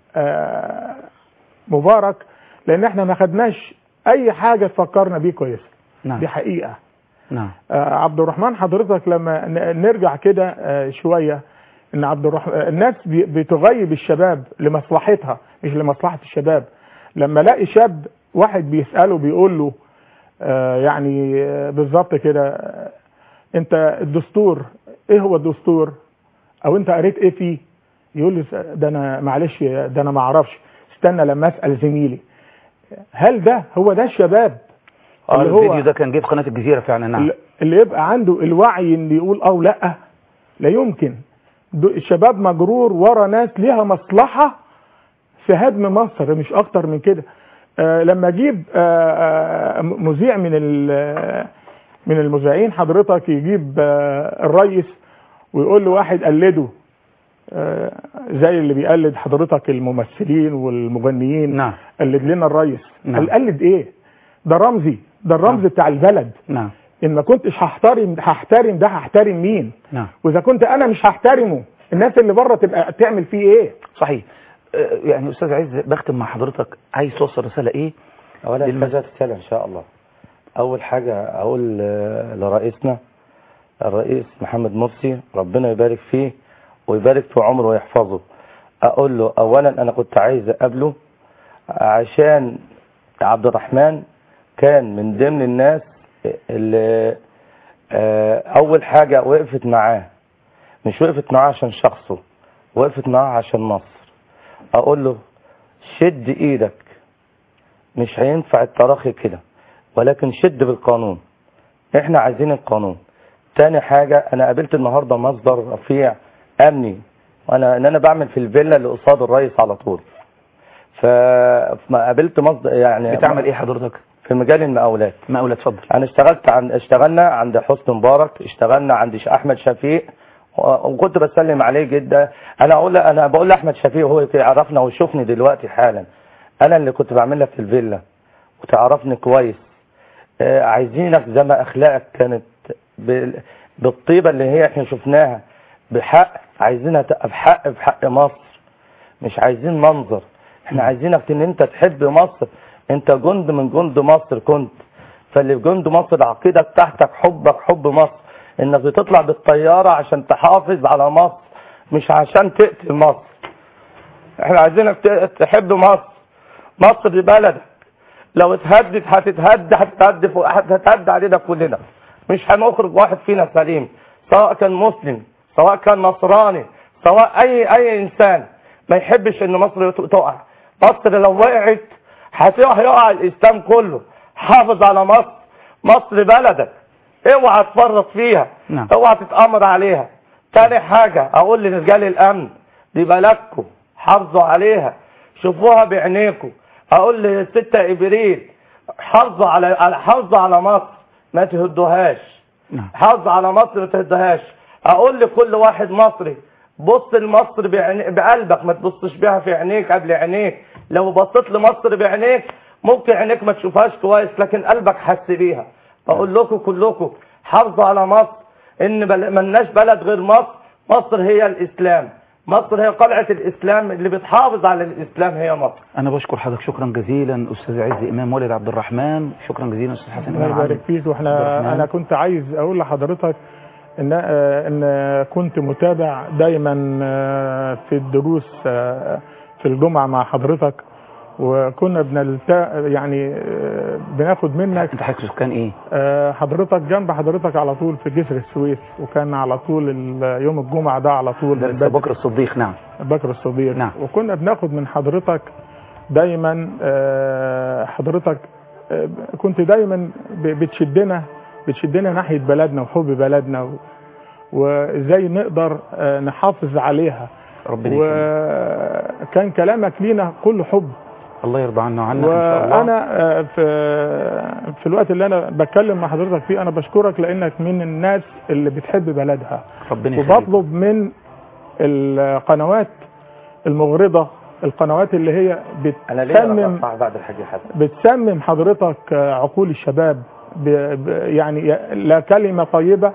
آه، مبارك لان احنا ما خدناش اي حاجة تفكرنا بيه كويس نعم دي حقيقة نعم آه، عبد الرحمن حضرتك لما ن- نرجع كده آه، شوية ان عبد الرحمن الناس بي- بتغيب الشباب لمصلحتها مش لمصلحة الشباب لما الاقي شاب واحد بيسأله بيقول له آه، يعني آه، بالظبط كده آه، انت الدستور ايه هو الدستور او انت قريت ايه فيه يقول لي ده انا معلش ده انا ما اعرفش استنى لما اسال زميلي هل ده هو ده الشباب اه اللي هو- الفيديو ده كان جه في قناة الجزيرة فعلا نعم اللي يبقى عنده الوعي اللي يقول او لا لا يمكن دو- الشباب مجرور ورا ناس ليها مصلحة في هدم مصر مش اكتر من كده آه لما اجيب آه آه مذيع من ال- من المذيعين حضرتك يجيب آه الريس ويقول له واحد قلده آه زي اللي بيقلد حضرتك الممثلين والمغنيين نعم قلد لنا الريس نعم. قال قلد ايه ده رمزي ده الرمز بتاع البلد نعم ان ما كنتش هحترم هحترم ده هحترم مين نعم واذا كنت انا مش هحترمه الناس اللي بره تبقى تعمل فيه ايه صحيح آه، يعني استاذ عز بختم مع حضرتك عايز توصل رسالة ايه اولا للم- كذا رسالة ان شاء الله اول حاجة اقول آه، لرئيسنا الرئيس محمد مرسي ربنا يبارك فيه ويبارك في عمره ويحفظه اقول له اولا انا كنت عايز اقابله عشان عبد الرحمن كان من ضمن الناس اللي آه، اول حاجة وقفت معاه مش وقفت معاه عشان شخصه وقفت معاه عشان مصر اقول له شد ايدك مش هينفع التراخي كده ولكن شد بالقانون احنا عايزين القانون تاني حاجة انا قابلت النهاردة مصدر رفيع امني وانا ان انا بعمل في الفيلا اللي قصاد الرئيس على طول ف- فما قابلت مصدر يعني بتعمل ايه حضرتك في مجال المقاولات مقاولات اتفضل انا اشتغلت عن اشتغلنا عند حسني مبارك اشتغلنا عند ش- احمد شفيق و- وكنت بسلم عليه جدا انا اقول انا بقول لاحمد شفيق هو يعرفنا ويشوفني دلوقتي حالا انا اللي كنت بعمل لك في الفيلا وتعرفني كويس آه، عايزينك زي ما اخلاقك كانت بال- بالطيبه اللي هي احنا شفناها بحق عايزينها تبقى بحق بحق مصر مش عايزين منظر احنا عايزينك ان انت تحب مصر انت جند من جند مصر كنت فاللي في جند مصر العقيده بتاعتك حبك حب مصر انك بتطلع بالطياره عشان تحافظ على مصر مش عشان تقتل مصر احنا عايزينك ت- تحب مصر مصر دي بلدك لو اتهدت هتتهد هتتهد فوق- هتتهد علينا كلنا مش هنخرج واحد فينا سليم سواء كان مسلم سواء كان نصراني سواء اي اي انسان ما يحبش ان مصر ت- تقع مصر لو وقعت هتقع هيقع الاسلام كله حافظ على مصر مصر بلدك اوعى تفرط فيها نعم. اوعى تتامر عليها تاني حاجه اقول لرجال الامن دي بلدكم حافظوا عليها شوفوها بعينيكم اقول للستة ابريل حافظوا على على- حافظوا على مصر ما تهدوهاش نعم. حافظوا على مصر ما تهدوهاش اقول لكل واحد مصري بص لمصر بعيني- بقلبك ما تبصش بيها في عينيك قبل عينيك لو بصيت لمصر بعينيك ممكن عينيك ما تشوفهاش كويس لكن قلبك حس بيها بقول لكم كلكم حافظوا على مصر ان بل... ملناش بلد غير مصر مصر هي الاسلام مصر هي قلعة الاسلام اللي بتحافظ على الاسلام هي مصر انا بشكر حضرتك شكرا جزيلا استاذ عز امام والد عبد الرحمن شكرا جزيلا استاذ حسن الله امام يبارك عبد فيك عبد واحنا الرحمن. انا كنت عايز اقول لحضرتك ان آه، ان كنت متابع دايما آه، في الدروس آه، في الجمعه مع حضرتك وكنا بنلتا يعني آه، بناخد منك انت حضرتك سكان ايه آه، حضرتك جنب حضرتك على طول في جسر السويس وكان على طول ال- يوم الجمعه ده على طول ده من لسه بدري. بكر الصديق نعم بكر الصديق نعم. وكنا بناخد من حضرتك دايما آه، حضرتك آه، كنت دايما ب- بتشدنا بتشدنا ناحية بلدنا وحب بلدنا و- وازاي نقدر آه، نحافظ عليها ربنا يكرمك وكان كلامك لينا كله حب الله يرضى عنا وعنك ان شاء الله وانا آه، في في الوقت اللي انا بتكلم مع حضرتك فيه انا بشكرك لانك من الناس اللي بتحب بلدها ربنا يخليك وبطلب من القنوات المغرضة القنوات اللي هي انا ليه بتسمم أقطع بعد الحاجة حسن بتسمم حضرتك عقول الشباب ب ب يعني لا كلمة طيبة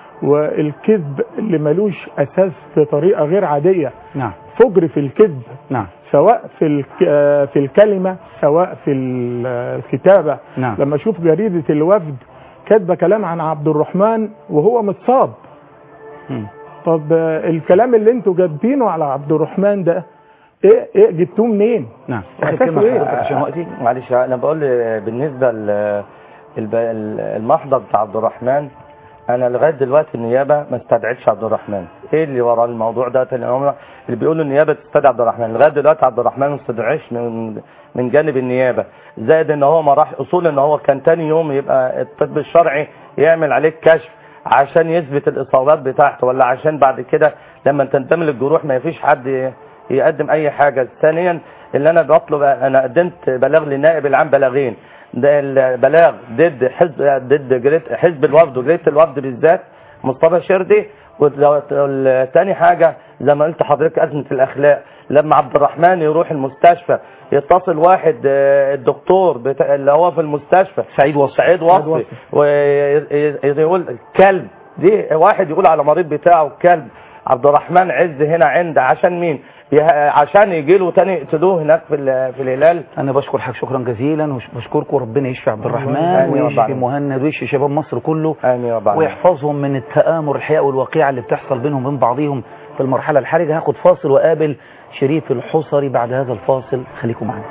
والكذب اللي ملوش أساس بطريقة غير عادية نعم فجر في الكذب نعم سواء في الك- آه، في الكلمة سواء في ال- الكتابة نعم. لما أشوف جريدة الوفد كاتبة كلام عن عبد الرحمن وهو متصاب مم. طب آه، الكلام اللي انتوا جايبينه على عبد الرحمن ده ايه ايه جبتوه منين؟ نعم اخر أساسه كلمه إيه؟ لحضرتك عشان وقتي معلش انا بقول بالنسبه ل- الب- المحضر بتاع عبد الرحمن انا لغايه دلوقتي النيابه ما استدعتش عبد الرحمن ايه اللي ورا الموضوع ده تاني هم اللي بيقولوا النيابه تستدعي عبد الرحمن لغايه دلوقتي عبد الرحمن ما استدعيش من من جانب النيابه زائد ان هو ما راح اصول ان هو كان تاني يوم يبقى الطب الشرعي يعمل عليك كشف عشان يثبت الاصابات بتاعته ولا عشان بعد كده لما تنتمي الجروح ما فيش حد يقدم اي حاجه ثانيا اللي انا بطلب انا قدمت بلاغ للنائب العام بلاغين ده البلاغ ضد حزب ضد جريت حزب الوفد وجريده الوفد بالذات مصطفى شردي وتاني حاجه زي ما قلت حضرتك ازمه الاخلاق لما عبد الرحمن يروح المستشفى يتصل واحد آه، الدكتور بتاع اللي هو في المستشفى سعيد وصفي سعيد وصفي ويقول كلب دي واحد يقول على مريض بتاعه كلب عبد الرحمن عز هنا عند عشان مين يه- عشان يجي له تاني يقتلوه هناك في ال- في الهلال انا بشكر حضرتك شكرا جزيلا وبشكركم ربنا يشفي عبد الرحمن آمين يا رب ويشفي العالمين. مهند ويشفي شباب مصر كله امين يا رب العالمين. ويحفظهم من التآمر الحقيقة والواقعة اللي بتحصل بينهم وبين بعضهم في المرحلة الحرجة هاخد فاصل وقابل شريف الحصري بعد هذا الفاصل خليكم معنا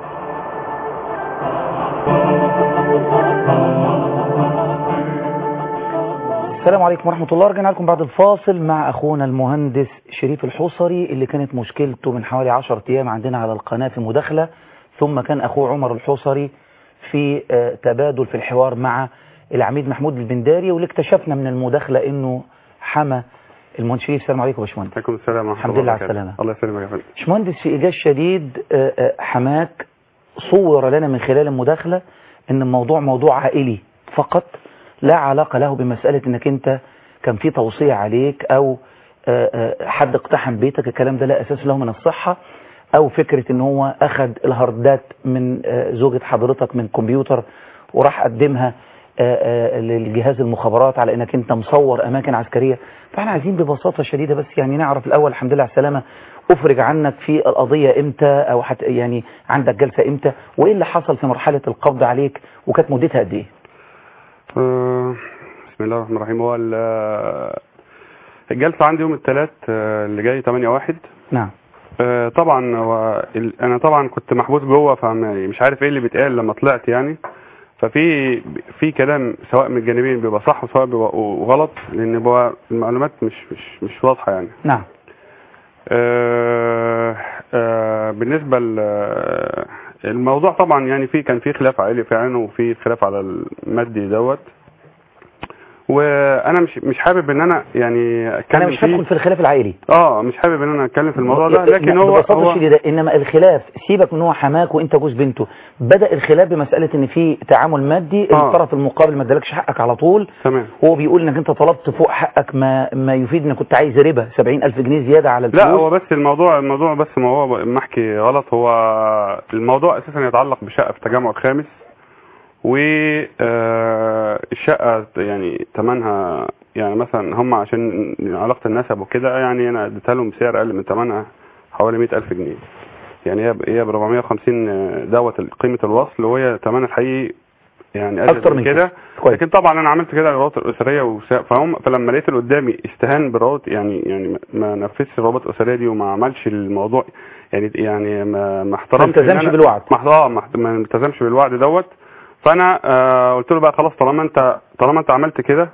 السلام عليكم ورحمة الله رجعنا لكم بعد الفاصل مع أخونا المهندس شريف الحصري اللي كانت مشكلته من حوالي 10 أيام عندنا على القناة في مداخلة ثم كان أخوه عمر الحصري في آه، تبادل في الحوار مع العميد محمود البنداري واللي اكتشفنا من المداخلة إنه حمى المهندس شريف السلام عليكم يا باشمهندس عليكم السلام ورحمة الحمد الله لله على وبركاته. السلامة. الله يسلمك يا فندم باشمهندس في إيجاز شديد آه، آه، حماك صور لنا من خلال المداخلة ان الموضوع موضوع عائلي فقط لا علاقة له بمسألة انك انت كان في توصية عليك او آه، آه، حد اقتحم بيتك الكلام ده لا اساس له من الصحة او فكرة ان هو اخد الهاردات من آه، زوجة حضرتك من كمبيوتر وراح قدمها آه، آه، للجهاز المخابرات على انك انت مصور اماكن عسكرية فاحنا عايزين ببساطة شديدة بس يعني نعرف الاول الحمد لله على السلامة افرج عنك في القضية امتى او حت يعني عندك جلسة امتى وايه اللي حصل في مرحلة القبض عليك وكانت مدتها قد ايه آه، بسم الله الرحمن الرحيم هو ال- الجلسة عندي يوم الثلاث آه، اللي جاي 8 واحد نعم آه، طبعا هو ال- انا طبعا كنت محبوس جوه فمش عارف ايه اللي بيتقال لما طلعت يعني ففي في كلام سواء من الجانبين بيبقى صح وسواء بيبقى غلط لان بيبقى المعلومات مش مش مش واضحه يعني نعم آه، آه، بالنسبة ل- الموضوع طبعا يعني في كان في خلاف عائلي فعلا وفي خلاف على المادي دوت وانا مش مش حابب ان انا يعني اتكلم انا مش فيه. هدخل في الخلاف العائلي اه مش حابب ان انا اتكلم في الموضوع ده لكن هو ببساطه هو شديده انما الخلاف سيبك من هو حماك وانت جوز بنته بدا الخلاف بمساله ان في تعامل مادي آه. الطرف المقابل ما ادالكش حقك على طول تمام هو بيقول انك انت طلبت فوق حقك ما ما يفيد انك كنت عايز ربا 70000 جنيه زياده على الفلوس لا هو بس الموضوع الموضوع بس ما هو ما احكي غلط هو الموضوع اساسا يتعلق بشقه في التجمع الخامس والشقه يعني ثمنها يعني مثلا هم عشان علاقه النسب وكده يعني انا اديتها لهم بسعر اقل من ثمنها حوالي 100000 جنيه يعني هي ب- هي ب 450 دوت قيمه الوصل وهي ثمنها الحقيقي يعني أزيد أكتر من كده. كده لكن طبعا انا عملت كده للروابط الاسريه وس- فهم فلما لقيت اللي قدامي استهان بالروابط يعني يعني ما- ما نفذش الروابط الاسريه دي وما عملش الموضوع يعني يعني ما ما احترمش ما التزمش إن أنا- بالوعد. ما احت- اه ما احت- ما التزمش بالوعد دوت فانا آه قلت له بقى خلاص طالما انت طالما انت عملت كده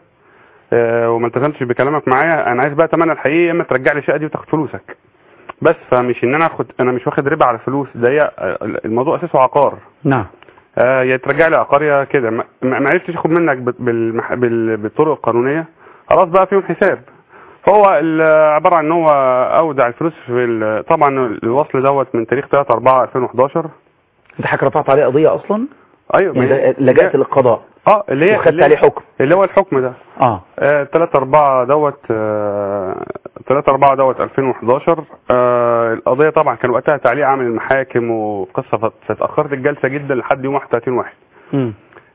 آه وما التزمتش بكلامك معايا انا عايز بقى تمنى الحقيقي يا اما ترجع لي الشقه دي وتاخد فلوسك بس فمش ان انا اخد انا مش واخد ربا على فلوس ده هي آه، الموضوع اساسه عقار نعم آه يا ترجع لي عقار يا كده ما ما ما عرفتش اخد منك بال- بالمح... بال... بالطرق القانونيه خلاص بقى فيهم حساب فهو ال- عباره عن ان هو اودع الفلوس في ال... طبعا الوصل دوت من تاريخ 3 4 2011 انت حضرتك رفعت عليه قضيه اصلا ايوه يعني ما هي- ده- لجأت للقضاء اه اللي هي وخدت اللي- عليه حكم اللي هو الحكم ده اه آه 3 4 دوت آه 3 4 دوت 2011 آه القضيه طبعا كان وقتها تعليق عام المحاكم وقصه فت- فتاخرت الجلسه جدا لحد يوم 31 واحد مم.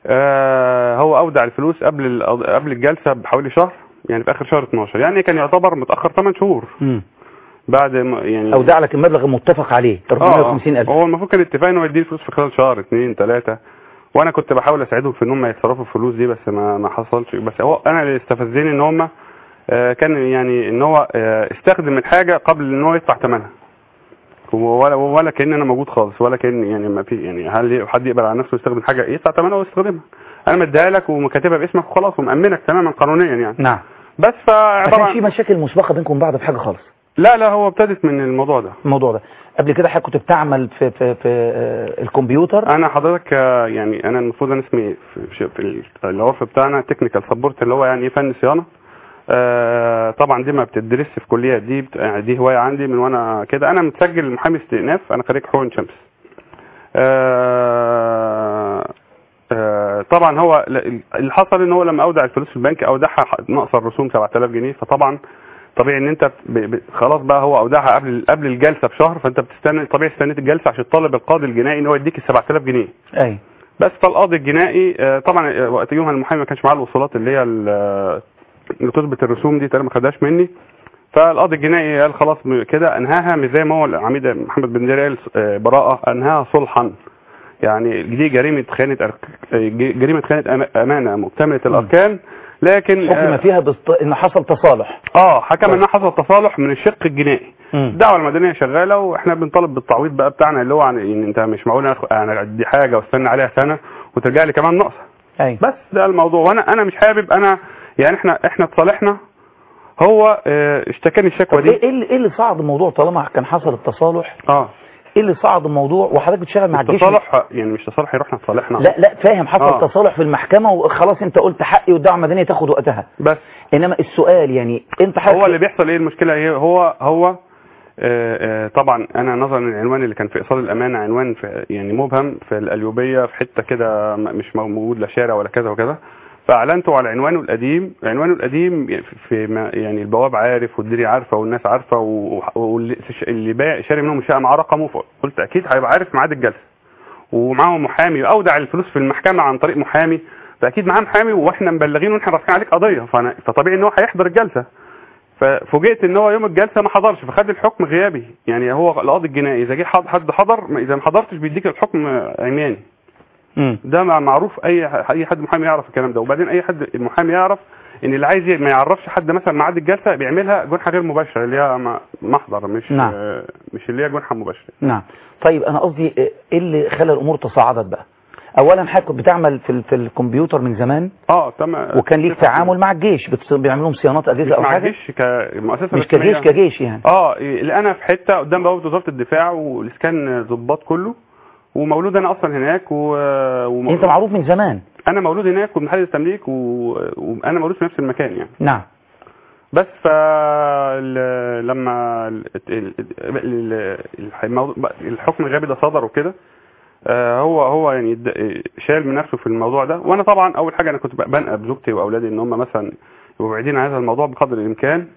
آه هو اودع الفلوس قبل القض- قبل الجلسه بحوالي شهر يعني في اخر شهر 12 يعني كان يعتبر متاخر 8 شهور مم. بعد ما يعني اودع لك المبلغ المتفق عليه 450000 هو المفروض كان اتفاق انه يديه الفلوس في خلال شهر اثنين ثلاثه وانا كنت بحاول اساعدهم في ان هم يتصرفوا الفلوس دي بس ما ما حصلش بس هو انا اللي استفزني ان هم آه، كان يعني ان هو آه، استخدم الحاجه قبل ان هو يدفع ثمنها ولا ولا كان انا موجود خالص ولا كان يعني ما في يعني هل حد يقبل على نفسه يستخدم حاجه يدفع ثمنها ويستخدمها انا مديها لك وكاتبها باسمك وخلاص ومأمنك تماما قانونيا يعني نعم بس ما فعباره كانش في عن مشاكل مسبقه بينكم بعض في حاجه خالص لا لا هو ابتدت من الموضوع ده الموضوع ده قبل كده حضرتك كنت بتعمل في في في آه، الكمبيوتر انا حضرتك آه، يعني انا المفروض انا اسمي في, في, في ال- العرف بتاعنا تكنيكال سبورت اللي هو يعني ايه فن صيانه آه طبعا دي ما بتدرسش في كليه دي بت... يعني دي هوايه عندي من وانا كده انا متسجل محامي استئناف انا خريج حقوق عين شمس آه آه طبعا هو ل- اللي حصل ان هو لما اودع الفلوس في البنك اودعها ح- ناقصه الرسوم 7000 جنيه فطبعا طبيعي ان انت ب... ب... خلاص بقى هو اودعها قبل قبل الجلسه بشهر فانت بتستنى طبيعي استنيت الجلسه عشان تطالب القاضي الجنائي ان هو يديك ال 7000 جنيه اي بس فالقاضي الجنائي آه، طبعا آه، وقت يومها المحامي ما كانش معاه الوصولات اللي هي ال- آه، اللي تثبت الرسوم دي تقريبا ما خدهاش مني فالقاضي الجنائي قال خلاص م- كده انهاها مش زي ما هو العميد محمد بن دير قال آه، براءه انهاها صلحا يعني دي جريمه خيانه أرك- آه، ج- جريمه خيانه أما- امانه مكتمله الاركان لكن حكم آه، فيها بست... ان حصل تصالح اه حكم ان حصل تصالح من الشق الجنائي الدعوه المدنيه شغاله واحنا بنطالب بالتعويض بقى بتاعنا اللي هو عن ان انت مش معقول أنا أخ- انا ادي حاجه واستنى عليها سنه وترجع لي كمان ناقصه اي بس ده الموضوع وانا انا مش حابب انا يعني احنا احنا اتصالحنا هو اه اشتكاني الشكوى طب ايه دي إيه اللي, إيه اللي صعد الموضوع طالما كان حصل التصالح اه ايه اللي صعد الموضوع وحضرتك بتشتغل مع الجيش التصالح يعني مش تصالح يروح نتصالحنا لا لا فاهم حصل آه. تصالح في المحكمه وخلاص انت قلت حقي والدعوه المدنيه تاخد وقتها بس انما السؤال يعني انت حضرتك هو اللي بيحصل ايه المشكله ايه هو هو آه، آه، طبعا انا نظرا للعنوان اللي كان في ايصال الامانه عنوان في يعني مبهم في القليوبيه في حته كده م- مش موجود لا شارع ولا كذا وكذا فاعلنته على عنوانه القديم عنوانه القديم في- في ما- يعني البواب عارف والدنيا عارفه والناس عارفه و- واللي اللي بايع شاري منهم الشقه معاه رقمه قلت اكيد هيبقى عارف ميعاد الجلسه ومعاه محامي اودع الفلوس في المحكمه عن طريق محامي فاكيد معاه محامي واحنا مبلغين واحنا رافعين عليك قضيه فانا فطبيعي ان هو هيحضر الجلسه ففوجئت ان هو يوم الجلسه ما حضرش فخد الحكم غيابي يعني هو القاضي الجنائي اذا جه حد حد حضر ما- اذا ما حضرتش بيديك الحكم عمياني ده مع- معروف اي ح- اي حد محامي يعرف الكلام ده وبعدين اي حد المحامي يعرف ان اللي عايز ي- ما يعرفش حد مثلا ميعاد الجلسه بيعملها جنحه غير مباشره اللي هي م- محضر مش نعم. آه، مش اللي هي جنحه مباشره نعم طيب انا قصدي ايه اللي خلى الامور تصاعدت بقى اولا حضرتك كنت بتعمل في ال- في الكمبيوتر من زمان اه تمام وكان ليك تعامل مع الجيش بت- بيعملوا لهم صيانات مش اجهزه او مع حاجه الجيش كمؤسسه مش رسمية. كجيش كجيش يعني اه اللي انا في حته قدام بوابه وزاره الدفاع والاسكان ضباط كله ومولود انا اصلا هناك و... وم... انت معروف من زمان انا مولود هناك ومن حدث التمليك و- وانا مولود في نفس المكان يعني نعم بس ف لما ال- ال- ال- الموضوع- الحكم الغبي ده صدر وكده آه، هو هو يعني اد- شال من نفسه في الموضوع ده وانا طبعا اول حاجه انا كنت بنقب زوجتي واولادي ان هم مثلا يبقوا بعيدين عن هذا الموضوع بقدر الامكان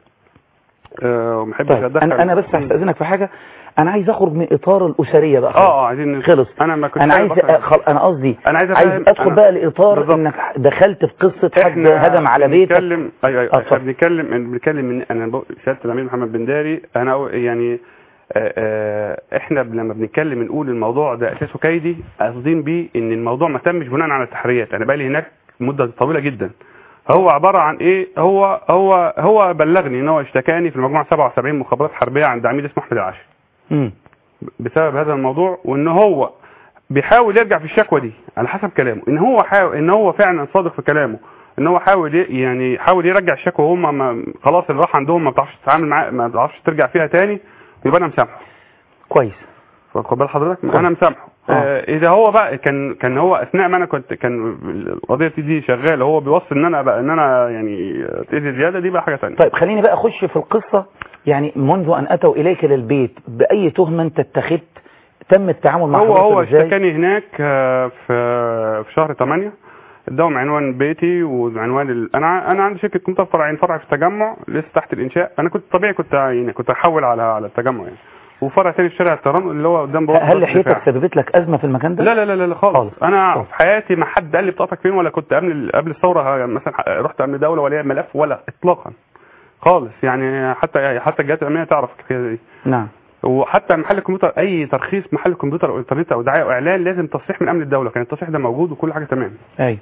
آه، وما احبش طيب اتدخل انا انا بس هستاذنك في حاجه انا عايز اخرج من اطار الاسريه بقى اه اه عايزين خلص انا ما كنت انا عايز فاهم أصلاً. خل... انا قصدي انا عايز عايز أفهم- ادخل أنا- بقى لاطار بالظبط. انك دخلت في قصه حد احنا هجم على بيتك بنتكلم ايوه ايوه آه، احنا اتفضل. بنتكلم بنتكلم من انا بقول- سياده الامير محمد بن داري انا أو- يعني آه، آه، احنا لما بنتكلم نقول الموضوع ده اساسه كيدي قاصدين بيه ان الموضوع ما تمش بناء على التحريات انا بقى لي هناك مده طويله جدا هو عباره عن ايه هو هو هو بلغني ان هو اشتكاني في المجموعه 77 مخابرات حربيه عند عميد اسمه احمد العاشر مم. بسبب هذا الموضوع وان هو بيحاول يرجع في الشكوى دي على حسب كلامه ان هو حاول ان هو فعلا صادق في كلامه ان هو حاول ي- يعني حاول يرجع الشكوى وهم ما خلاص اللي راح عندهم ما بتعرفش تتعامل معاه ما بتعرفش ترجع فيها تاني يبقى انا مسامحه كويس واخد بال حضرتك كويس. انا مسامحه آه. آه. اذا هو بقى كان كان هو اثناء ما انا كنت كان القضيه دي شغاله هو بيوصل ان انا بقى ان انا يعني اتاذي زياده دي بقى حاجه ثانيه طيب خليني بقى اخش في القصه يعني منذ ان اتوا اليك للبيت باي تهمه انت اتخذت تم التعامل مع هو هو حضرتك ازاي اشتكاني هناك آه، في في شهر 8 اداهم عنوان بيتي وعنوان ال... انا ع- انا عندي شركه كمبيوتر فرعين فرع في التجمع لسه تحت الانشاء انا كنت طبيعي كنت يعني كنت احول على على التجمع يعني وفرع تاني في شارع الطيران اللي هو قدام بوابه هل الدفاع. لحيتك سببت لك ازمه في المكان ده لا لا لا لا, لا خالص. خالص انا في حياتي ما حد قال لي بطاقتك فين ولا كنت قبل قبل الثوره مثلا رحت امن دوله ولا ملف ولا اطلاقا خالص يعني حتى حتى الجهات الامنيه تعرف الحكايه دي نعم وحتى محل الكمبيوتر اي ترخيص محل كمبيوتر او انترنت او دعايه او اعلان لازم تصريح من امن الدوله كان التصريح ده موجود وكل حاجه تمام اي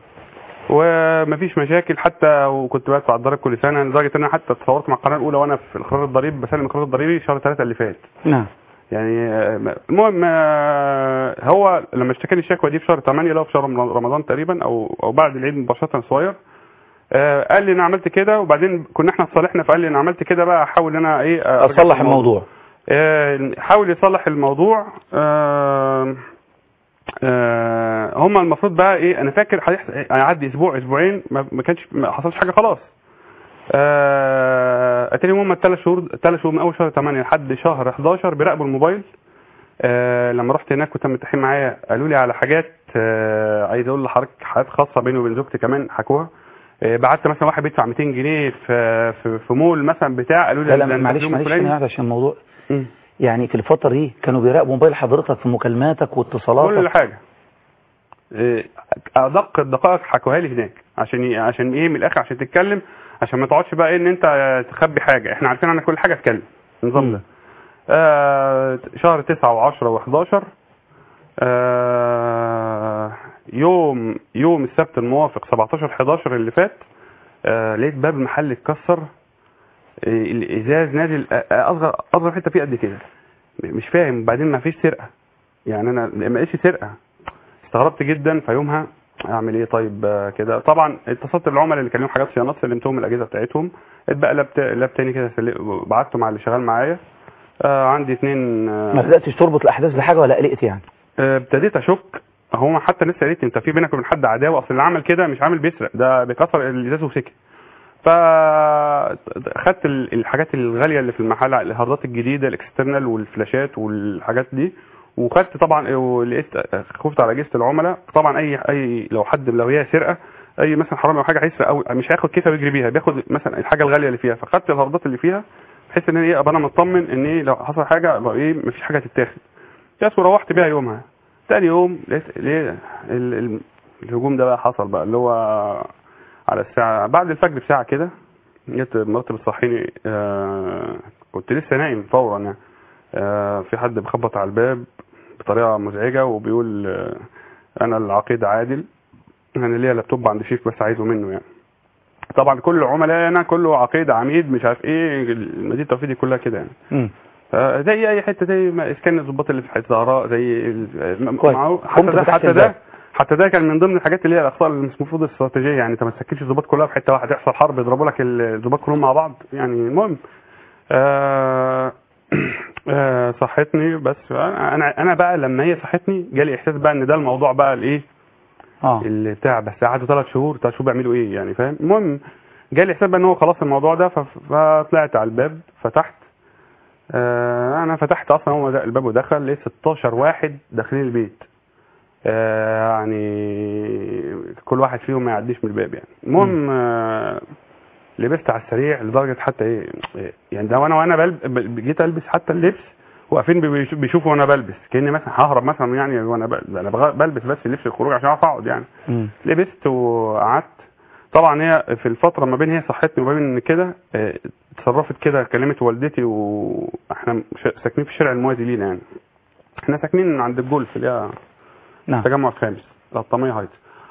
ومفيش مشاكل حتى وكنت بدفع الضرائب كل سنه لدرجه ان انا حتى اتصورت مع القناه الاولى وانا في الاقرار الضريبي بسلم الاقرار الضريبي شهر 3 اللي فات نعم يعني آه، المهم آه، هو لما اشتكاني الشكوى دي في شهر 8 اللي هو في شهر رمضان تقريبا او او بعد العيد مباشره صغير آه، قال لي انا عملت كده وبعدين كنا احنا اتصالحنا فقال لي انا عملت كده بقى احاول ان انا ايه آه، أرجع اصلح في الموضوع آه، حاول يصلح الموضوع آه، آه، هم المفروض بقى ايه انا فاكر هيحصل- هيعدي اسبوع اسبوعين ما ما كانش ما حصلش حاجه خلاص آه، اتاري هم الثلاث شهور ثلاث شهور من اول شهر 8 لحد شهر 11 بيراقبوا الموبايل آه، لما رحت هناك كنت متفقين معايا قالوا لي على حاجات آه، عايز اقول لحضرتك حاجات خاصه بيني وبين زوجتي كمان حكوها آه، بعت مثلا واحد بيدفع 200 جنيه في في, في مول مثلا بتاع قالوا لي لا لا ده أنت معلش في يوم معلش الفلاني. ثانية واحدة عشان الموضوع يعني في الفترة دي كانوا بيراقبوا موبايل حضرتك في مكالماتك واتصالاتك كل حاجه إيه، ادق الدقائق حكوها لي هناك عشان ي- عشان ايه من الاخر عشان تتكلم عشان ما تقعدش بقى ايه ان انت تخبي حاجه احنا عارفين عنك كل حاجه اتكلم النظام ده آه شهر 9 و10 و11 آه يوم يوم السبت الموافق 17 11 اللي فات آه لقيت باب المحل اتكسر آه، الازاز نازل آه، آه، اصغر اصغر حته فيه قد كده مش فاهم بعدين ما فيش سرقه يعني انا ما لقيتش سرقه استغربت جدا فيومها اعمل ايه طيب آه، كده طبعا اتصلت بالعملاء اللي كان لهم حاجات صيانات سلمتهم الاجهزه بتاعتهم اتبقى لاب تا- لاب تاني كده سل- بعته مع اللي شغال معايا آه عندي اتنين آه، ما بدأتش تربط الأحداث بحاجة ولا قلقت يعني آه، ابتديت اشك هو حتى لسه قالت لي انت في بينك وبين حد عداوه اصل اللي عمل كده مش عامل بيسرق ده بيكسر الازاز وسكت فاخدت ال- الحاجات الغاليه اللي في المحل الهاردات الجديده الاكسترنال والفلاشات والحاجات دي وخدت طبعا ولقيت خفت على اجهزه العملاء طبعا اي اي لو حد لو هي سرقه اي مثلا حرامي او حاجه هيسرق او مش هياخد كيسه ويجري بيها بياخد مثلا الحاجه الغاليه اللي فيها فخدت الهاردات اللي فيها بحيث ان ايه ابقى انا مطمن ان ايه لو حصل حاجه ابقى ايه مفيش حاجه تتاخد بس وروحت بيها يومها تاني يوم لقيت ليه ال- ال- الهجوم ده بقى حصل بقى اللي هو على الساعة بعد الفجر بساعة كده جت مراتي بتصحيني آه كنت لسه نايم فورا يعني آه في حد بيخبط على الباب بطريقة مزعجة وبيقول آه أنا العقيد عادل أنا ليا لابتوب عند شيف بس عايزه منه يعني طبعا كل عملاء أنا كله عقيد عميد مش عارف إيه المدينة التوفيق دي كلها كده يعني مم. آه، زي اي حته زي ما اسكان الضباط اللي في حته زهراء زي ال- م- كويس. معه- قمت حتى ده فتحت حتى الباب. ده حتى ده كان من ضمن الحاجات اللي هي الاخطاء اللي مش المفروض الاستراتيجيه يعني انت ما تسكتش الضباط كلها في حته واحده يحصل حرب يضربوا لك الضباط كلهم مع بعض يعني المهم آه آه صحتني بس انا انا أنا بقى لما هي صحتني جالي احساس بقى ان ده الموضوع بقى الايه اه اللي بتاع بس قعدوا ثلاث شهور ثلاث شهور بيعملوا ايه يعني فاهم المهم جالي حساب ان هو خلاص الموضوع ده فف- فطلعت على الباب فتحت آه انا فتحت اصلا هو ده الباب ودخل لقيت 16 واحد داخلين البيت آه يعني كل واحد فيهم ما يعديش من الباب يعني المهم آه لبست على السريع لدرجه حتى ايه إيه، يعني ده وانا وانا بلب... جيت البس حتى اللبس واقفين بيش- بيشوفوا وانا بلبس كاني مثلا ههرب مثلا يعني وانا ب- انا بغ- بلبس بس لبس الخروج عشان اعرف اقعد يعني مم. لبست وقعدت طبعا هي في الفتره ما بين هي صحتني وما بين كده آه، اتصرفت كده كلمت والدتي واحنا ش- ساكنين في الشارع الموازي لينا يعني احنا ساكنين عند الجولف اللي هي نعم التجمع الخامس الطمية هايتس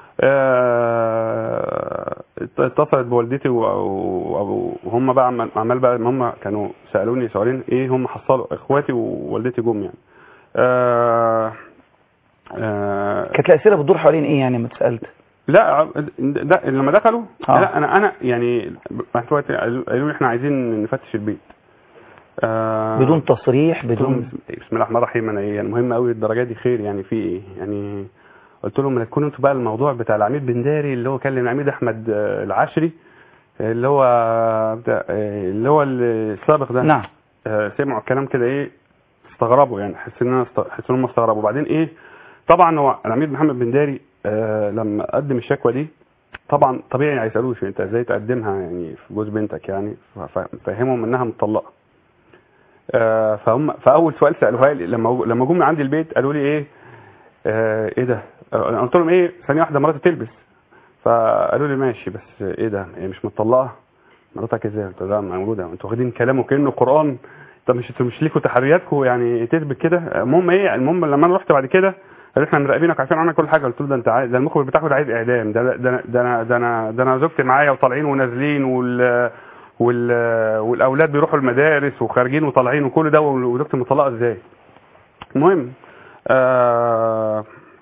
آه، اتصلت بوالدتي و- و- وهم بقى عمال- عمال بقى هم كانوا سالوني سؤالين ايه هم حصلوا اخواتي ووالدتي جم يعني آه، آه، كانت الاسئله بتدور حوالين ايه يعني ما اتسالت لا ده لما دخلوا آه. لا انا انا يعني بعد وقت قالوا قالوا لي احنا عايزين نفتش البيت آه بدون تصريح قلت لهم بدون بسم بسم الله الرحمن الرحيم انا ايه يعني مهم قوي الدرجه دي خير يعني في ايه يعني قلت لهم لا تكونوا انتوا بقى الموضوع بتاع العميد بنداري اللي هو كلم العميد احمد آه، العشري اللي هو بتاع آه، اللي هو السابق ده نعم آه، سمعوا الكلام كده ايه استغربوا يعني حس ان انا است- حس ان هم استغربوا وبعدين ايه طبعا هو العميد محمد بنداري آه لما قدم الشكوى دي طبعا طبيعي هيسالوه شو انت ازاي تقدمها يعني في جوز بنتك يعني ف- فهمهم انها مطلقه آه فهم فاول سؤال سالوها لي لما لما جم عندي البيت قالوا لي ايه آه ايه ده آه، انا قلت لهم ايه ثانيه واحده مراتي تلبس فقالوا لي ماشي بس ايه ده هي مش مطلقه مراتك ازاي قلت لها مولوده انتوا واخدين كلامه كانه قران طب مش انتوا مش ليكوا تحرياتكم يعني تثبت كده المهم ايه المهم لما انا رحت بعد كده قالوا احنا مراقبينك عارفين عنك كل حاجه قلت له ده انت عايز ده المخبر بتاعك ده عايز اعدام ده ده ده انا ده انا ده انا زوجتي معايا وطالعين ونازلين وال وال والاولاد بيروحوا المدارس وخارجين وطالعين وكل ده وزوجتي مطلقه ازاي المهم آه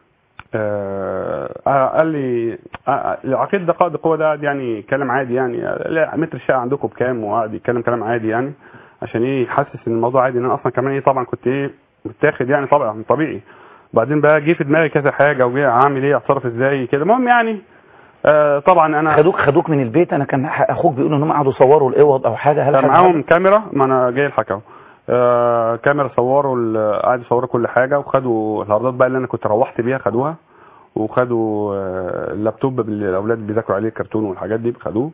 آه قال لي آه العقيد ده قائد القوه ده قاعد يعني يتكلم عادي يعني لا متر الشقه عندكم بكام وقعد يتكلم كلام عادي يعني عشان ايه يحسس ان الموضوع عادي ان انا اصلا كمان ايه طبعا كنت ايه متاخد يعني طبعا طبيعي وبعدين بقى جه في دماغي كذا حاجه وجه اعمل ايه اتصرف ازاي كده المهم يعني آه طبعا انا خدوك خدوك من البيت انا كان ح- اخوك بيقول ان هم قعدوا يصوروا الاوض او حاجه هل كان حد- معاهم كاميرا ما انا جاي الحكاوي آه كاميرا صوروا ال- قعدوا يصوروا كل حاجه وخدوا الهاردات بقى اللي انا كنت روحت بيها خدوها وخدوا آه اللابتوب اللي الاولاد بيذاكروا عليه الكرتون والحاجات دي خدوه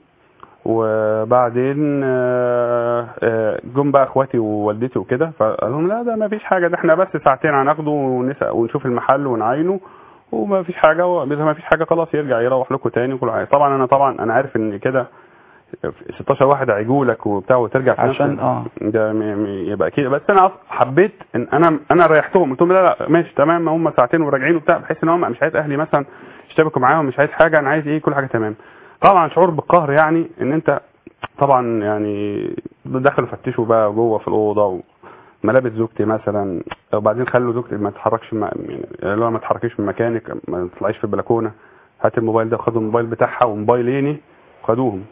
وبعدين آه، آه، جم بقى اخواتي ووالدتي وكده فقال لهم لا ده ما فيش حاجه ده احنا بس ساعتين هناخده ونسأل ونشوف المحل ونعاينه وما فيش حاجه واذا ما فيش حاجه خلاص يرجع يروح لكم تاني وكل حاجه طبعا انا طبعا انا عارف ان كده 16 واحد هيجولك وبتاع وترجع في عشان نفس- اه ده م- م- يبقى كده بس انا أص- حبيت ان انا انا ريحتهم قلت لهم لا لا ماشي تمام هم ساعتين وراجعين وبتاع بحيث ان هم مش عايز اهلي مثلا يشتبكوا معاهم مش عايز حاجه انا عايز ايه كل حاجه تمام طبعا شعور بالقهر يعني ان انت طبعا يعني دخلوا فتشوا بقى جوه في الاوضه وملابس زوجتي مثلا وبعدين خلوا زوجتي ما تتحركش ما يعني اللي هو ما تتحركيش من مكانك ما تطلعيش في البلكونه هات الموبايل ده خدوا الموبايل بتاعها وموبايليني خدوهم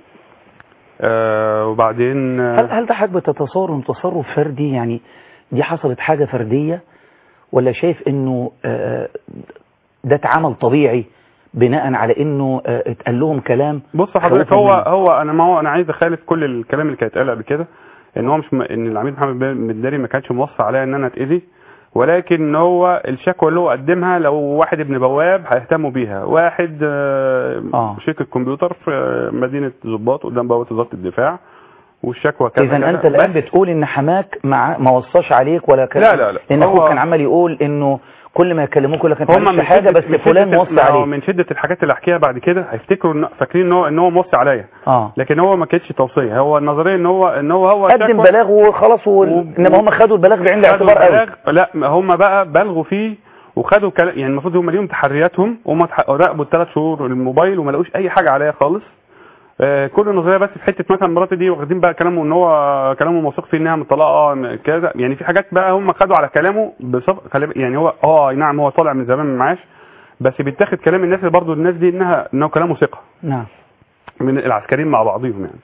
آه وبعدين آه هل هل ده حضرتك بتتصور انه تصرف فردي يعني دي حصلت حاجه فرديه ولا شايف انه آه، ده اتعمل طبيعي بناء على انه آه، اتقال لهم كلام بص حضرتك خوفاً هو منه؟ هو انا ما هو انا عايز اخالف كل الكلام اللي كان اتقال قبل كده ان هو مش م... ان العميد محمد بن مداري ما كانش موصي عليا ان انا اتاذي ولكن هو الشكوى اللي هو قدمها لو واحد ابن بواب هيهتموا بيها واحد آه، آه. شركه كمبيوتر في آه، مدينه ضباط قدام بوابه وزاره الدفاع والشكوى كذا اذا كذا. انت الان بس بتقول ان حماك مع ما وصاش عليك ولا كان لا، لا، لا. لان هو- اخوك كان عمال يقول انه كل ما يكلموك يقول لك انت هم عملت من حاجه شدة- بس من فلان شدة- موصي ما هو عليك من شده الحاجات اللي احكيها بعد كده هيفتكروا إن- فاكرين ان هو ان هو موصي عليا اه لكن هو ما كانتش توصيه هو النظريه ان هو ان هو هو قدم شكوى- بلاغ وخلاص و... انما هم خدوا البلاغ بعين خدوا الاعتبار قوي البلاغ لا ما هم بقى بلغوا فيه وخدوا كلام يعني المفروض هم ليهم تحرياتهم هم تح- راقبوا الثلاث شهور الموبايل وما لقوش اي حاجه عليا خالص آه، كل النظريه بس في حته مثلا مراتي دي واخدين بقى كلامه ان هو كلامه موثوق فيه انها مطلقه م- كذا يعني في حاجات بقى هم خدوا على كلامه بصف خلي بالك- يعني هو اه أي نعم هو طالع من زمان من المعاش بس بيتاخد كلام الناس اللي برضه الناس دي انها انه كلامه ثقه نعم من العسكريين مع بعضهم يعني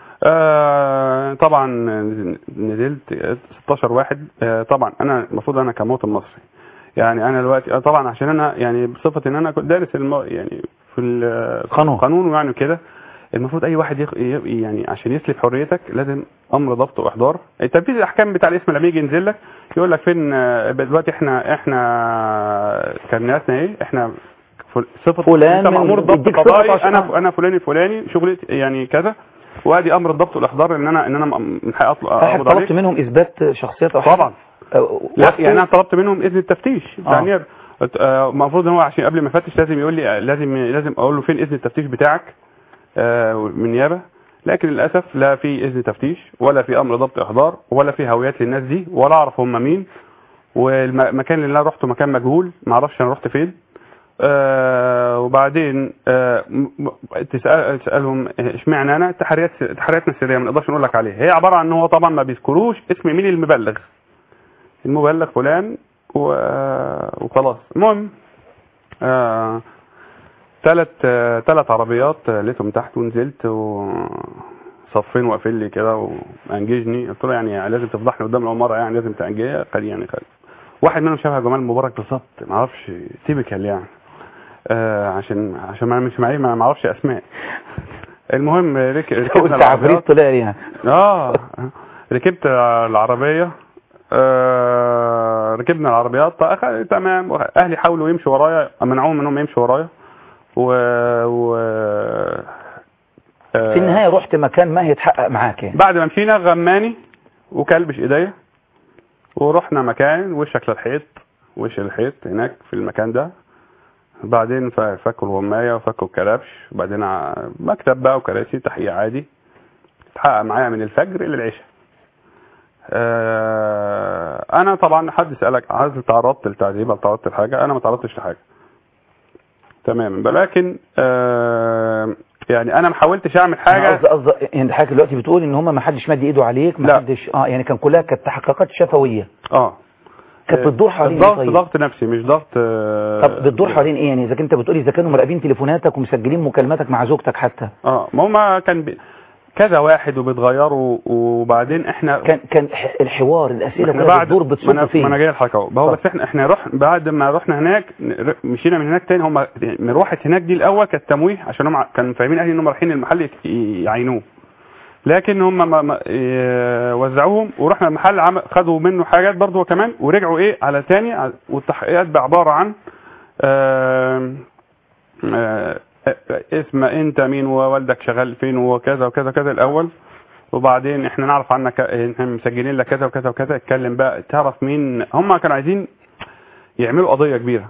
آه طبعا نزلت 16 واحد آه طبعا انا المفروض انا كمواطن مصري يعني انا دلوقتي آه طبعا عشان انا يعني بصفه ان انا كنت دارس المو... يعني في قانون قانون يعني كده المفروض اي واحد يخ... ي- يعني عشان يسلب حريتك لازم امر ضبط واحضار التنفيذ الاحكام بتاع الاسم لما يجي ينزل لك يقول لك فين آه، دلوقتي احنا احنا كارنياتنا ايه احنا فل- صفه فلان انت من- مامور ضبط يديك صفة قضائي عشان- انا انا فلاني فلاني شغلتي يعني كذا وادي امر الضبط والاحضار ان انا ان انا م- من حقي اطلب حضرتك أقبض عليك. طلبت منهم اثبات شخصيات او حاجة؟ طبعا أه، لا وافقوا؟ يعني انا طلبت منهم اذن التفتيش بتاع آه. النيابه قلت، آه، المفروض ان هو عشان قبل ما يفتش لازم يقول لي لازم لازم اقول له فين اذن التفتيش بتاعك آه، من النيابه لكن للاسف لا في اذن تفتيش ولا في امر ضبط احضار ولا في هويات للناس دي ولا اعرف هم مين والمكان اللي انا رحته مكان مجهول ما اعرفش انا رحت فين آه وبعدين آه م- م- تسأل تسالهم اشمعنى انا تحريات تحرياتنا السريه ما نقدرش نقول لك عليها هي عباره عن ان هو طبعا ما بيذكروش اسم مين المبلغ المبلغ فلان و... وخلاص المهم آه... ثلاث آه... ثلاث عربيات آه، لقيتهم تحت ونزلت وصفين واقفين لي كده وانججني قلت له يعني لازم تفضحني قدام العماره يعني لازم تانجيه قال يعني قال واحد منهم شبه جمال مبارك بالظبط ما اعرفش تيبيكال يعني آه عشان عشان ما مش معي ما ما اعرفش اسماء المهم رك... ركبنا قلت عفريت العربيات طلع لي يعني اه ركبت العربية آه ركبنا العربيات فأخ- تمام اهلي حاولوا يمشوا ورايا منعوهم انهم يمشوا ورايا و, و... آه، في النهايه رحت مكان ما هيتحقق معاك يعني بعد ما مشينا غماني وكلبش ايديا ورحنا مكان وشك للحيط وش الحيط هناك في المكان ده بعدين ف- فكوا الغماية وفكوا الكلبش وبعدين ع- مكتب بقى وكراسي تحقيق عادي اتحقق معايا من الفجر للعشاء آه، انا طبعا حد سألك هل تعرضت للتعذيب هل تعرضت لحاجة انا ما تعرضتش لحاجة تمام لكن آه، يعني انا ما حاولتش اعمل أنا حاجة قصدي قصدي يعني حضرتك دلوقتي بتقول ان هم ما حدش مد ايده عليك ما حدش اه يعني كان كلها كانت تحقيقات شفويه اه كانت بتدور حوالين ايه الضغط طيب؟ ضغط نفسي مش ضغط آه، طب بتدور حوالين ايه يعني اذا كنت بتقولي اذا كانوا مراقبين تليفوناتك ومسجلين مكالماتك مع زوجتك حتى اه ما هما كان بي... كذا واحد وبيتغيروا وبعدين احنا كان كان ح- الحوار الاسئله احنا كلها بعد بتدور ما بتصب انا, فين ما أنا جاي لحضرتك اهو ما هو بس احنا احنا رح بعد ما رحنا هناك ن- مشينا من هناك تاني هم مروحه هناك دي الاول كانت تمويه عشان هم كانوا فاهمين اهلي انهم رايحين المحل يك- يعينوه لكن هم ما ما ي- وزعوهم ورحنا المحل عم- خدوا منه حاجات برضه هو كمان ورجعوا ايه على تاني على- والتحقيقات بقى عباره عن آم، آه، اسم انت مين ووالدك شغال فين وكذا وكذا كذا الاول وبعدين احنا نعرف عنك احنا مسجلين لك كذا وكذا وكذا اتكلم بقى تعرف مين هم كانوا عايزين يعملوا قضيه كبيره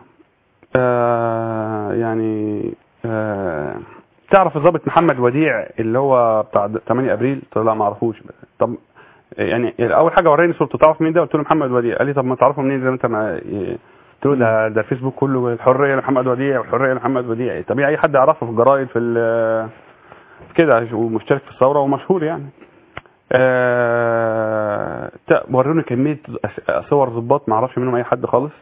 آه يعني آه تعرف الضابط محمد وديع اللي هو بتاع 8 ابريل قلت له لا ما اعرفوش طب يعني اول حاجه وراني صورته تعرف مين ده قلت له محمد وديع قال لي طب ما تعرفه منين زي ما انت ما قلت له ده ده الفيسبوك كله الحريه لمحمد وديع والحريه لمحمد وديع طبيعي اي حد يعرفه في الجرايد في ال- كده ومشترك في الثوره ومشهور يعني آه تا- وروني كميه أس- صور ضباط ما اعرفش منهم اي حد خالص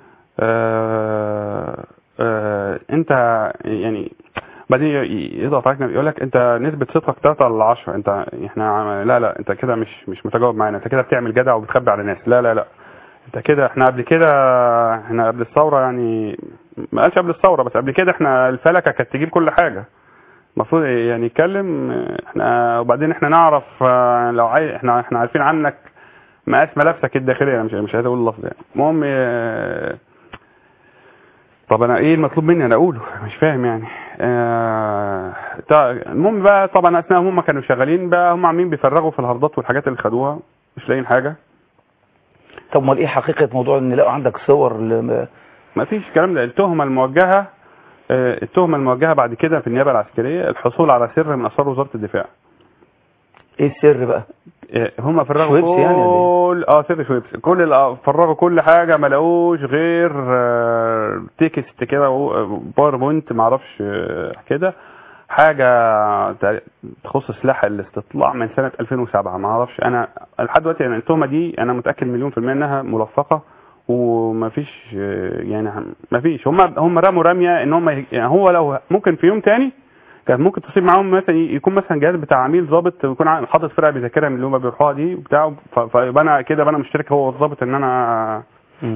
آه آه انت يعني بعدين ي- يضغط عليك يقول لك انت نسبه صدقك 3 على 10 انت احنا عم- لا لا انت كده مش مش متجاوب معانا انت كده بتعمل جدع وبتخبي على الناس لا لا لا انت كده احنا قبل كده احنا قبل الثوره يعني ما قالش قبل الثوره بس قبل كده احنا الفلكه كانت تجيب كل حاجه المفروض يعني يتكلم احنا وبعدين احنا نعرف اه، لو عاي... احنا احنا عارفين عنك مقاس ملابسك الداخليه انا مش مش عايز اقول اللفظ يعني المهم اه، طب انا ايه المطلوب مني انا اقوله مش فاهم يعني اه، تا- المهم بقى طبعا اثناء هم كانوا شغالين بقى هم عاملين بيفرغوا في الهاردات والحاجات اللي خدوها مش لاقيين حاجه طب امال ايه حقيقه موضوع ان لقوا عندك صور ل... ما فيش الكلام ده التهمه الموجهه آه، التهمه الموجهه بعد كده في النيابه العسكريه الحصول على سر من اسرار وزاره الدفاع ايه السر بقى آه، هم فرغوا شويبس يعني ولا كل اه سر شويبس كل ال- آه، فرغوا كل حاجه ما لقوش غير آه، تكست كده و- باوربوينت ما اعرفش آه، كده حاجه تع- تخص سلاح الاستطلاع من سنه 2007 ما اعرفش انا لحد دلوقتي يعني التهمه دي انا متاكد مليون في الميه انها ملفقه وما فيش آه، يعني ما فيش هم هم رموا رميه ان هم يعني هو لو ممكن في يوم تاني كانت ممكن تصيب معاهم مثلا يكون مثلا جهاز بتاع عميل ضابط يكون عا- حاطط فرقه بيذاكرها من اللي هم بيروحوها دي وبتاع ف- فيبقى انا كده بقى انا مشترك هو والضابط ان انا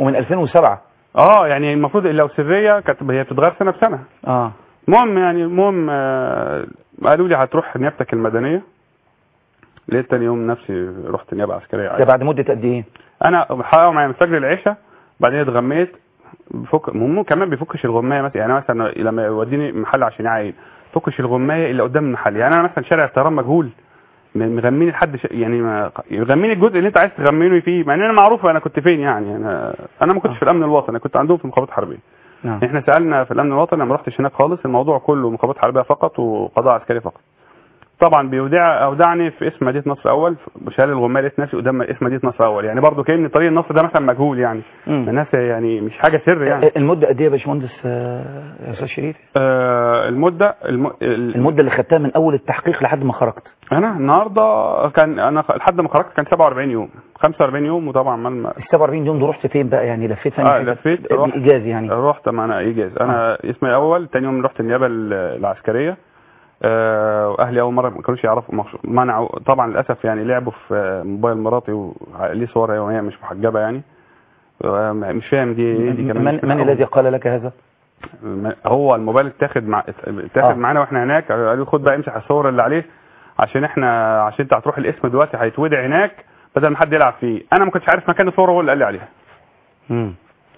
ومن 2007 اه يعني المفروض لو سريه كانت هي بتتغير سنه بسنه اه المهم يعني المهم آه، قالوا لي هتروح نيابتك المدنيه لقيت تاني يوم نفسي رحت نيابه عسكريه ده عادي. بعد مده قد ايه انا حققوا معايا من فجر العشاء بعدين اتغميت بفك ممكن كمان بيفكش الغمايه مثلا يعني مثلا لما يوديني محل عشان يعاين فكش الغمايه اللي قدام المحل يعني انا مثلا شارع الطيران مجهول م- مغميني لحد ش... يعني ما... يغميني الجزء اللي انت عايز تغميني فيه مع ان انا معروف انا كنت فين يعني انا انا ما كنتش في الامن الوطني انا كنت عندهم في المخابرات الحربيه نعم احنا سالنا في الامن الوطني أنا ما رحتش هناك خالص الموضوع كله مخابرات حربيه فقط وقضاء عسكري فقط طبعا بيودع اودعني في اسم مدينه نصر اول شال الغمال لقيت نفسي قدام اسم مدينه نصر اول يعني برضو كان طريق النصر ده مثلا مجهول يعني الناس يعني مش حاجه سر يعني المده قد ايه يا باشمهندس آه، يا استاذ شريف آه المده الم... ال- المده اللي خدتها من اول التحقيق لحد ما خرجت انا النهارده كان انا لحد ما خرجت كان 47 يوم 45 يوم وطبعا ما ال 47 يوم دول رحت فين بقى يعني لفيت ثاني اه حاجة لفيت رحت بايجاز يعني رحت معنا ايجاز انا اسمي الاول تاني يوم رحت النيابه ال- العسكريه آه، واهلي اول مره ما كانوش يعرفوا مخ- منعوا طبعا للاسف يعني لعبوا في آه، موبايل مراتي وليه صور وهي مش محجبه يعني آه، مش فاهم دي إيه دي كمان من, مش من فاهم. الذي قال لك هذا ما- هو الموبايل اتاخد مع اتاخد آه. معانا واحنا هناك قالوا لي خد بقى امسح الصور اللي عليه عشان احنا عشان انت هتروح الاسم دلوقتي هيتودع هناك بدل ما حد يلعب فيه انا ما كنتش عارف مكان الصوره هو اللي قال لي عليها مم.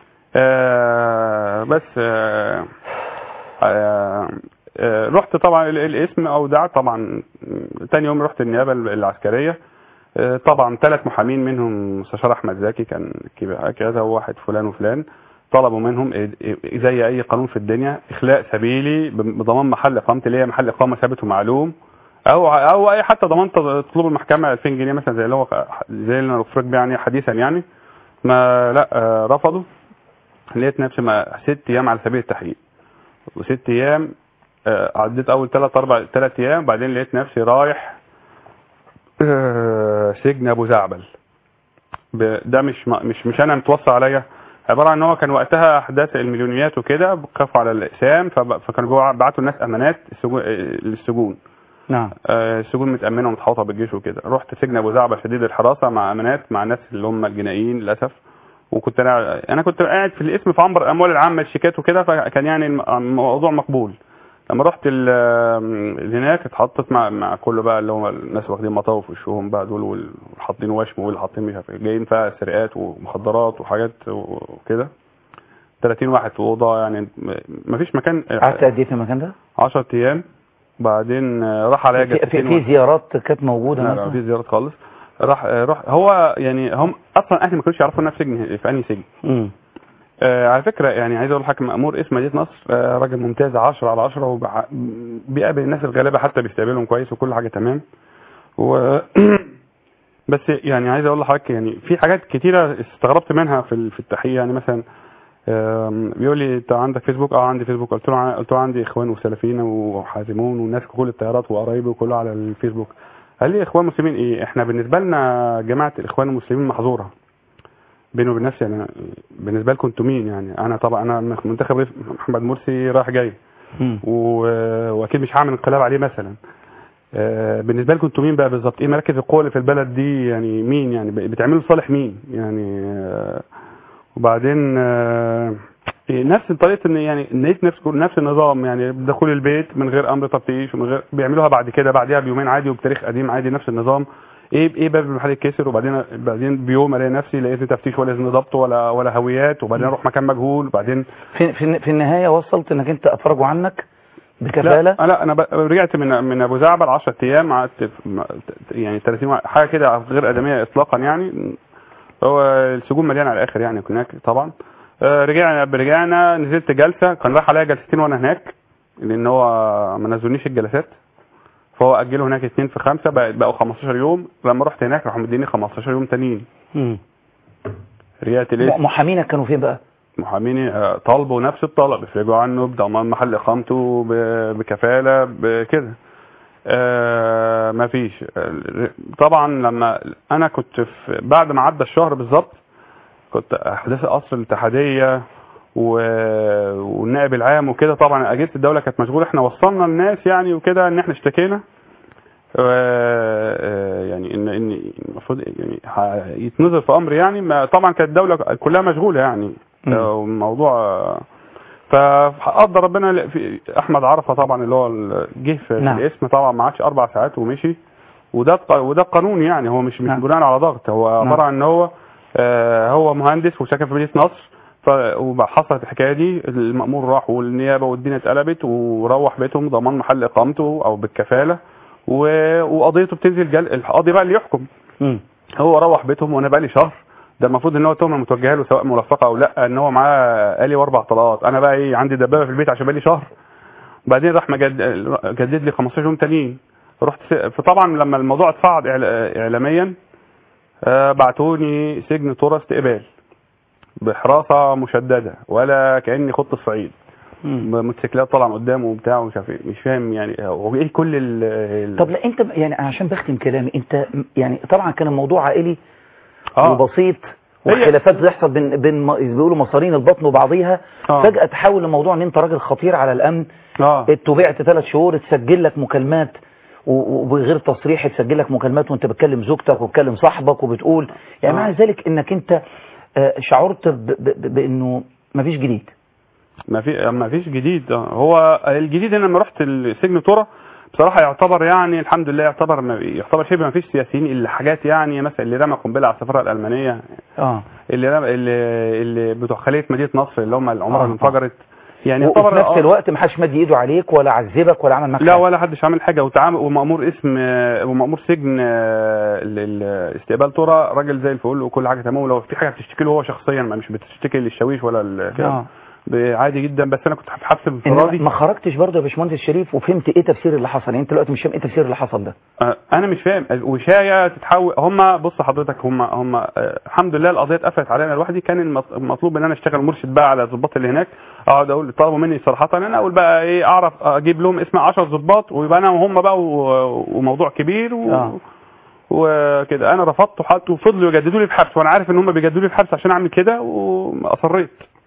آه بس آه آه آه رحت طبعا ال- الاسم اودعت طبعا تاني يوم رحت النيابه ال- العسكريه آه طبعا ثلاث محامين منهم مستشار احمد زكي كان كبير كذا وواحد فلان وفلان طلبوا منهم إيه- إيه- زي اي قانون في الدنيا اخلاء سبيلي بضمان محل اقامتي ليا محل اقامه ثابت ومعلوم او او اي حتى ضمان تطلب المحكمه 2000 جنيه مثلا زي اللي هو زي اللي انا بفرج بيه يعني حديثا يعني ما لا آه، رفضوا لقيت نفسي ما ست ايام على سبيل التحقيق وست ايام آه، عديت اول ثلاث اربع ثلاث ايام بعدين لقيت نفسي رايح آه، سجن ابو زعبل ب- ده مش م- مش مش انا متوصى عليا عباره عن ان هو كان وقتها احداث المليونيات وكده خافوا على الاقسام فب- فكانوا جوا- بعتوا الناس امانات السجون آه، للسجون نعم آه، السجون متأمنة ومتحوطة بالجيش وكده رحت سجن أبو زعبة شديد الحراسة مع أمانات مع الناس اللي هم الجنائيين للأسف وكنت أنا أنا كنت قاعد في الاسم في عنبر الأموال العامة الشيكات وكده فكان يعني الم- الموضوع مقبول لما رحت ال- هناك اتحطت مع مع كل بقى اللي هم الناس واخدين مطاوف في وشهم بقى دول وال- والحاطين وشم واللي حاطين مش عارف إيه، جايين فيها سرقات ومخدرات وحاجات وكده 30 واحد في اوضه يعني م- مفيش مكان قعدت قد ايه في المكان ده 10 ايام بعدين آه، راح عليا في, في, جلستين في واحد. زيارات كانت موجوده لا لا مثلا مفيش زيارات خالص راح آه، راح هو يعني هم اصلا اهلي ما كانوش يعرفوا ان انا في سجن في انهي سجن مم. آه على فكره يعني عايز اقول لحضرتك مامور اسم مدينه نصر آه راجل ممتاز 10 على 10 وبيقابل الناس الغلابه حتى بيستقبلهم كويس وكل حاجه تمام و بس يعني عايز اقول لحضرتك يعني في حاجات كتيره استغربت منها في ال- في التحقيق يعني مثلا آم، بيقول لي انت عندك فيسبوك اه عندي فيسبوك قلت له ع- قلت له عندي اخوان وسلفيين وحازمون والناس كل التيارات وقرايبي وكله على الفيسبوك قال لي اخوان مسلمين ايه احنا بالنسبه لنا جماعه الاخوان المسلمين محظوره بيني وبين نفسي انا بالنسبه لكم انتوا مين يعني انا طبعا انا منتخب رئيس محمد مرسي رايح جاي مم. و- واكيد مش هعمل انقلاب عليه مثلا آه، بالنسبه لكم انتوا مين بقى بالظبط ايه مراكز القوه اللي في البلد دي يعني مين يعني ب- بتعملوا لصالح مين يعني آه، وبعدين آه، إيه، نفس طريقه ان يعني لقيت نفس نفس النظام يعني دخول البيت من غير امر تفتيش ومن غير بيعملوها بعد كده بعدها بيومين عادي وبتاريخ قديم عادي نفس النظام ايه ايه باب المحل يتكسر وبعدين بعدين بيوم الاقي نفسي لا اذن تفتيش ولا اذن ضبط ولا ولا هويات وبعدين اروح مكان مجهول وبعدين في, في, في النهايه وصلت انك انت افرجوا عنك بكفاله لا لا انا ب- رجعت من من ابو زعبل 10 ايام قعدت في م- يعني 30 واحد- حاجه كده غير ادميه اطلاقا يعني هو السجون مليانه على الاخر يعني هناك طبعا آه، رجعنا رجعنا نزلت جلسه كان راح عليا جلستين وانا هناك لان هو ما نزلنيش الجلسات فهو اجله هناك اتنين في خمسه بقى- بقوا 15 يوم لما رحت هناك راحوا مديني 15 يوم تانيين مم. رجعت ليه م- محامينك كانوا فين بقى محاميني آه، طالبوا نفس الطلب يفرجوا عنه بضمان محل اقامته ب- بكفاله بكده آه ما فيش آه، طبعا لما انا كنت في بعد ما عدى الشهر بالظبط كنت احداث قصر الاتحاديه و- والنائب العام وكده طبعا اجهزه الدوله كانت مشغوله احنا وصلنا الناس يعني وكده ان احنا اشتكينا آه، آه، يعني يعني ان ان المفروض يعني ه- يتنظر في امر يعني ما طبعا كانت الدوله كلها مشغوله يعني الموضوع فقدر ربنا ل- في احمد عرفه طبعا اللي هو ال- جه في نعم. الاسم طبعا ما عادش اربع ساعات ومشي وده الق- وده القانون يعني هو مش مش نعم. بناء على ضغط هو نعم. عباره عن ان هو آه، هو مهندس وساكن في مدينه نصر ف وحصلت الحكايه دي المأمور راح والنيابه والدنيا اتقلبت وروح بيتهم ضمان محل اقامته او بالكفاله و- وقضيته بتنزل جل... القاضي بقى اللي يحكم هو روح بيتهم وانا بقى لي شهر ده المفروض ان هو تهمه متوجهه له سواء ملفقه او لا ان هو معاه آلي واربع طلقات انا بقى ايه عندي دبابه في البيت عشان بقى لي شهر وبعدين راح مجد... جدد لي 15 يوم تانيين رحت س... فطبعا لما الموضوع اتفعض إعلا- اعلاميا آه، بعتوني سجن طرى استقبال بحراسه مشدده ولا كاني خط الصعيد موتوسيكلات طالعه قدامه وبتاع ومش عارف ايه مش فاهم يعني هو ايه كل ال ال- طب لا انت ب- يعني عشان بختم كلامي انت م- يعني طبعا كان الموضوع عائلي آه. وبسيط وخلافات بتحصل بين بين م- بيقولوا مصارين البطن وبعضيها آه. فجأة تحول الموضوع ان انت راجل خطير على الامن اه اتبعت ثلاث شهور اتسجل لك مكالمات و- وبغير تصريح اتسجل لك مكالمات وانت بتكلم زوجتك وبتكلم صاحبك وبتقول يعني آه. معنى ذلك انك انت آه، شعرت ب- ب- ب- بانه مفيش جديد ما في ما فيش جديد آه. هو الجديد ان لما رحت السجن ترى بصراحه يعتبر يعني الحمد لله يعتبر ما يعتبر شبه ما فيش سياسيين الا حاجات يعني مثلا اللي رمى قنبله على السفاره الالمانيه اه اللي رمى اللي, اللي بتوع خليه مدينه نصر اللي هم العماره آه، اللي انفجرت يعني وفي يعتبر نفس آه. الوقت ما حدش مد ايده عليك ولا عذبك ولا عمل معاك لا حاجة. ولا حدش عامل حاجه وتعامل ومأمور اسم آه، ومأمور سجن آه، ال- ال- استقبال ترى راجل زي الفل وكل حاجه تمام ولو في حاجه بتشتكي له هو شخصيا ما مش بتشتكي للشاويش ولا ال- كده آه. ب- عادي جدا بس انا كنت في حبس إنما انفرادي ما خرجتش برضه يا باشمهندس شريف وفهمت ايه تفسير اللي حصل يعني انت دلوقتي مش فاهم ايه تفسير اللي حصل ده آه، انا مش فاهم وشايه تتحول هم بص حضرتك هم هم آه، الحمد لله القضيه اتقفلت علينا لوحدي كان المط- المطلوب ان انا اشتغل مرشد بقى على الضباط اللي هناك اقعد اقول طلبوا مني صراحه انا اقول بقى ايه اعرف اجيب لهم اسم 10 ضباط ويبقى انا وهم بقى و- وموضوع كبير و... آه. وكده انا رفضت وحط وفضلوا يجددوا لي الحبس وانا عارف ان هم بيجددوا لي الحبس عشان اعمل كده واصريت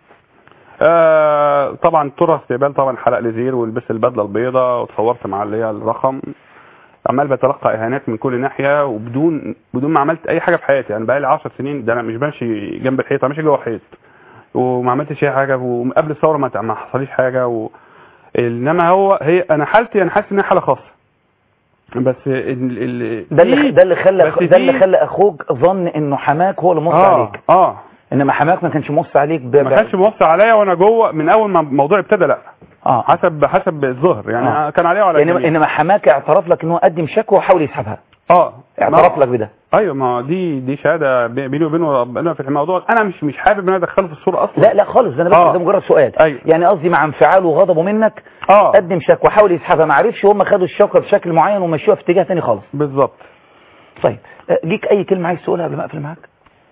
آه طبعا ترى استقبال طبعا حلق لزير ولبست البدله البيضاء وتصورت مع اللي هي الرقم عمال بتلقى اهانات من كل ناحيه وبدون بدون ما عملت اي حاجه في حياتي يعني بقى لي 10 سنين ده انا مش بمشي جنب الحيط انا ماشي جوه الحيط وما عملتش اي حاجه وقبل الثوره ما ما حصليش حاجه و... انما هو هي انا حالتي انا حاسس ان هي حاله خاصه بس ال... ال... ده اللي ده اللي خلى بس ده اللي دي- خلى اخوك ظن انه حماك هو اللي موصي اه عليك اه انما حماك ما كانش موصي عليك ب... ما كانش موصي عليا وانا جوه من اول ما الموضوع ابتدى لا اه حسب حسب الظهر يعني آه. كان عليا وعلى انما الجميع. انما حماك اعترف لك ان هو قدم شكوى وحاول يسحبها اه اعترف ما- لك بده ايوه ما دي دي شهاده بي- بيني وبينه ربنا في الموضوع انا مش مش حابب ان انا ادخله في الصوره اصلا لا لا خالص ده انا بس آه. ده مجرد سؤال أيوة. يعني قصدي مع انفعاله وغضبه منك اه قدم شكوى حاول يسحبها ما عرفش وهم خدوا الشكوى بشكل معين ومشوها في اتجاه تاني خالص بالظبط طيب آه، ليك اي كلمه عايز تقولها قبل ما اقفل معاك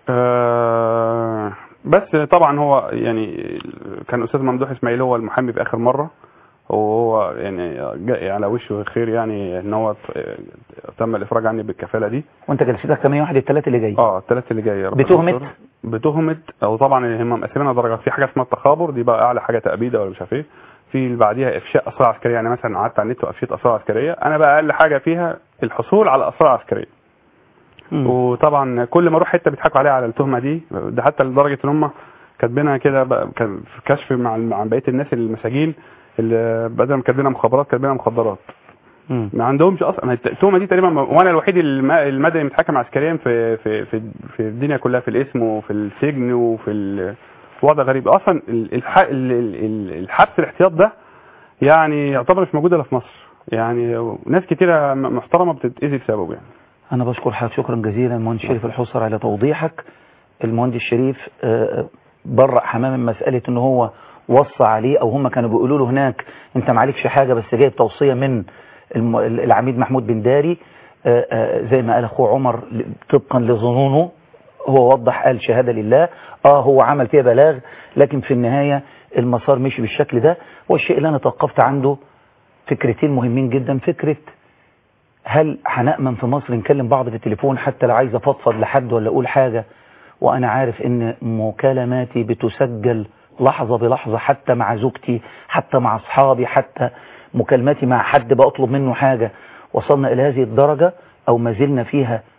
آه بس طبعا هو يعني كان استاذ ممدوح اسماعيل هو المحامي في اخر مره وهو يعني جاء على وشه خير يعني ان هو ت- تم الافراج عني بالكفاله دي وانت جلستك كمان واحد الثلاث اللي جاي اه الثلاث اللي جايه ربنا بتهمة؟ يستر. بتهمه او طبعا هم مقسمينها درجات في حاجه اسمها التخابر دي بقى اعلى حاجه تأبيده ولا مش عارف ايه في اللي بعديها افشاء اسرار عسكريه يعني مثلا قعدت على النت وافشيت اسرار عسكريه انا بقى اقل حاجه فيها الحصول على اسرار عسكريه وطبعا كل ما اروح حته بيضحكوا عليا على التهمه دي ده حتى لدرجه ان هم كاتبينها كده بقى- كان في كشف مع مع بقيه الناس المساجين اللي بدل ما كاتبينها مخابرات كاتبينها مخدرات ما عندهمش اصلا ما هي التهمه دي تقريبا وانا الوحيد الم- المدني متحكم عسكريا في في في في الدنيا كلها في الاسم وفي السجن وفي ال- وضع غريب اصلا ال- الح- ال- ال- ال- الحبس الاحتياط ده يعني يعتبر مش موجود الا في مصر يعني ناس كتيره م- محترمه بتتاذي بسببه يعني انا بشكر حضرتك شكرا جزيلا المهندس شريف الحصر على توضيحك المهندس شريف آه، برأ حمام من مسألة ان هو وصى عليه او هم كانوا بيقولوا له هناك انت معلكش حاجة بس جايب توصية من الم- العميد محمود بن داري آه، آه، زي ما قال اخوه عمر ل- طبقا لظنونه هو وضح قال شهادة لله اه هو عمل فيها بلاغ لكن في النهاية المسار مشي بالشكل ده والشيء اللي انا توقفت عنده فكرتين مهمين جدا فكرة هل هنأمن في مصر نكلم بعض في التليفون حتى لو عايز افضفض لحد ولا اقول حاجة وانا عارف ان مكالماتي بتسجل لحظة بلحظة حتى مع زوجتي حتى مع اصحابي حتى مكالماتي مع حد بطلب منه حاجة وصلنا الى هذه الدرجة او ما زلنا فيها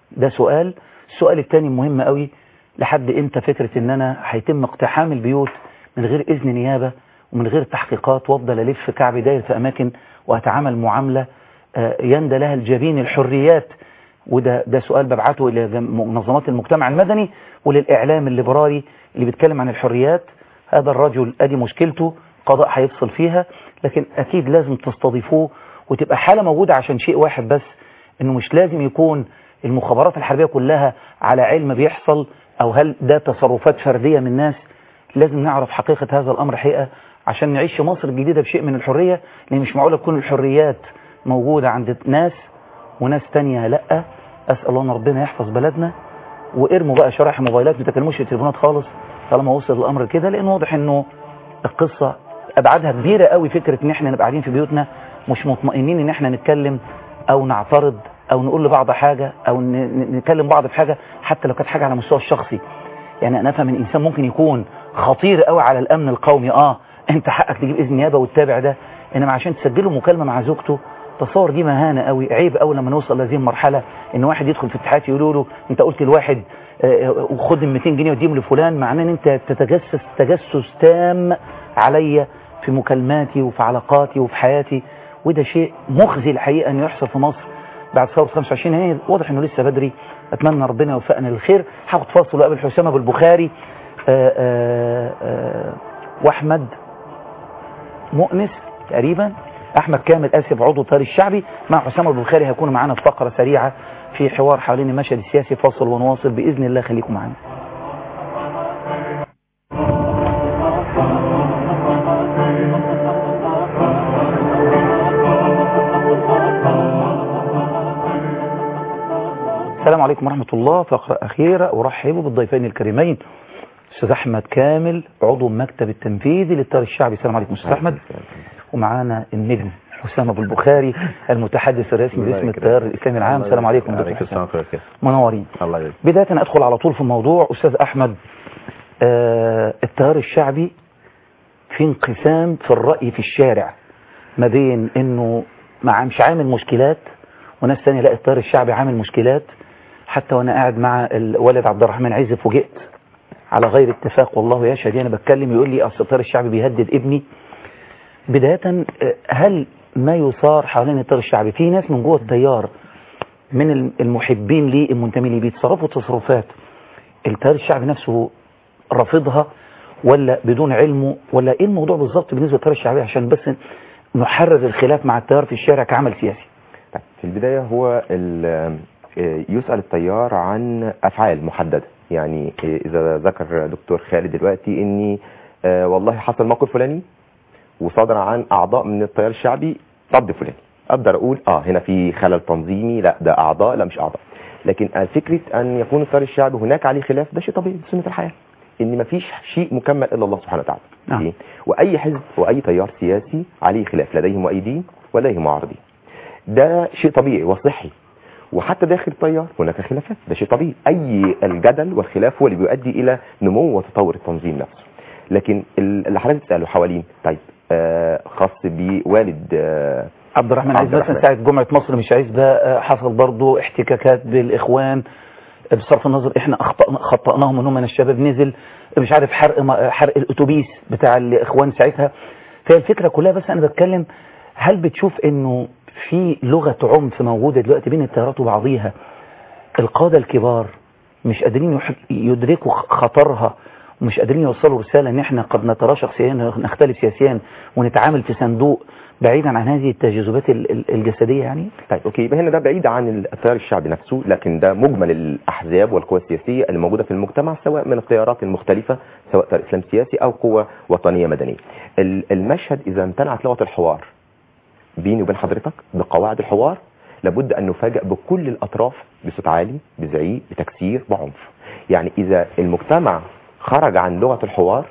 ده سؤال السؤال الثاني مهم قوي لحد امتى فكرة ان انا هيتم اقتحام البيوت من غير اذن نيابة ومن غير تحقيقات وافضل الف كعبي داير في اماكن واتعامل معاملة آه، يندى لها الجبين الحريات وده ده سؤال ببعته الى جم- منظمات المجتمع المدني وللاعلام الليبرالي اللي بيتكلم عن الحريات هذا الرجل ادي مشكلته قضاء هيفصل فيها لكن اكيد لازم تستضيفوه وتبقى حالة موجودة عشان شيء واحد بس انه مش لازم يكون المخابرات الحربية كلها على علم بيحصل او هل ده تصرفات فردية من ناس لازم نعرف حقيقة هذا الامر حقيقة عشان نعيش في مصر الجديدة بشيء من الحرية لان مش معقولة تكون الحريات موجودة عند ناس وناس تانية لا اسأل الله ان ربنا يحفظ بلدنا وارموا بقى شرايح موبايلات ما تكلموش التليفونات خالص طالما وصل الامر كده لان واضح انه القصة ابعادها كبيرة قوي فكرة ان احنا نبقى قاعدين في بيوتنا مش مطمئنين ان احنا نتكلم او نعترض او نقول لبعض حاجة او ن- ن- نكلم بعض في حاجة حتى لو كانت حاجة على المستوى الشخصي يعني انا افهم ان الانسان ممكن يكون خطير قوي على الامن القومي اه انت حقك تجيب اذن نيابه وتتابع ده انما عشان تسجله مكالمه مع زوجته تصور دي مهانه قوي عيب قوي لما نوصل لهذه المرحله ان واحد يدخل في اتحاد يقولوا له انت قلت لواحد آه، آه، وخد ال 200 جنيه وديهم لفلان معناه ان انت تتجسس تجسس تام عليا في مكالماتي وفي علاقاتي وفي حياتي وده شيء مخزي الحقيقه انه يحصل في مصر بعد ثوره 25 يناير واضح انه لسه بدري اتمنى ربنا يوفقنا للخير هاخد فاصل وقابل حسام ابو البخاري آآ آآ آآ واحمد مؤنس تقريبا احمد كامل اسف عضو التيار الشعبي مع حسام ابو البخاري هيكونوا معانا في فقره سريعه في حوار حوالين المشهد السياسي فاصل ونواصل باذن الله خليكم معانا السلام عليكم ورحمة الله فقرة أخيرة أرحب بالضيفين الكريمين أستاذ أحمد كامل عضو المكتب التنفيذي للتيار الشعبي السلام عليكم أستاذ أحمد ومعانا النجم حسام أبو البخاري المتحدث الرسمي باسم التيار الإسلامي العام السلام عليكم دكتور حسام منورين الله يبارك بداية أدخل على طول في الموضوع أستاذ أحمد آه التيار الشعبي في انقسام في الرأي في الشارع ما بين انه مع مش عامل مشكلات وناس تانية لا التيار الشعبي عامل مشكلات حتى وانا قاعد مع الوالد عبد الرحمن عز فوجئت على غير اتفاق والله يشهد انا بتكلم يقول لي اصل التيار الشعبي بيهدد ابني بداية آه، هل ما يثار حوالين التيار الشعبي في ناس من جوه التيار من المحبين ليه المنتمين ليه بيتصرفوا تصرفات التيار الشعبي نفسه رافضها ولا بدون علمه ولا ايه الموضوع بالظبط بالنسبه للتيار الشعبي عشان بس نحرر الخلاف مع التيار في الشارع كعمل سياسي طيب في البداية هو ال- آه، يسأل التيار عن أفعال محددة يعني آه، إذا ذكر دكتور خالد دلوقتي إني آه، والله حصل موقف فلاني وصدر عن أعضاء من التيار الشعبي ضد فلاني أقدر أقول آه هنا في خلل تنظيمي لا ده أعضاء لا مش أعضاء لكن آه، فكرة أن يكون التيار الشعبي هناك عليه خلاف ده شيء طبيعي سنة الحياة ان مفيش شيء مكمل الا الله سبحانه وتعالى نعم. واي حزب واي تيار سياسي عليه خلاف لديه مؤيدين ولديه معارضين ده شيء طبيعي وصحي وحتى داخل التيار هناك خلافات ده شيء طبيعي اي الجدل والخلاف هو اللي بيؤدي الى نمو وتطور التنظيم نفسه لكن ال- اللي حضرتك بتساله حوالين طيب آه خاص بوالد آه عبد الرحمن عايز مثلا ساعه جمعه مصر مش عايز ده حصل برضه احتكاكات بالاخوان بصرف النظر احنا اخطأنا خطأناهم انهم من الشباب نزل مش عارف حرق ما- حرق الاتوبيس بتاع الاخوان ساعتها فهي الفكره كلها بس انا بتكلم هل بتشوف انه في لغه عنف موجوده دلوقتي بين التيارات وبعضيها القاده الكبار مش قادرين يح- يدركوا خطرها ومش قادرين يوصلوا رساله ان احنا قد نتراشق سياسيا نختلف سياسيا ونتعامل في صندوق بعيدا عن هذه التجاذبات ال- ال- الجسديه يعني طيب اوكي يبقى هنا ده بعيد عن التيار الشعبي نفسه لكن ده مجمل الاحزاب والقوى السياسيه اللي موجوده في المجتمع سواء من التيارات المختلفه سواء تيار اسلام سياسي او قوه وطنيه مدنيه. ال- المشهد اذا امتنعت لغه الحوار بيني وبين حضرتك بقواعد الحوار لابد ان نفاجئ بكل الاطراف بصوت عالي بزعيق بتكسير بعنف. يعني اذا المجتمع خرج عن لغه الحوار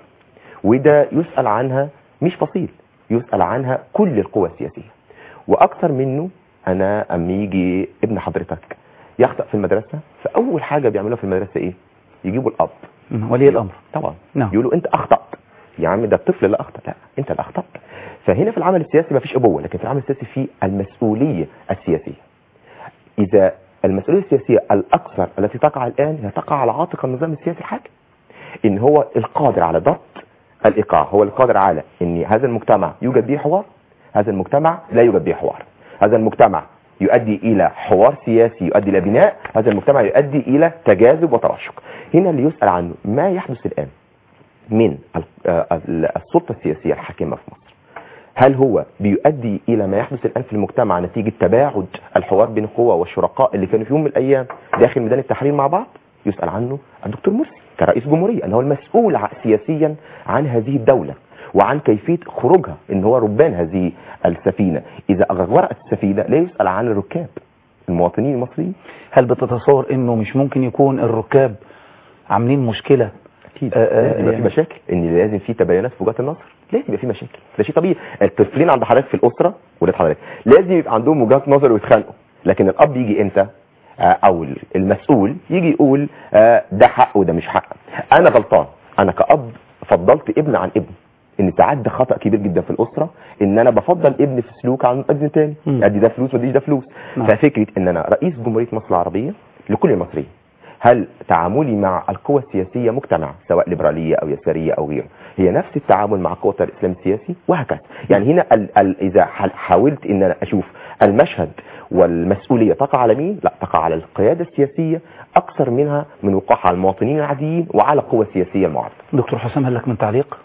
وده يسال عنها مش فصيل يسال عنها كل القوى السياسيه. واكتر منه انا اما يجي ابن حضرتك يخطأ في المدرسه فاول حاجه بيعملوها في المدرسه ايه يجيبوا الاب ولي الامر طبعا نعم. يقولوا انت اخطأت يا عم ده الطفل اللي اخطأ لا انت اللي اخطأت فهنا في العمل السياسي ما فيش ابوه لكن في العمل السياسي في المسؤوليه السياسيه اذا المسؤوليه السياسيه الاكثر التي تقع الان هي تقع على عاتق النظام السياسي الحاكم ان هو القادر على ضبط الايقاع هو القادر على ان هذا المجتمع يوجد به حوار هذا المجتمع لا يوجد به حوار هذا المجتمع يؤدي الى حوار سياسي يؤدي الى بناء هذا المجتمع يؤدي الى تجاذب وتراشق هنا اللي يسال عنه ما يحدث الان من ال- آه، ال- السلطه السياسيه الحاكمه في مصر هل هو بيؤدي الى ما يحدث الان في المجتمع نتيجه تباعد الحوار بين القوى والشركاء اللي كانوا في يوم من الايام داخل ميدان التحرير مع بعض يسال عنه الدكتور مرسي كرئيس جمهوريه ان هو المسؤول ع- سياسيا عن هذه الدوله وعن كيفيه خروجها ان هو ربان هذه السفينه اذا غرقت السفينه لا يسال عن الركاب المواطنين المصريين هل بتتصور انه مش ممكن يكون الركاب عاملين مشكلة اكيد آه، آه، لازم يبقى في يعني- مشاكل ان لازم في تباينات في وجهات النظر لازم يبقى في مشاكل ده شيء طبيعي الطفلين عند حضرتك في الاسره ولاد حضرتك لازم يبقى عندهم وجهات نظر ويتخانقوا لكن الاب يجي امتى آه، او المسؤول يجي يقول آه، ده حق وده مش حق انا غلطان انا كاب فضلت ابن عن ابن ان ساعات ده خطا كبير جدا في الاسره ان انا بفضل ابن في سلوك عن ابن تاني ادي ده فلوس وديش ده فلوس نعم. ففكره ان انا رئيس جمهوريه مصر العربيه لكل المصريين هل تعاملي مع القوى السياسيه مجتمع سواء ليبراليه او يساريه او غيره هي نفس التعامل مع قوى الاسلام السياسي وهكذا يعني هنا ال ال اذا حل- حاولت ان انا اشوف المشهد والمسؤوليه تقع على مين لا تقع على القياده السياسيه اكثر منها من وقوعها على المواطنين العاديين وعلى القوى السياسيه المعارضه دكتور حسام هل لك من تعليق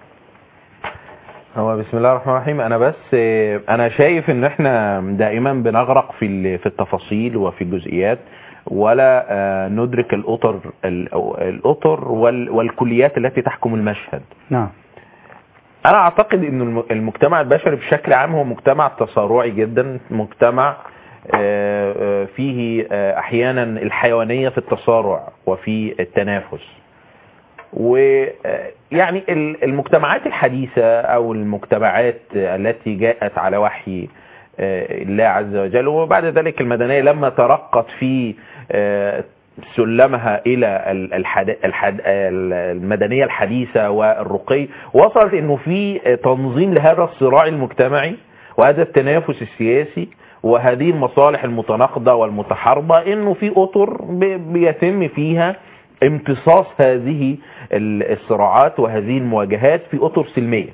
هو بسم الله الرحمن الرحيم انا بس آه، انا شايف ان احنا دائما بنغرق في ال- في التفاصيل وفي الجزئيات ولا آه، ندرك الاطر ال- أو الاطر وال- والكليات التي تحكم المشهد نعم انا اعتقد ان الم- المجتمع البشري بشكل عام هو مجتمع تصارعي جدا مجتمع آه، آه، فيه آه، احيانا الحيوانيه في التصارع وفي التنافس ويعني المجتمعات الحديثة أو المجتمعات التي جاءت على وحي آه، الله عز وجل وبعد ذلك المدنية لما ترقت في آه، سلمها إلى ال- الحد... الحد... المدنية الحديثة والرقي وصلت أنه في تنظيم لهذا الصراع المجتمعي وهذا التنافس السياسي وهذه المصالح المتناقضة والمتحاربة انه في اطر ب- بيتم فيها امتصاص هذه ال- الصراعات وهذه المواجهات في اطر سلمية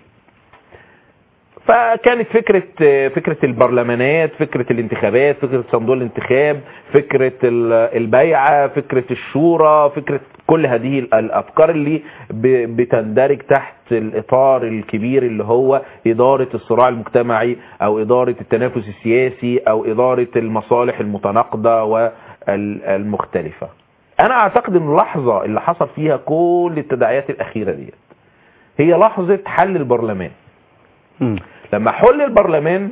فكانت فكرة فكرة البرلمانات فكرة الانتخابات فكرة صندوق الانتخاب فكرة ال- البيعة فكرة الشورى فكرة كل هذه ال- الأفكار اللي ب- بتندرج تحت الإطار الكبير اللي هو إدارة الصراع المجتمعي أو إدارة التنافس السياسي أو إدارة المصالح المتناقضة والمختلفة أنا أعتقد أن اللحظة اللي حصل فيها كل التداعيات الأخيرة دي هي لحظة حل البرلمان لما حل البرلمان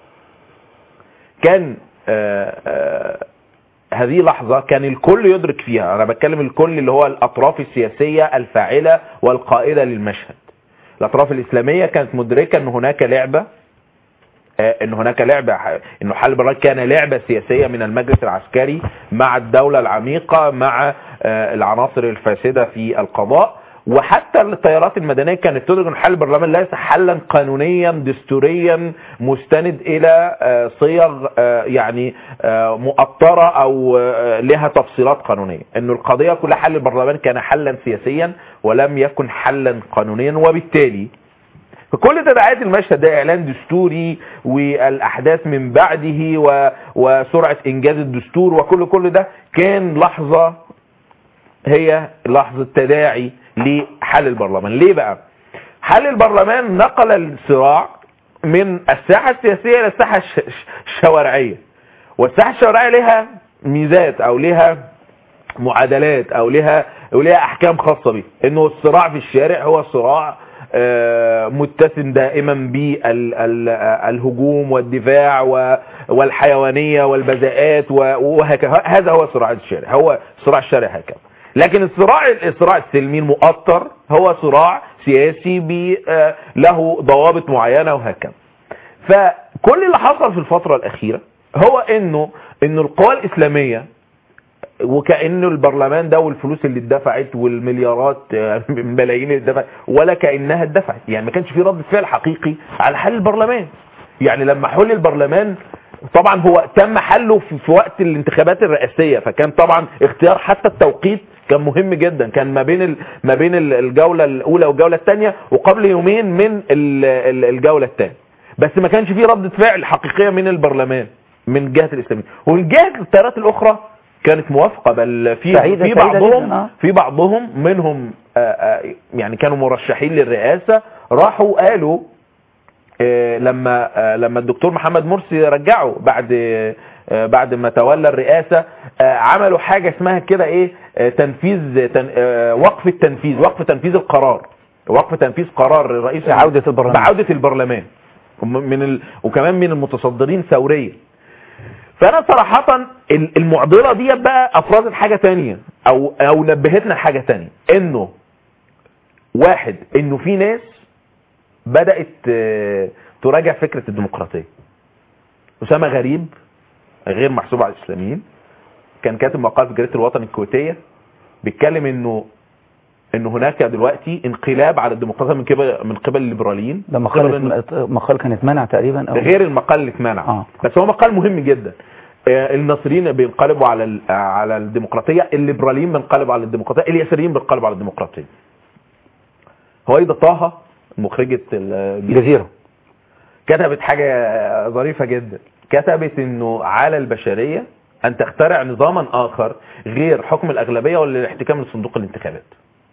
كان آه، آه، هذه لحظة كان الكل يدرك فيها أنا بتكلم الكل اللي هو الأطراف السياسية الفاعلة والقائدة للمشهد الأطراف الإسلامية كانت مدركة أن هناك لعبة آه، ان هناك لعبة انه حل البرلمان كان لعبة سياسية من المجلس العسكري مع الدولة العميقة مع آه، العناصر الفاسدة في القضاء وحتى التيارات المدنية كانت تدرك ان حل البرلمان ليس حلا قانونيا دستوريا مستند الى آه، صيغ آه، يعني آه، مؤطرة او آه، لها تفصيلات قانونية انه القضية كل حل البرلمان كان حلا سياسيا ولم يكن حلا قانونيا وبالتالي فكل تداعيات المشهد ده اعلان دستوري والاحداث من بعده و... وسرعه انجاز الدستور وكل كل ده كان لحظه هي لحظه تداعي لحل البرلمان ليه بقى حل البرلمان نقل الصراع من الساحه السياسيه الى الساحه الش... الش- الشوارعيه والساحه الشوارعيه لها ميزات او لها معادلات او لها ولها احكام خاصه بيه انه الصراع في الشارع هو صراع آه، متسم دائما بالهجوم والدفاع و- والحيوانيه والبذاءات و- وهكذا هذا هو صراع الشارع هو صراع الشارع هكذا لكن الصراع الصراع السلمي المؤطر هو صراع سياسي بي- آه، له ضوابط معينه وهكذا فكل اللي حصل في الفتره الاخيره هو انه انه القوى الاسلاميه وكأنه البرلمان ده والفلوس اللي اتدفعت والمليارات آه، الملايين اللي اتدفعت ولا كأنها اتدفعت يعني ما كانش في رد فعل حقيقي على حل البرلمان يعني لما حل البرلمان طبعا هو تم حله في, في وقت الانتخابات الرئاسيه فكان طبعا اختيار حتى التوقيت كان مهم جدا كان ما بين ال- ما بين ال- الجوله الاولى والجوله الثانيه وقبل يومين من ال- ال- الجوله الثانيه بس ما كانش فيه ردة فعل حقيقية من البرلمان من جهة الإسلامية ومن جهة التيارات الأخرى كانت موافقة بل في سعيدة- في سعيدة بعضهم جداً، آه. في بعضهم منهم آه، آه، يعني كانوا مرشحين للرئاسة راحوا قالوا آه، لما آه، لما الدكتور محمد مرسي رجعه بعد آه، بعد ما تولى الرئاسة آه، عملوا حاجة اسمها كده ايه آه، تنفيذ تن- آه، وقف التنفيذ وقف تنفيذ القرار وقف تنفيذ قرار الرئيس بعودة البرلمان. بعودة البرلمان من ال... وكمان من المتصدرين ثوريا فانا صراحة ال- المعضلة دي بقى افرزت حاجة تانية او او نبهتنا لحاجة تانية انه واحد انه في ناس بدأت آه، تراجع فكرة الديمقراطية أسامة غريب غير محسوب على الإسلاميين كان كاتب مقال في جريدة الوطن الكويتية بيتكلم انه ان هناك دلوقتي انقلاب على الديمقراطيه من قبل من قبل الليبراليين ده من قبل مقال مقال كان اتمنع تقريبا او غير المقال اللي اتمنع آه. بس هو مقال مهم جدا آه، الناصريين بينقلبوا على ال- على الديمقراطيه الليبراليين بينقلبوا على الديمقراطيه اليساريين بينقلبوا على الديمقراطيه هويدا طه مخرجة ال- الجزيرة كتبت حاجة ظريفة جدا كتبت انه على البشرية ان تخترع نظاما اخر غير حكم الاغلبية والاحتكام لصندوق الانتخابات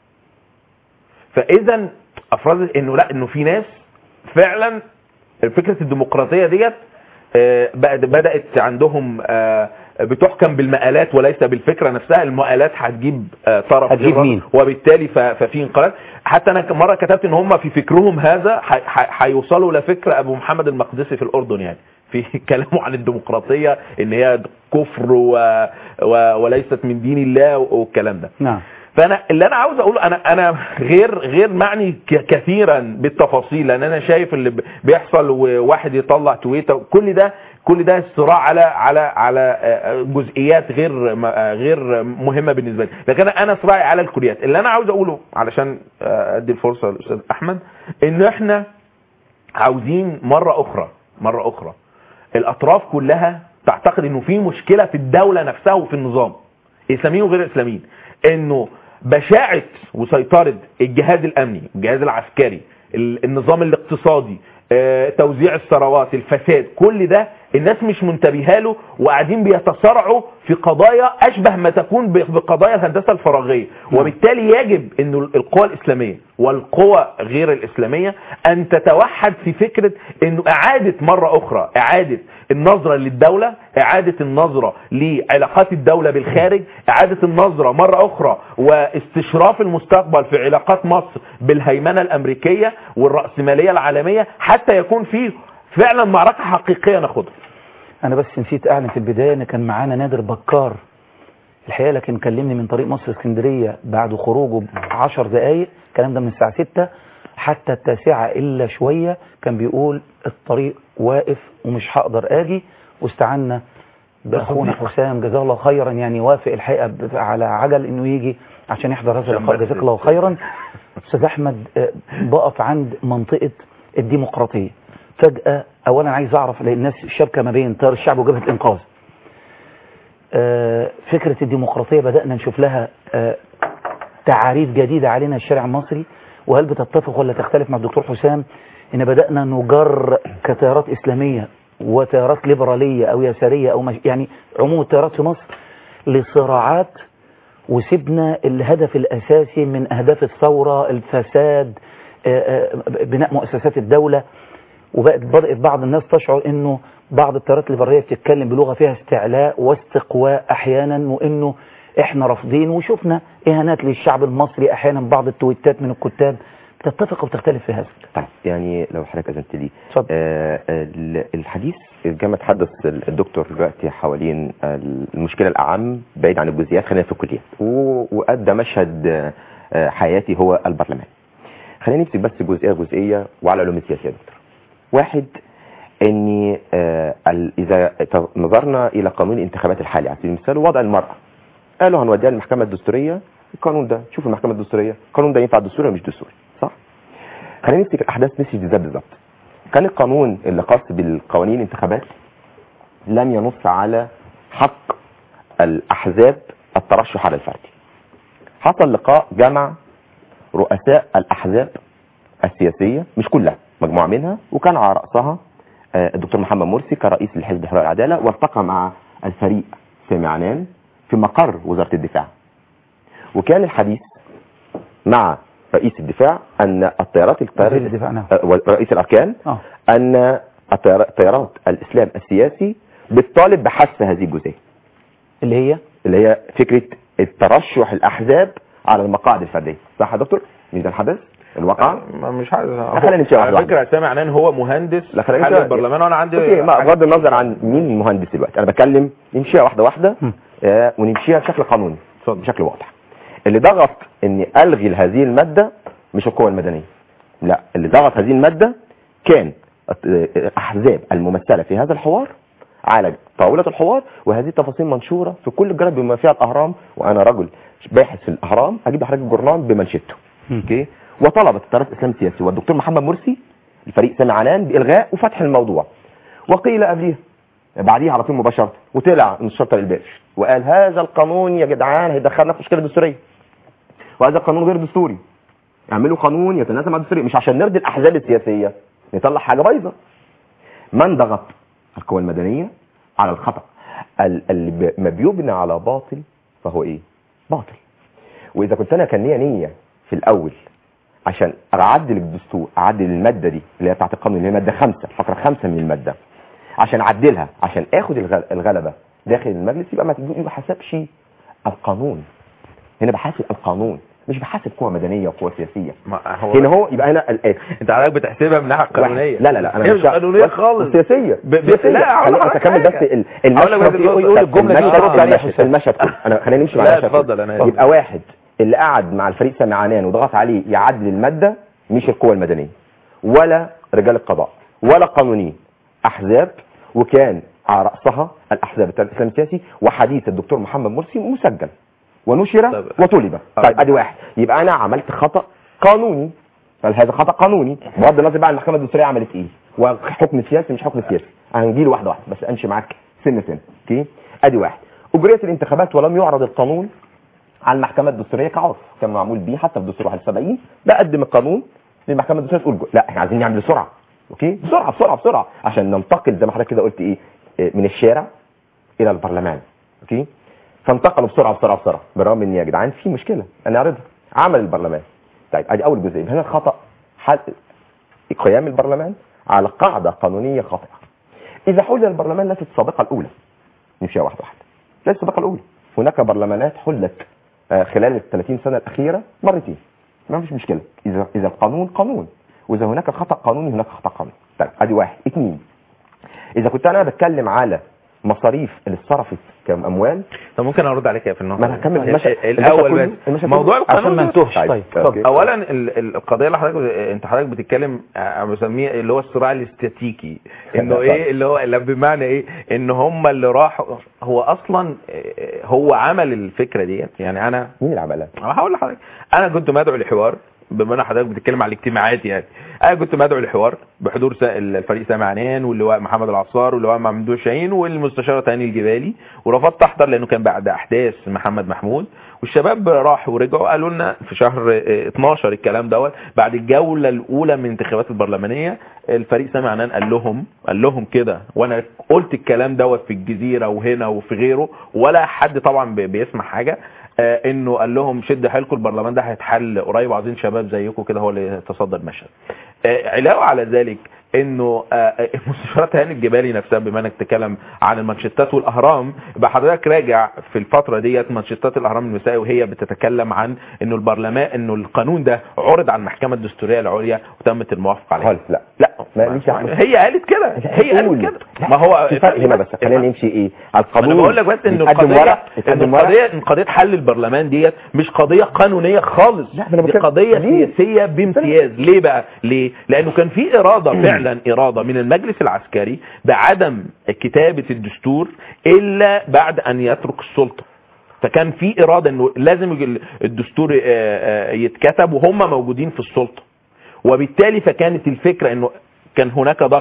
فاذا افرزت انه لا انه في ناس فعلا فكرة الديمقراطية ديت آه، بقت- بدأت عندهم آه، بتحكم بالمقالات وليس بالفكرة نفسها المقالات هتجيب آه، طرف هتجيب غير مين؟ وبالتالي ف- ففي انقلاب حتى انا مرة كتبت ان هم في فكرهم هذا ح- ح- هيوصلوا لفكر ابو محمد المقدسي في الاردن يعني في كلامه عن الديمقراطية ان هي كفر و... و... وليست من دين الله والكلام ده نعم فانا اللي انا عاوز اقوله انا انا غير غير معني ك- كثيرا بالتفاصيل لان انا شايف اللي ب- بيحصل وواحد يطلع تويتر كل ده كل ده صراع على على على آه، جزئيات غير م- آه، غير مهمه بالنسبه لي لكن انا انا صراعي على الكليات اللي انا عاوز اقوله علشان آه، ادي الفرصه للاستاذ احمد ان احنا عاوزين مره اخرى مره اخرى الاطراف كلها تعتقد انه في مشكله في الدوله نفسها وفي النظام اسلاميين وغير اسلاميين انه بشاعه وسيطره الجهاز الامني الجهاز العسكري ال- النظام الاقتصادي آه، توزيع الثروات الفساد كل ده الناس مش منتبهه له وقاعدين بيتصارعوا في قضايا اشبه ما تكون ب- بقضايا الهندسه الفراغيه وبالتالي يجب ان القوى الاسلاميه والقوى غير الاسلاميه ان تتوحد في فكره انه اعاده مره اخرى اعاده النظره للدوله اعاده النظره لعلاقات الدوله بالخارج اعاده النظره مره اخرى واستشراف المستقبل في علاقات مصر بالهيمنه الامريكيه والراسماليه العالميه حتى يكون في فعلا معركه حقيقيه ناخدها انا بس نسيت اعلن في البدايه ان كان معانا نادر بكار الحقيقه لكن كلمني من طريق مصر اسكندريه بعد خروجه ب 10 دقائق الكلام ده من الساعه 6 حتى التاسعه الا شويه كان بيقول الطريق واقف ومش هقدر اجي واستعنا باخونا حسام جزاه الله خيرا يعني وافق الحقيقه ب- على عجل انه يجي عشان يحضر هذا اللقاء بس جزاك الله خيرا استاذ احمد آه، بقف عند منطقه الديمقراطيه فجاه اولا عايز اعرف لان الناس شابكه ما بين تيار الشعب وجبهه الانقاذ آه، فكره الديمقراطيه بدانا نشوف لها آه، تعاريف جديده علينا الشارع المصري وهل بتتفق ولا تختلف مع الدكتور حسام ان بدانا نجر كتيارات اسلاميه وتيارات ليبراليه او يساريه او مش يعني عموم التيارات في مصر لصراعات وسيبنا الهدف الأساسي من أهداف الثورة الفساد آه، آه، بناء مؤسسات الدولة وبقت بدأت بعض الناس تشعر انه بعض التيارات الليبراليه بتتكلم بلغه فيها استعلاء واستقواء احيانا وانه احنا رافضين وشفنا اهانات للشعب المصري احيانا بعض التويتات من الكتاب بتتفق وبتختلف في هذا طيب يعني لو حضرتك اذنت لي آه ال- الحديث كما تحدث الدكتور دلوقتي حوالين المشكله الاعم بعيد عن الجزئيات خلينا في الكليات و- وادى مشهد آه، حياتي هو البرلمان خلينا نمسك بس جزئيه جزئيه وعلى علوم السياسه يا دكتور واحد اني آه، ال- اذا ت- نظرنا الى قانون الانتخابات الحالي على سبيل المثال وضع المراه قالوا هنوديها للمحكمه الدستوريه القانون ده شوف المحكمه الدستوريه القانون ده ينفع دستوري ولا مش دستوري صح خلينا نمسك الاحداث مشيت ازاي بالظبط كان القانون اللي خاص بالقوانين الانتخابات لم ينص على حق الاحزاب الترشح على الفردي حصل لقاء جمع رؤساء الاحزاب السياسيه مش كلها مجموعه منها وكان على راسها آه، الدكتور محمد مرسي كرئيس لحزب الحريه والعداله والتقى مع الفريق سامي عنان في مقر وزاره الدفاع وكان الحديث مع رئيس الدفاع ان الطيارات الطيارات وزير الدفاع، نعم. آه، رئيس الاركان آه. ان الطيار- طيارات الاسلام السياسي بتطالب بحذف هذه الجزئيه اللي هي اللي هي فكره الترشح الاحزاب على المقاعد الفرديه صح يا دكتور مش ده الحدث الواقع ما مش عايز خلينا نمشي واحدة على واحدة. فكره سامع عنان هو مهندس لا خلينا حل نمشي- البرلمان وانا عندي اوكي ما بغض النظر عن مين المهندس دلوقتي انا بتكلم نمشيها واحده واحده آه ونمشيها بشكل قانوني بشكل واضح اللي ضغط اني الغي هذه الماده مش القوى المدنيه لا اللي ضغط هذه الماده كان الاحزاب الممثله في هذا الحوار على طاوله الحوار وهذه التفاصيل منشوره في كل الجرائد بما فيها الاهرام وانا رجل باحث في الاهرام اجيب لحضرتك الجورنال بمنشته اوكي وطلبت الطرف الاسلامي السياسي والدكتور محمد مرسي الفريق سامي عنان بالغاء وفتح الموضوع وقيل قبليها بعديها على طول مباشره وطلع من الشرطه الباش وقال هذا القانون يا جدعان هيدخلنا في مشكله دستوريه وهذا القانون غير دستوري اعملوا قانون يتناسب مع الدستوريه مش عشان نرضي الاحزاب السياسيه نطلع حاجه بايظه من ضغط القوى المدنيه على الخطا ال- اللي ب- ما بيبنى على باطل فهو ايه باطل واذا كنت انا كان ليا نيه في الاول عشان اعدل الدستور اعدل الماده دي اللي هي بتاعت القانون اللي هي ماده خمسه الفقره خمسه من الماده عشان اعدلها عشان اخد الغل- الغلبه داخل المجلس يبقى ما تجي- ما بحسبش القانون هنا بحاسب القانون مش بحاسب قوى مدنيه وقوى سياسيه هو هنا هو يبقى هنا ال- انت حضرتك بتحسبها من الناحيه القانونيه لا لا لا هي مش قانونيه خالص سياسيه ب- ب- سياسيه لا، هقول خليني لحضرتك اكمل بس حاجة. ال- هقول لك المشهد بس يقول- يقول الجملة دي المشهد- ترد عليها المشهد- حسام. المشهد كله انا خلينا نمشي مع لا، المشهد اتفضل، كله. أنا آسف. يبقى واحد اللي قعد مع الفريق سامي عنان وضغط عليه يعدل الماده مش القوى المدنيه ولا رجال القضاء ولا قانونيين احزاب وكان على راسها الاحزاب التيار الاسلامي السياسي وحديث الدكتور محمد مرسي مسجل ونشر وطلب طيب ادي واحد يبقى انا عملت خطا قانوني هذا خطا قانوني بغض النظر بقى المحكمه الدستوريه عملت ايه وحكم سياسي مش حكم سياسي هنجيله واحده واحده بس امشي معاك سن سن اوكي ادي واحد اجريت الانتخابات ولم يعرض القانون على المحكمه الدستوريه كعرف كان معمول بيه حتى في دستور 71 بقدم القانون للمحكمه الدستوريه تقول جو- لا احنا عايزين نعمل بسرعه اوكي بسرعه بسرعه بسرعه عشان ننتقل زي ما حضرتك كده قلت ايه إيه، من الشارع الى البرلمان اوكي فانتقلوا بسرعه بسرعه بسرعه بالرغم ان يا جدعان في مشكله انا عارضها عمل البرلمان طيب ادي اول جزئيه هنا الخطا حل قيام البرلمان على قاعده قانونيه خاطئه اذا حل البرلمان ليست السابقه الاولى نمشيها واحده واحده ليست السابقه الاولى هناك برلمانات حلت آه، خلال ال 30 سنه الاخيره مرتين ما فيش مشكله اذا اذا القانون قانون واذا هناك خطا قانوني هناك خطا قانوني طيب ادي واحد اثنين اذا كنت انا بتكلم على مصاريف اللي اتصرفت كاموال طب ممكن ارد عليك في النقطه ما انا هكمل المشهد الاول المشهد بس كله- المشهد موضوع كله. القانون عشان ما ده- نتوهش. طيب، أوكي. اولا ال- ال- القضيه اللي حضرتك انت حضرتك بتتكلم آه، بسميه اللي هو الصراع الاستاتيكي انه طيب. ايه اللي هو اللي بمعنى ايه ان هم اللي راحوا هو اصلا آه، هو عمل الفكره ديت يعني انا مين اللي عملها؟ انا هقول لحضرتك انا كنت مدعو لحوار بما ان حضرتك بتتكلم على الاجتماعات يعني انا كنت مدعو لحوار بحضور سا- الفريق سامي عنان واللواء محمد العصار واللواء ممدوح شاهين والمستشار تاني الجبالي ورفضت احضر لانه كان بعد احداث محمد محمود والشباب راحوا ورجعوا قالوا لنا في شهر اه، 12 الكلام دوت بعد الجوله الاولى من الانتخابات البرلمانيه الفريق سامي عنان قال لهم قال لهم كده وانا قلت الكلام دوت في الجزيره وهنا وفي غيره ولا حد طبعا بي- بيسمع حاجه آه، انه قال لهم شد حيلكم البرلمان ده هيتحل قريب وعايزين شباب زيكم كده هو اللي يتصدى المشهد آه، علاوه على ذلك انه آه، مستشارات هاني الجبالي نفسها بما انك تتكلم عن المانشيتات والاهرام يبقى حضرتك راجع في الفتره ديت مانشيتات الاهرام المسائي وهي بتتكلم عن انه البرلمان انه القانون ده عرض على المحكمه الدستوريه العليا وتمت الموافقه عليه خالص لا لا ما نمشي على- هي قالت كده هي قالت كده ما هو في فرق هنا بس خلينا نمشي ايه على القانون انا بقول لك بس ان يتقدم القضيه ورق ان يتقدم ورق القضيه ان قضيه حل البرلمان ديت مش قضيه قانونيه خالص دي قضيه سياسيه بامتياز ليه بقى ليه لانه كان في اراده فعلا اراده من المجلس العسكري بعدم كتابه الدستور الا بعد ان يترك السلطه فكان في اراده انه لازم ال- الدستور آه، آه، يتكتب وهم موجودين في السلطه وبالتالي فكانت الفكره انه كان هناك ضغط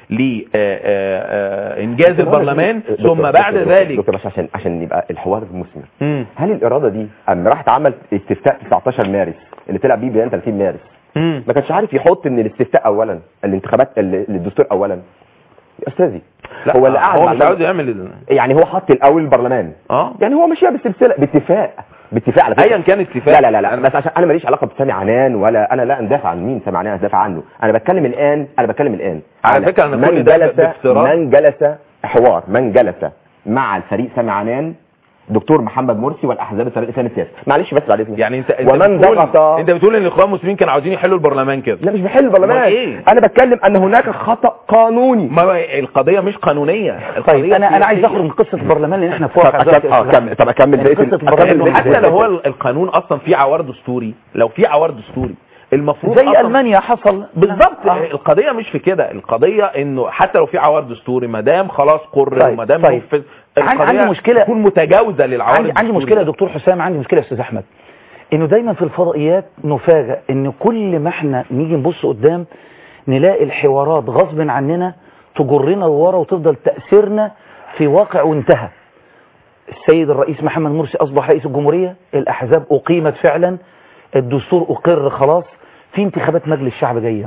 لإنجاز البرلمان دكتور- ثم بعد دكتور- ذلك دكتور بس عشان عشان يبقى الحوار مثمر مم. هل الاراده دي اما راح اتعمل استفتاء 19 مارس اللي طلع بيه بيان 30 مارس مم. ما كانش عارف يحط ان الاستفتاء اولا الانتخابات ال- الدستور اولا يا استاذي لا هو اللي قاعد هو مع مش الم- عاوز يعمل ال- يعني هو حط الاول البرلمان اه يعني هو ماشيها بالسلسله باتفاق باتفاق على فكره ايا كان اتفاق لا لا لا, لا. بس عشان انا ماليش علاقه بسامي عنان ولا انا لا ندافع عن مين سامي عنان ندافع عنه انا بتكلم الان انا بتكلم الان على فكرة أنا كل من ده جلس بافتراض- من جلس حوار من جلس مع الفريق سامي عنان دكتور محمد مرسي والاحزاب الفريق الاسلامي السياسي معلش بس بعد اذنك يعني انت انت ومن بتقول ضغط انت بتقول ان الاخوان المسلمين كانوا عاوزين يحلوا البرلمان كده لا مش بحل البرلمان أمال ايه انا بتكلم ان هناك خطا قانوني ما هو القضيه مش قانونيه القضيه طيب انا انا عايز سياسية. اخرج من قصه البرلمان لان احنا في طب واقع دلوقتي أكمل- اه كمل طب اكمل يعني بقيه قصة ال- البرلمان أكمل لانه بقية حتى لو هو الحاجات. القانون اصلا فيه عوار دستوري لو فيه عوار دستوري المفروض زي أصلاً- المانيا حصل بالظبط آه. القضيه مش في كده القضيه انه حتى لو في عوار دستوري ما دام خلاص قرر طيب، وما دام طيب. نفذ عن- القضية عندي مشكلة- تكون متجاوزه للعوار عندي عندي الدستوري مشكله يا ده. دكتور حسام عندي مشكله يا استاذ احمد انه دايما في الفضائيات نفاجئ ان كل ما احنا نيجي نبص قدام نلاقي الحوارات غصب عننا تجرنا لورا وتفضل تاثيرنا في واقع وانتهى السيد الرئيس محمد مرسي اصبح رئيس الجمهوريه الاحزاب اقيمت فعلا الدستور اقر خلاص في انتخابات مجلس الشعب جايه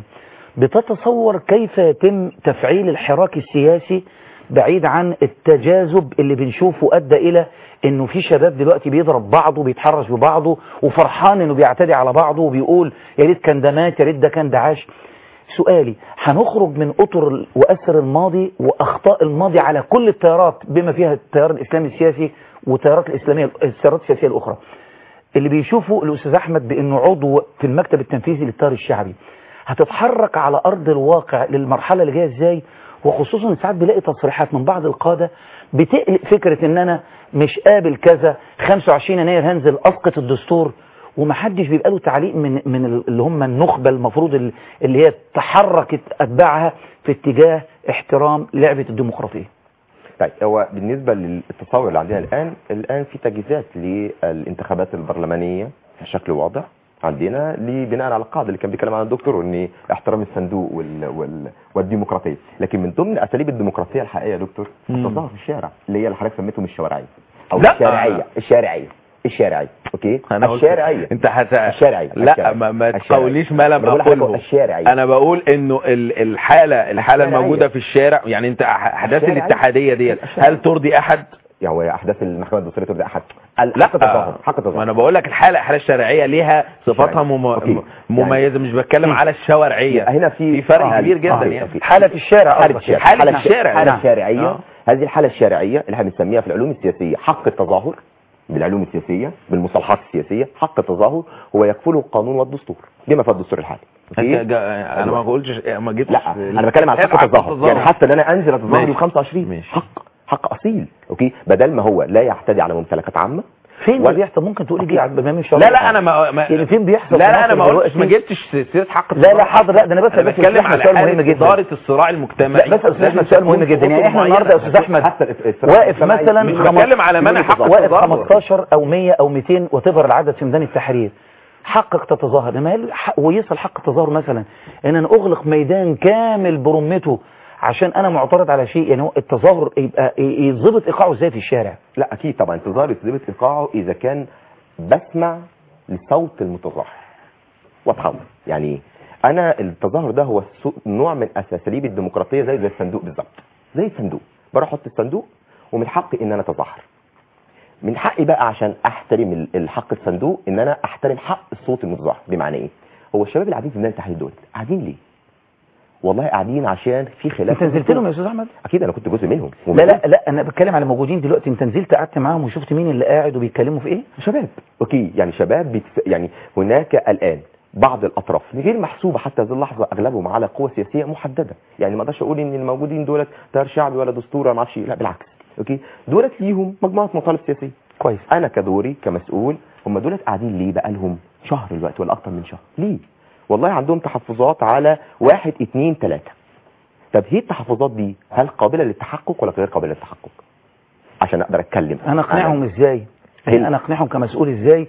بتتصور كيف يتم تفعيل الحراك السياسي بعيد عن التجاذب اللي بنشوفه ادى الى انه في شباب دلوقتي بيضرب بعضه بيتحرش ببعضه وفرحان انه بيعتدي على بعضه وبيقول يا ريت كان ده مات يا ريت ده كان ده عاش سؤالي هنخرج من اطر واسر الماضي واخطاء الماضي على كل التيارات بما فيها التيار الاسلامي السياسي والتيارات الاسلاميه التيارات السياسيه الاخرى اللي بيشوفوا الاستاذ احمد بانه عضو في المكتب التنفيذي للتيار الشعبي هتتحرك على ارض الواقع للمرحله اللي جايه ازاي وخصوصا إن ساعات بلاقي تصريحات من بعض القاده بتقلق فكره ان انا مش قابل كذا 25 يناير هنزل اسقط الدستور ومحدش بيبقى له تعليق من من اللي هم النخبه المفروض اللي- اللي هي تحركت اتباعها في اتجاه احترام لعبه الديمقراطيه طيب هو بالنسبة للتصور اللي عندنا الآن الآن في تجهيزات للانتخابات البرلمانية بشكل واضح عندنا لبناء على القاعدة اللي كان بيتكلم عنها الدكتور ان احترام الصندوق وال... وال... والديمقراطية لكن من ضمن اساليب الديمقراطية الحقيقية يا دكتور مم. التظاهر في الشارع اللي هي اللي حضرتك سميتهم الشوارعية او لا. الشارعية الشارعية الشارعية اوكي أنا قلت- الشارعية انت هت... الشارعية لا الشارعية. ما, ما الشارعية. تقوليش ما لم أنا بقول لحضرتك اقوله الشارعية انا بقول انه ال- الحاله الحاله الشارعية. الموجوده في الشارع يعني انت أح- احداث الشارعية. الاتحاديه ديت الشارعية. هل ترضي احد يعني هو احداث المحكمة الدستورية ترضي احد ال- لا حق التظاهر حق التظاهر ما انا بقول لك الحاله الحاله الشرعيه ليها صفاتها مم... أوكي. مميزه مش بتكلم على الشوارعيه هنا في في فرق آه، كبير جدا آه، يعني أوكي. حاله الشارع حالة قصدك الشارع حالة حالة الشارع، حالة نعم. الشارعية آه. هذه الحالة الشارعية اللي احنا بنسميها في العلوم السياسية حق التظاهر بالعلوم السياسية بالمصطلحات السياسية حق التظاهر هو يكفله القانون والدستور بما في الدستور الحالي أوكي؟ انت جا... انا ما قلتش ما جبتش لا انا بتكلم على حق التظاهر يعني حتى ان انا انزل اتظاهر ماشي. يوم 25 حق حق اصيل اوكي بدل ما هو لا يعتدي على ممتلكات عامه فين ده ولا- بيحصل ممكن تقول لي على برنامج لا لا انا ما, ما... يعني فين بيحصل لا في لا انا مصر ما قلتش ما دلوقتي؟ جبتش سياسه حق لا لا حاضر لا ده انا بس انا بس بتكلم على سؤال مهم حاله جدا اداره الصراع المجتمعي لا بس استاذ احمد سؤال مهم جدا يعني احنا النهارده يا استاذ احمد حتى الصراع واقف المجتمعي مثلا مش خمس- بتكلم على منع حق واقف التظاهر. 15 او 100 او 200 وتبر العدد في ميدان التحرير حقك تتظاهر لما هل حق- ويصل حق التظاهر مثلا ان انا اغلق ميدان كامل برمته عشان انا معترض على شيء يعني هو التظاهر يبقى ي- يتظبط ايقاعه ازاي في الشارع لا اكيد طبعا انتظار يثبت ايقاعه اذا كان بسمع لصوت المتظاهر واضحه يعني إيه؟ انا التظاهر ده هو السو- نوع من اساليب الديمقراطيه زي زي الصندوق بالظبط زي الصندوق بروح احط الصندوق ومن حقي ان انا اتظاهر من حقي بقى عشان احترم ال- الحق الصندوق ان انا احترم حق الصوت المتظاهر بمعنى ايه هو الشباب اللي قاعدين في ميدان التحرير دول قاعدين ليه والله قاعدين عشان في خلاف انت نزلت لهم يا استاذ احمد اكيد انا كنت جزء منهم لا لا لا انا بتكلم على موجودين دلوقتي انت نزلت قعدت معاهم وشفت مين اللي قاعد وبيتكلموا في ايه شباب اوكي يعني شباب بيتف... يعني هناك الان بعض الاطراف غير محسوبه حتى هذه اللحظه اغلبهم على قوى سياسيه محدده يعني ما اقدرش اقول ان الموجودين دولت تيار شعبي ولا دستور ولا ما اعرفش إيه. لا بالعكس اوكي دولت ليهم مجموعه مطالب سياسيه كويس انا كدوري كمسؤول هم دولت قاعدين ليه بقى لهم شهر دلوقتي ولا اكتر من شهر ليه والله عندهم تحفظات على واحد اتنين تلاته طب هي التحفظات دي هل قابله للتحقق ولا غير قابله للتحقق عشان اقدر اتكلم انا اقنعهم ازاي هل- يعني انا اقنعهم كمسؤول ازاي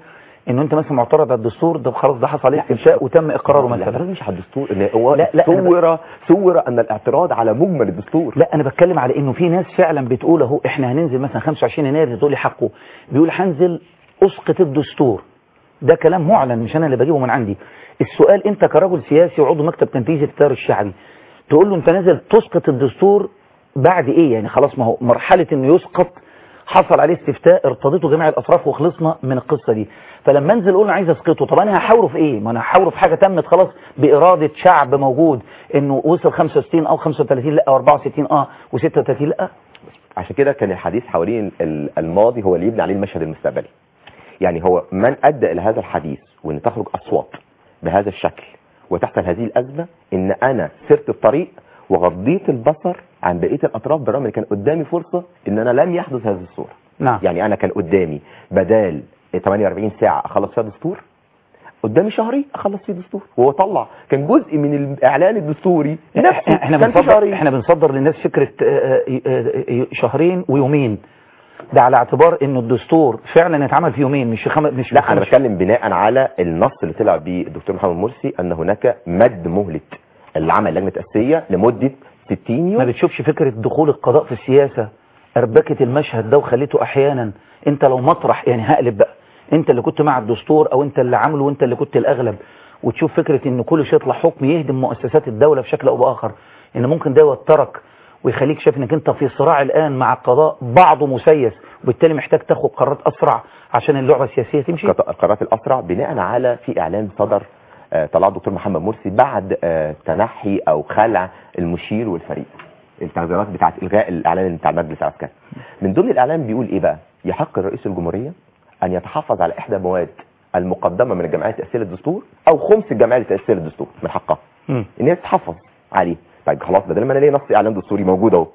انه انت مثلا معترض على الدستور ده خلاص ده حصل عليه استفتاء وتم اقراره لا مثلا لا مش على الدستور إن هو لا، لا، أنا صور صور ان الاعتراض على مجمل الدستور لا انا بتكلم على انه في ناس فعلا بتقول اهو احنا هننزل مثلا 25 يناير تقول لي حقه بيقول هنزل اسقط الدستور ده كلام معلن مش انا اللي بجيبه من عندي السؤال انت كرجل سياسي وعضو مكتب تنفيذي التيار الشعبي تقول له انت نازل تسقط الدستور بعد ايه يعني خلاص ما هو مرحله انه يسقط حصل عليه استفتاء ارتضته جميع الاطراف وخلصنا من القصه دي فلما انزل اقول انا عايز اسقطه طب انا هحاوره في ايه ما انا هحاوره في حاجه تمت خلاص باراده شعب موجود انه وصل 65 او 35 لا او 64 اه و36 لا عشان كده كان الحديث حوالين ال- الماضي هو اللي يبني عليه المشهد المستقبلي يعني هو من ادى الى هذا الحديث وان تخرج اصوات بهذا الشكل وتحصل هذه الازمه ان انا سرت الطريق وغضيت البصر عن بقيه الاطراف بالرغم ان كان قدامي فرصه ان انا لم يحدث هذه الصوره نعم يعني انا كان قدامي بدال 48 ساعه اخلص فيها دستور قدامي شهرين اخلص فيه دستور وهو طلع كان جزء من الاعلان الدستوري نفسه احنا كان في بنصدر شهرين احنا بنصدر للناس فكره آه، آه، آه، شهرين ويومين ده على اعتبار انه الدستور فعلا اتعمل في يومين مش في خم... مش في لا انا خمس بتكلم بناء على النص اللي طلع بيه الدكتور محمد مرسي ان هناك مد مهله العمل لجنه تاسيسيه لمده 60 يوم ما بتشوفش فكرة دخول القضاء في السياسة أربكت المشهد ده وخليته أحيانا أنت لو مطرح يعني هقلب بقى أنت اللي كنت مع الدستور أو أنت اللي عامله وأنت اللي كنت الأغلب وتشوف فكرة إن كل شيء يطلع حكم يهدم مؤسسات الدولة بشكل أو بآخر إن ممكن ده يوترك ويخليك شايف إنك أنت في صراع الآن مع القضاء بعضه مسيس وبالتالي محتاج تاخد قرارات أسرع عشان اللعبة السياسية تمشي القط- القرارات الاسرع بناء على في اعلان صدر آه، طلع الدكتور محمد مرسي بعد آه، تنحي او خلع المشير والفريق التغييرات بتاعت الغاء الاعلان بتاع المجلس العسكري من ضمن الاعلان بيقول ايه بقى يحق الرئيس الجمهوريه ان يتحفظ على احدى مواد المقدمه من الجمعيه لتاسيس الدستور او خمس الجمعيه لتاسيس الدستور من حقها ان هي تتحفظ عليه طيب خلاص بدل ما انا ليا نص اعلان دستوري موجود اهو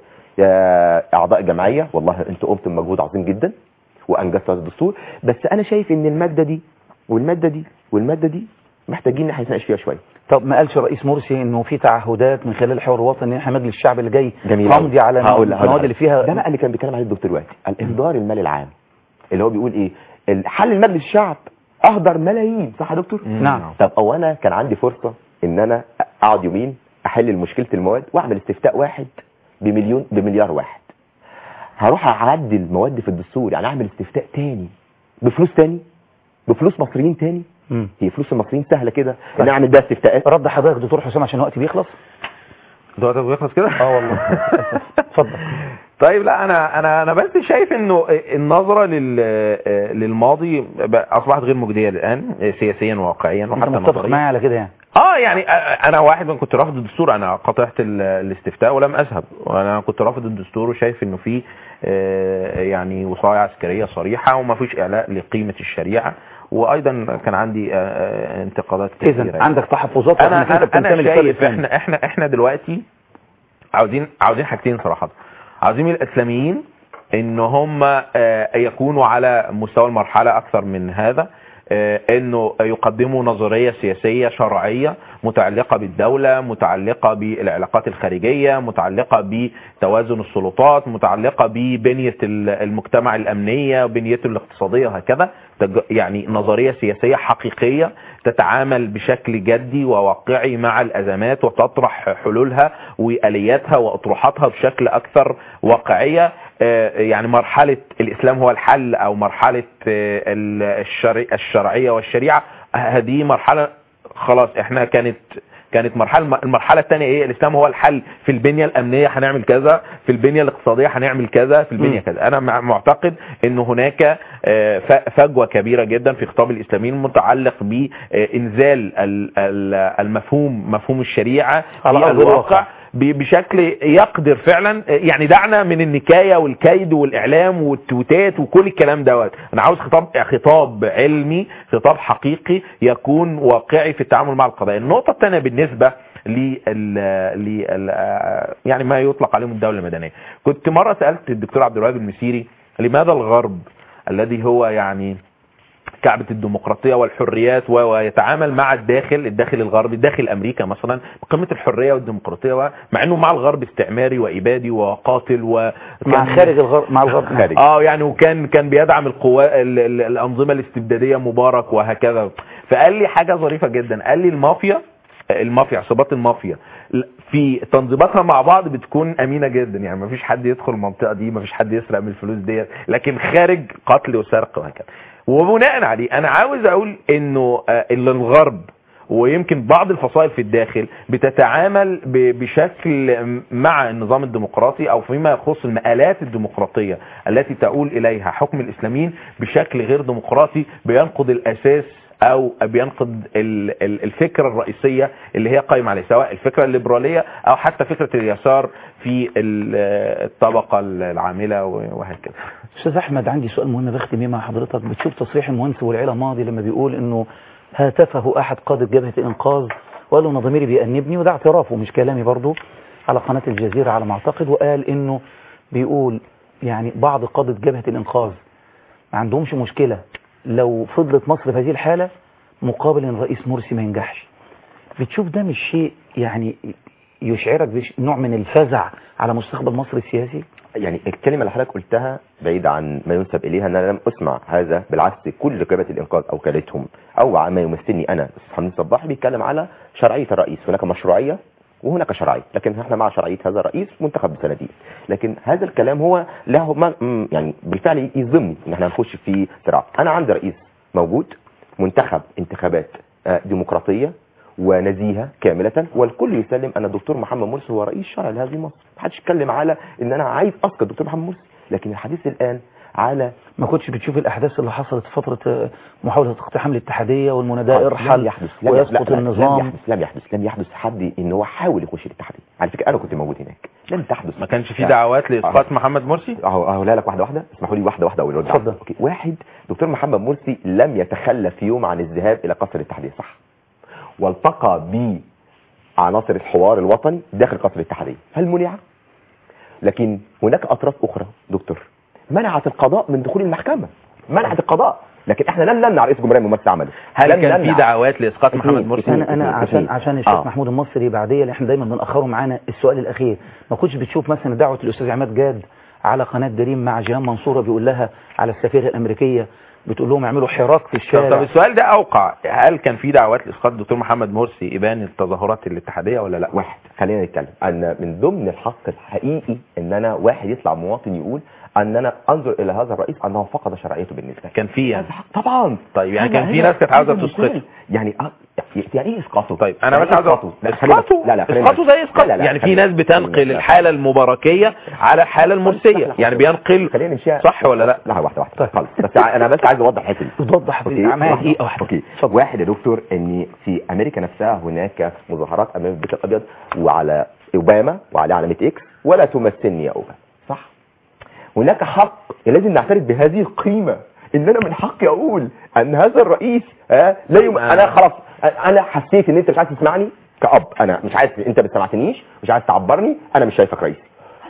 يا اعضاء الجمعيه والله انتوا قمتم بمجهود عظيم جدا وانجزتوا هذا الدستور بس انا شايف ان الماده دي والماده دي والماده دي محتاجين ان احنا نتناقش فيها شويه طب ما قالش الرئيس مرسي انه في تعهدات من خلال الحوار الوطني ان احنا مجلس الشعب اللي جاي جميل أوي. نمضي على هقول- هقول المواد اللي فيها ده بقى اللي كان بيتكلم عليه الدكتور دلوقتي الاهدار المالي العام اللي هو بيقول ايه ال- حل المجلس الشعب اهدر ملايين صح يا دكتور نعم. طب او انا كان عندي فرصه ان انا اقعد يومين احل مشكله المواد واعمل استفتاء واحد بمليون بمليار واحد هروح اعدل مواد في الدستور يعني اعمل استفتاء تاني بفلوس تاني بفلوس مصريين تاني مم. هي فلوس المصريين سهله كده ان اعمل بيها استفتاءات رد حضرتك دكتور حسام عشان الوقت بيخلص دلوقتي بيخلص كده اه والله اتفضل طيب لا انا انا انا بس شايف انه النظره لل للماضي بقى اصبحت غير مجديه الان سياسيا وواقعيا انت وحتى متفق نظريا معايا على كده يعني اه يعني انا واحد من كنت رافض الدستور انا قطعت ال- الاستفتاء ولم اذهب وانا كنت رافض الدستور وشايف انه في آه، يعني وصاية عسكريه صريحه وما فيش اعلاء لقيمه الشريعه وايضا كان عندي آه، آه، انتقادات كثيره اذا عندك تحفظات انا لأنك أنت انا, أنا بتنتمي للفريق شايف الثاني. احنا احنا احنا دلوقتي عاوزين عاوزين حاجتين صراحه عاوزين من الاسلاميين ان هم آه، يكونوا على مستوى المرحله اكثر من هذا آه، انه يقدموا نظريه سياسيه شرعيه متعلقه بالدوله متعلقه بالعلاقات الخارجيه متعلقه بتوازن السلطات متعلقه ببنيه ال- المجتمع الامنيه وبنيته الاقتصاديه وهكذا تج- يعني نظريه سياسيه حقيقيه تتعامل بشكل جدي وواقعي مع الازمات وتطرح حلولها والياتها واطروحاتها بشكل اكثر واقعيه آه، يعني مرحله الاسلام هو الحل او مرحله آه، ال- الشرع- الشرعيه والشريعه هذه مرحله خلاص احنا كانت كانت مرحله المرحله الثانيه ايه الاسلام هو الحل في البنيه الامنيه هنعمل كذا في البنيه الاقتصاديه هنعمل كذا في البنيه مم. كذا انا مع- معتقد ان هناك آه، ف- فجوه كبيره جدا في خطاب الاسلاميين متعلق بانزال ال- ال- المفهوم مفهوم الشريعه على في أرض الواقع الواقع. ب- بشكل يقدر فعلا يعني دعنا من النكايه والكيد والاعلام والتويتات وكل الكلام دوت انا عاوز خطاب خطاب علمي خطاب حقيقي يكون واقعي في التعامل مع القضايا النقطه الثانيه بالنسبه لل لل يعني ما يطلق عليهم الدوله المدنيه كنت مره سالت الدكتور عبد الوهاب المسيري لماذا الغرب الذي هو يعني كعبة الديمقراطية والحريات و- ويتعامل مع الداخل الداخل الغربي داخل أمريكا مثلا بقمة الحرية والديمقراطية و- مع أنه مع الغرب استعماري وإبادي وقاتل و مع كان- خارج الغرب مع الغرب خارج اه يعني وكان كان بيدعم القوى ال- ال- الانظمه الاستبداديه مبارك وهكذا فقال لي حاجه ظريفه جدا قال لي المافيا المافيا عصابات المافيا ل- في تنظيماتها مع بعض بتكون امينه جدا يعني ما فيش حد يدخل المنطقه دي ما فيش حد يسرق من الفلوس ديت لكن خارج قتل وسرقه وهكذا وبناء عليه انا عاوز اقول انه آه، إن الغرب ويمكن بعض الفصائل في الداخل بتتعامل ب- بشكل مع النظام الديمقراطي او فيما يخص المآلات الديمقراطية التي تؤول اليها حكم الاسلاميين بشكل غير ديمقراطي بينقض الاساس او بينقض ال- ال- الفكرة الرئيسية اللي هي قائمة عليه سواء الفكرة الليبرالية او حتى فكرة اليسار في ال- الطبقة العاملة وهكذا استاذ احمد عندي سؤال مهم بختم بيه مع حضرتك بتشوف تصريح المهندس والعيله ماضي لما بيقول انه هاتفه احد قاده جبهه الانقاذ وقال له انا ضميري بيأنبني وده اعترافه مش كلامي برضه على قناه الجزيره على ما اعتقد وقال انه بيقول يعني بعض قاده جبهه الانقاذ ما عندهمش مشكله لو فضلت مصر في هذه الحاله مقابل ان الرئيس مرسي ما ينجحش بتشوف ده مش شيء يعني يشعرك بنوع من الفزع على مستقبل مصر السياسي يعني الكلمة اللي حضرتك قلتها بعيد عن ما ينسب إليها أن أنا لم أسمع هذا بالعكس كل جبهة الإنقاذ أو كالتهم أو ما يمثلني أنا أستاذ حمدين صباح بيتكلم على شرعية الرئيس هناك مشروعية وهناك شرعية لكن احنا مع شرعية هذا الرئيس منتخب بسندين لكن هذا الكلام هو له ما م- يعني بالفعل يظلمني ان احنا نخش في صراع انا عندي رئيس موجود منتخب انتخابات آه، ديمقراطية ونزيهة كاملة والكل يسلم ان الدكتور محمد مرسي هو رئيس شرعي لهذه مصر محدش يتكلم على ان انا عايز اسقط الدكتور محمد مرسي لكن الحديث الان على ما كنتش بتشوف الاحداث اللي حصلت في فتره آه، محاوله اقتحام الاتحاديه والمناداه لم ارحل يحدث لم ويسقط لا- لا- النظام لم يحدث لم يحدث لم يحدث حد ان هو حاول يخش الاتحاديه على فكره انا كنت موجود هناك لم تحدث ما كانش في دعوات لاسقاط محمد مرسي اهو اهو لا لك واحده واحده اسمحوا لي واحده واحده اقول اتفضل اوكي واحد دكتور محمد مرسي لم يتخلى في يوم عن الذهاب الى قصر الاتحاديه صح والتقى بعناصر الحوار الوطني داخل قصر الاتحاديه هل منع لكن هناك اطراف اخرى دكتور منعت القضاء من دخول المحكمه منعت القضاء لكن احنا لم نمنع رئيس الجمهوريه من ممارسه عمله هل لم كان في نمنع. دعوات لاسقاط محمد اثنين، مرسي اثنين، انا انا اثنين، عشان اثنين. عشان الشيخ آه. محمود المصري بعديه اللي احنا دايما بنأخره معانا السؤال الاخير ما كنتش بتشوف مثلا دعوه الاستاذ عماد جاد على قناه دريم مع جيهان منصوره بيقول لها على السفيره الامريكيه بتقول لهم اعملوا حراك في طب, الشارع طب السؤال ده اوقع هل كان في دعوات لاسقاط الدكتور محمد مرسي ابان التظاهرات الاتحاديه ولا لا واحد خلينا نتكلم ان من ضمن الحق الحقيقي ان انا واحد يطلع مواطن يقول ان انا انظر الى هذا الرئيس انه فقد شرعيته بالنسبه لي كان في يعني طبعا طيب يعني هذا- كان في هذا- ناس كانت عاوزه هذا تسقطه مثال. يعني آه، يعني ايه اسقاطه طيب انا يعني بس عاوز إسقاطه؟ لا، خلينا- اسقاطه لا لا خلينا- اسقاطه زي اسقاط لا، لا، لا، يعني في خلينا- ناس بتنقل خلينا- الحاله المباركيه على الحاله المرسيه يعني بينقل خلينا نمشيها صح ولا لا لا واحده واحده خالص بس انا بس عايز اوضح الحته دي توضح أوكي. معايا واحدة. دقيقه واحده اوكي واحد يا دكتور ان في امريكا نفسها هناك مظاهرات امام البيت الابيض وعلى اوباما وعلى علامه اكس ولا تمثلني يا اوباما صح هناك حق لازم نعترف بهذه القيمه ان انا من حقي اقول ان هذا الرئيس آه لا يم... انا خلاص انا حسيت ان انت مش عايز تسمعني كأب انا مش عايز انت ما سمعتنيش مش عايز تعبرني انا مش شايفك رئيس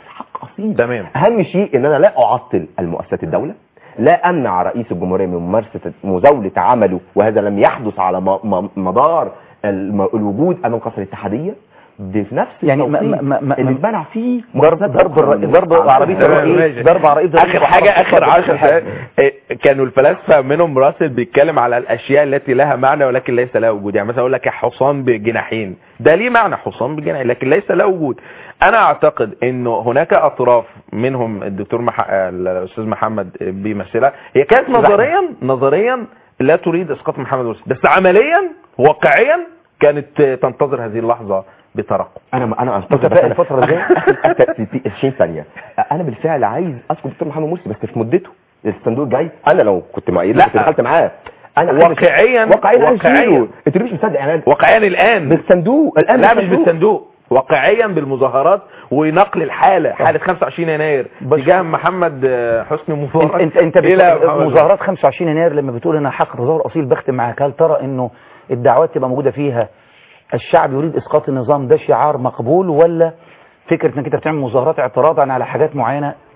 تمام اهم شيء ان انا لا اعطل المؤسسات الدوله لا امنع رئيس الجمهوريه من ممارسه مزاوله عمله وهذا لم يحدث على م- م- مدار الم- الوجود امام قصر الاتحاديه بنفس يعني ما- التوقيت ما- ما- اللي ما- اتمنع فيه ضرب ضرب الر- ضرب عربيه الرئيس ضرب عربيه الرئيس اخر حاجه اخر 10 دقائق إيه، كانوا الفلاسفه منهم راسل بيتكلم على الاشياء التي لها معنى ولكن ليس لها وجود يعني مثلا اقول لك يا حصان بجناحين ده ليه معنى حصان بجناحين لكن ليس له وجود انا اعتقد انه هناك اطراف منهم الدكتور مح... الاستاذ محمد بيمثلها هي كانت نظريا نظريا لا تريد اسقاط محمد مرسي بس عمليا واقعيا كانت تنتظر هذه اللحظه بترقب انا انا متفائل الفترة الجاية؟ 20 ثانيه انا بالفعل عايز اسكت الدكتور محمد مرسي بس في مدته الصندوق جاي انا لو كنت مؤيد لا. كنت دخلت معاه انا واقعيا واقعيا واقعيا واقعيا انت ليه مش مصدق يعني واقعيا الان بالصندوق الان لا مش بالصندوق واقعيا بالمظاهرات ونقل الحاله حاله 25 يناير تجاه محمد آه، حسني مبارك انت انت إلى بت- محمد مظاهرات 25 يناير لما بتقول انا حق تظاهر اصيل بختم معاك هل ترى انه الدعوات تبقى موجوده فيها الشعب يريد اسقاط النظام ده شعار مقبول ولا فكره انك انت بتعمل مظاهرات اعتراضا على حاجات معينه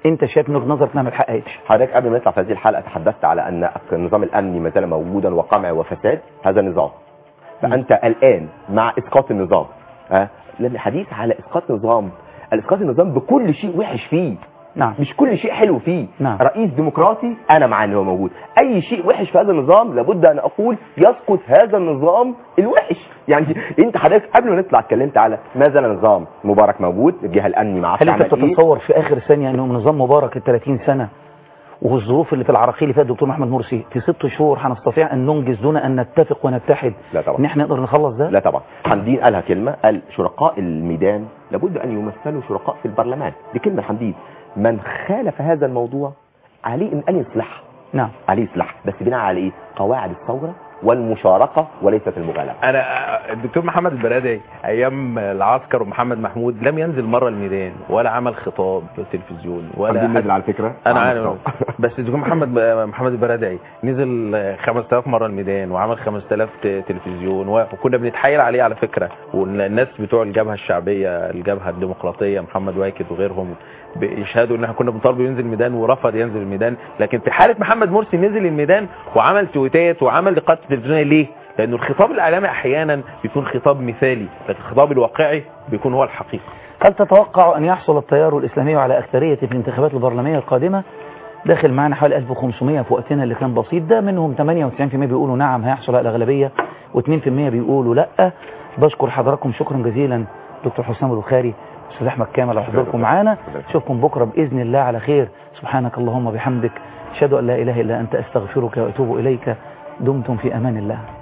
انت شايف من وجهه نظرك انها ما اتحققتش حضرتك قبل ما نطلع في هذه الحلقه تحدثت على ان النظام الامني ما زال موجودا وقمع وفساد هذا نظام فانت الان مع اسقاط النظام ها لان الحديث على اسقاط نظام الاسقاط النظام بكل شيء وحش فيه نعم مش كل شيء حلو فيه نعم. رئيس ديمقراطي انا مع ان هو موجود اي شيء وحش في هذا النظام لابد ان اقول يسقط هذا النظام الوحش يعني انت حضرتك قبل ما نطلع اتكلمت على ما زال نظام مبارك موجود الجهه الامني مع هل انت بتتصور في اخر ثانيه انه نظام مبارك ال 30 سنه والظروف اللي في العراقيل اللي فيها الدكتور محمد مرسي في ست شهور هنستطيع ان ننجز دون ان نتفق ونتحد لا طبعا ان احنا نقدر نخلص ده لا طبعا حمدين قالها كلمه قال شركاء الميدان لابد ان يمثلوا شركاء في البرلمان دي كلمه حمدين من خالف هذا الموضوع عليه ان ان يصلح نعم عليه يصلح بس بناء على ايه قواعد الثوره والمشاركه وليست المغالبه انا الدكتور محمد البرادعي ايام العسكر ومحمد محمود لم ينزل مره الميدان ولا عمل خطاب في التلفزيون ولا حمدين حد- نزل على فكره انا عمل عارف بس الدكتور محمد محمد البرادعي نزل 5000 مره الميدان وعمل 5000 ت- تلفزيون وكنا بنتحايل عليه على فكره والناس بتوع الجبهه الشعبيه الجبهه الديمقراطيه محمد واكد وغيرهم بيشهدوا ان احنا كنا بنطالبه ينزل الميدان ورفض ينزل الميدان لكن في حاله محمد مرسي نزل الميدان وعمل تويتات وعمل لقاءات تلفزيونيه ليه؟ لانه الخطاب الاعلامي احيانا بيكون خطاب مثالي لكن الخطاب الواقعي بيكون هو الحقيقه هل تتوقع أن يحصل التيار الإسلامي على أكثرية في الانتخابات البرلمانية القادمة داخل معنا حوالي 1500 في وقتنا اللي كان بسيط ده منهم 98% بيقولوا نعم هيحصل على الأغلبية و2% بيقولوا لا بشكر حضراتكم شكرا جزيلا دكتور حسام البخاري أستاذ أحمد كامل على حضوركم معانا أشوفكم بكرة بإذن الله على خير سبحانك اللهم وبحمدك أشهد أن لا إله إلا أنت أستغفرك وأتوب إليك دمتم في أمان الله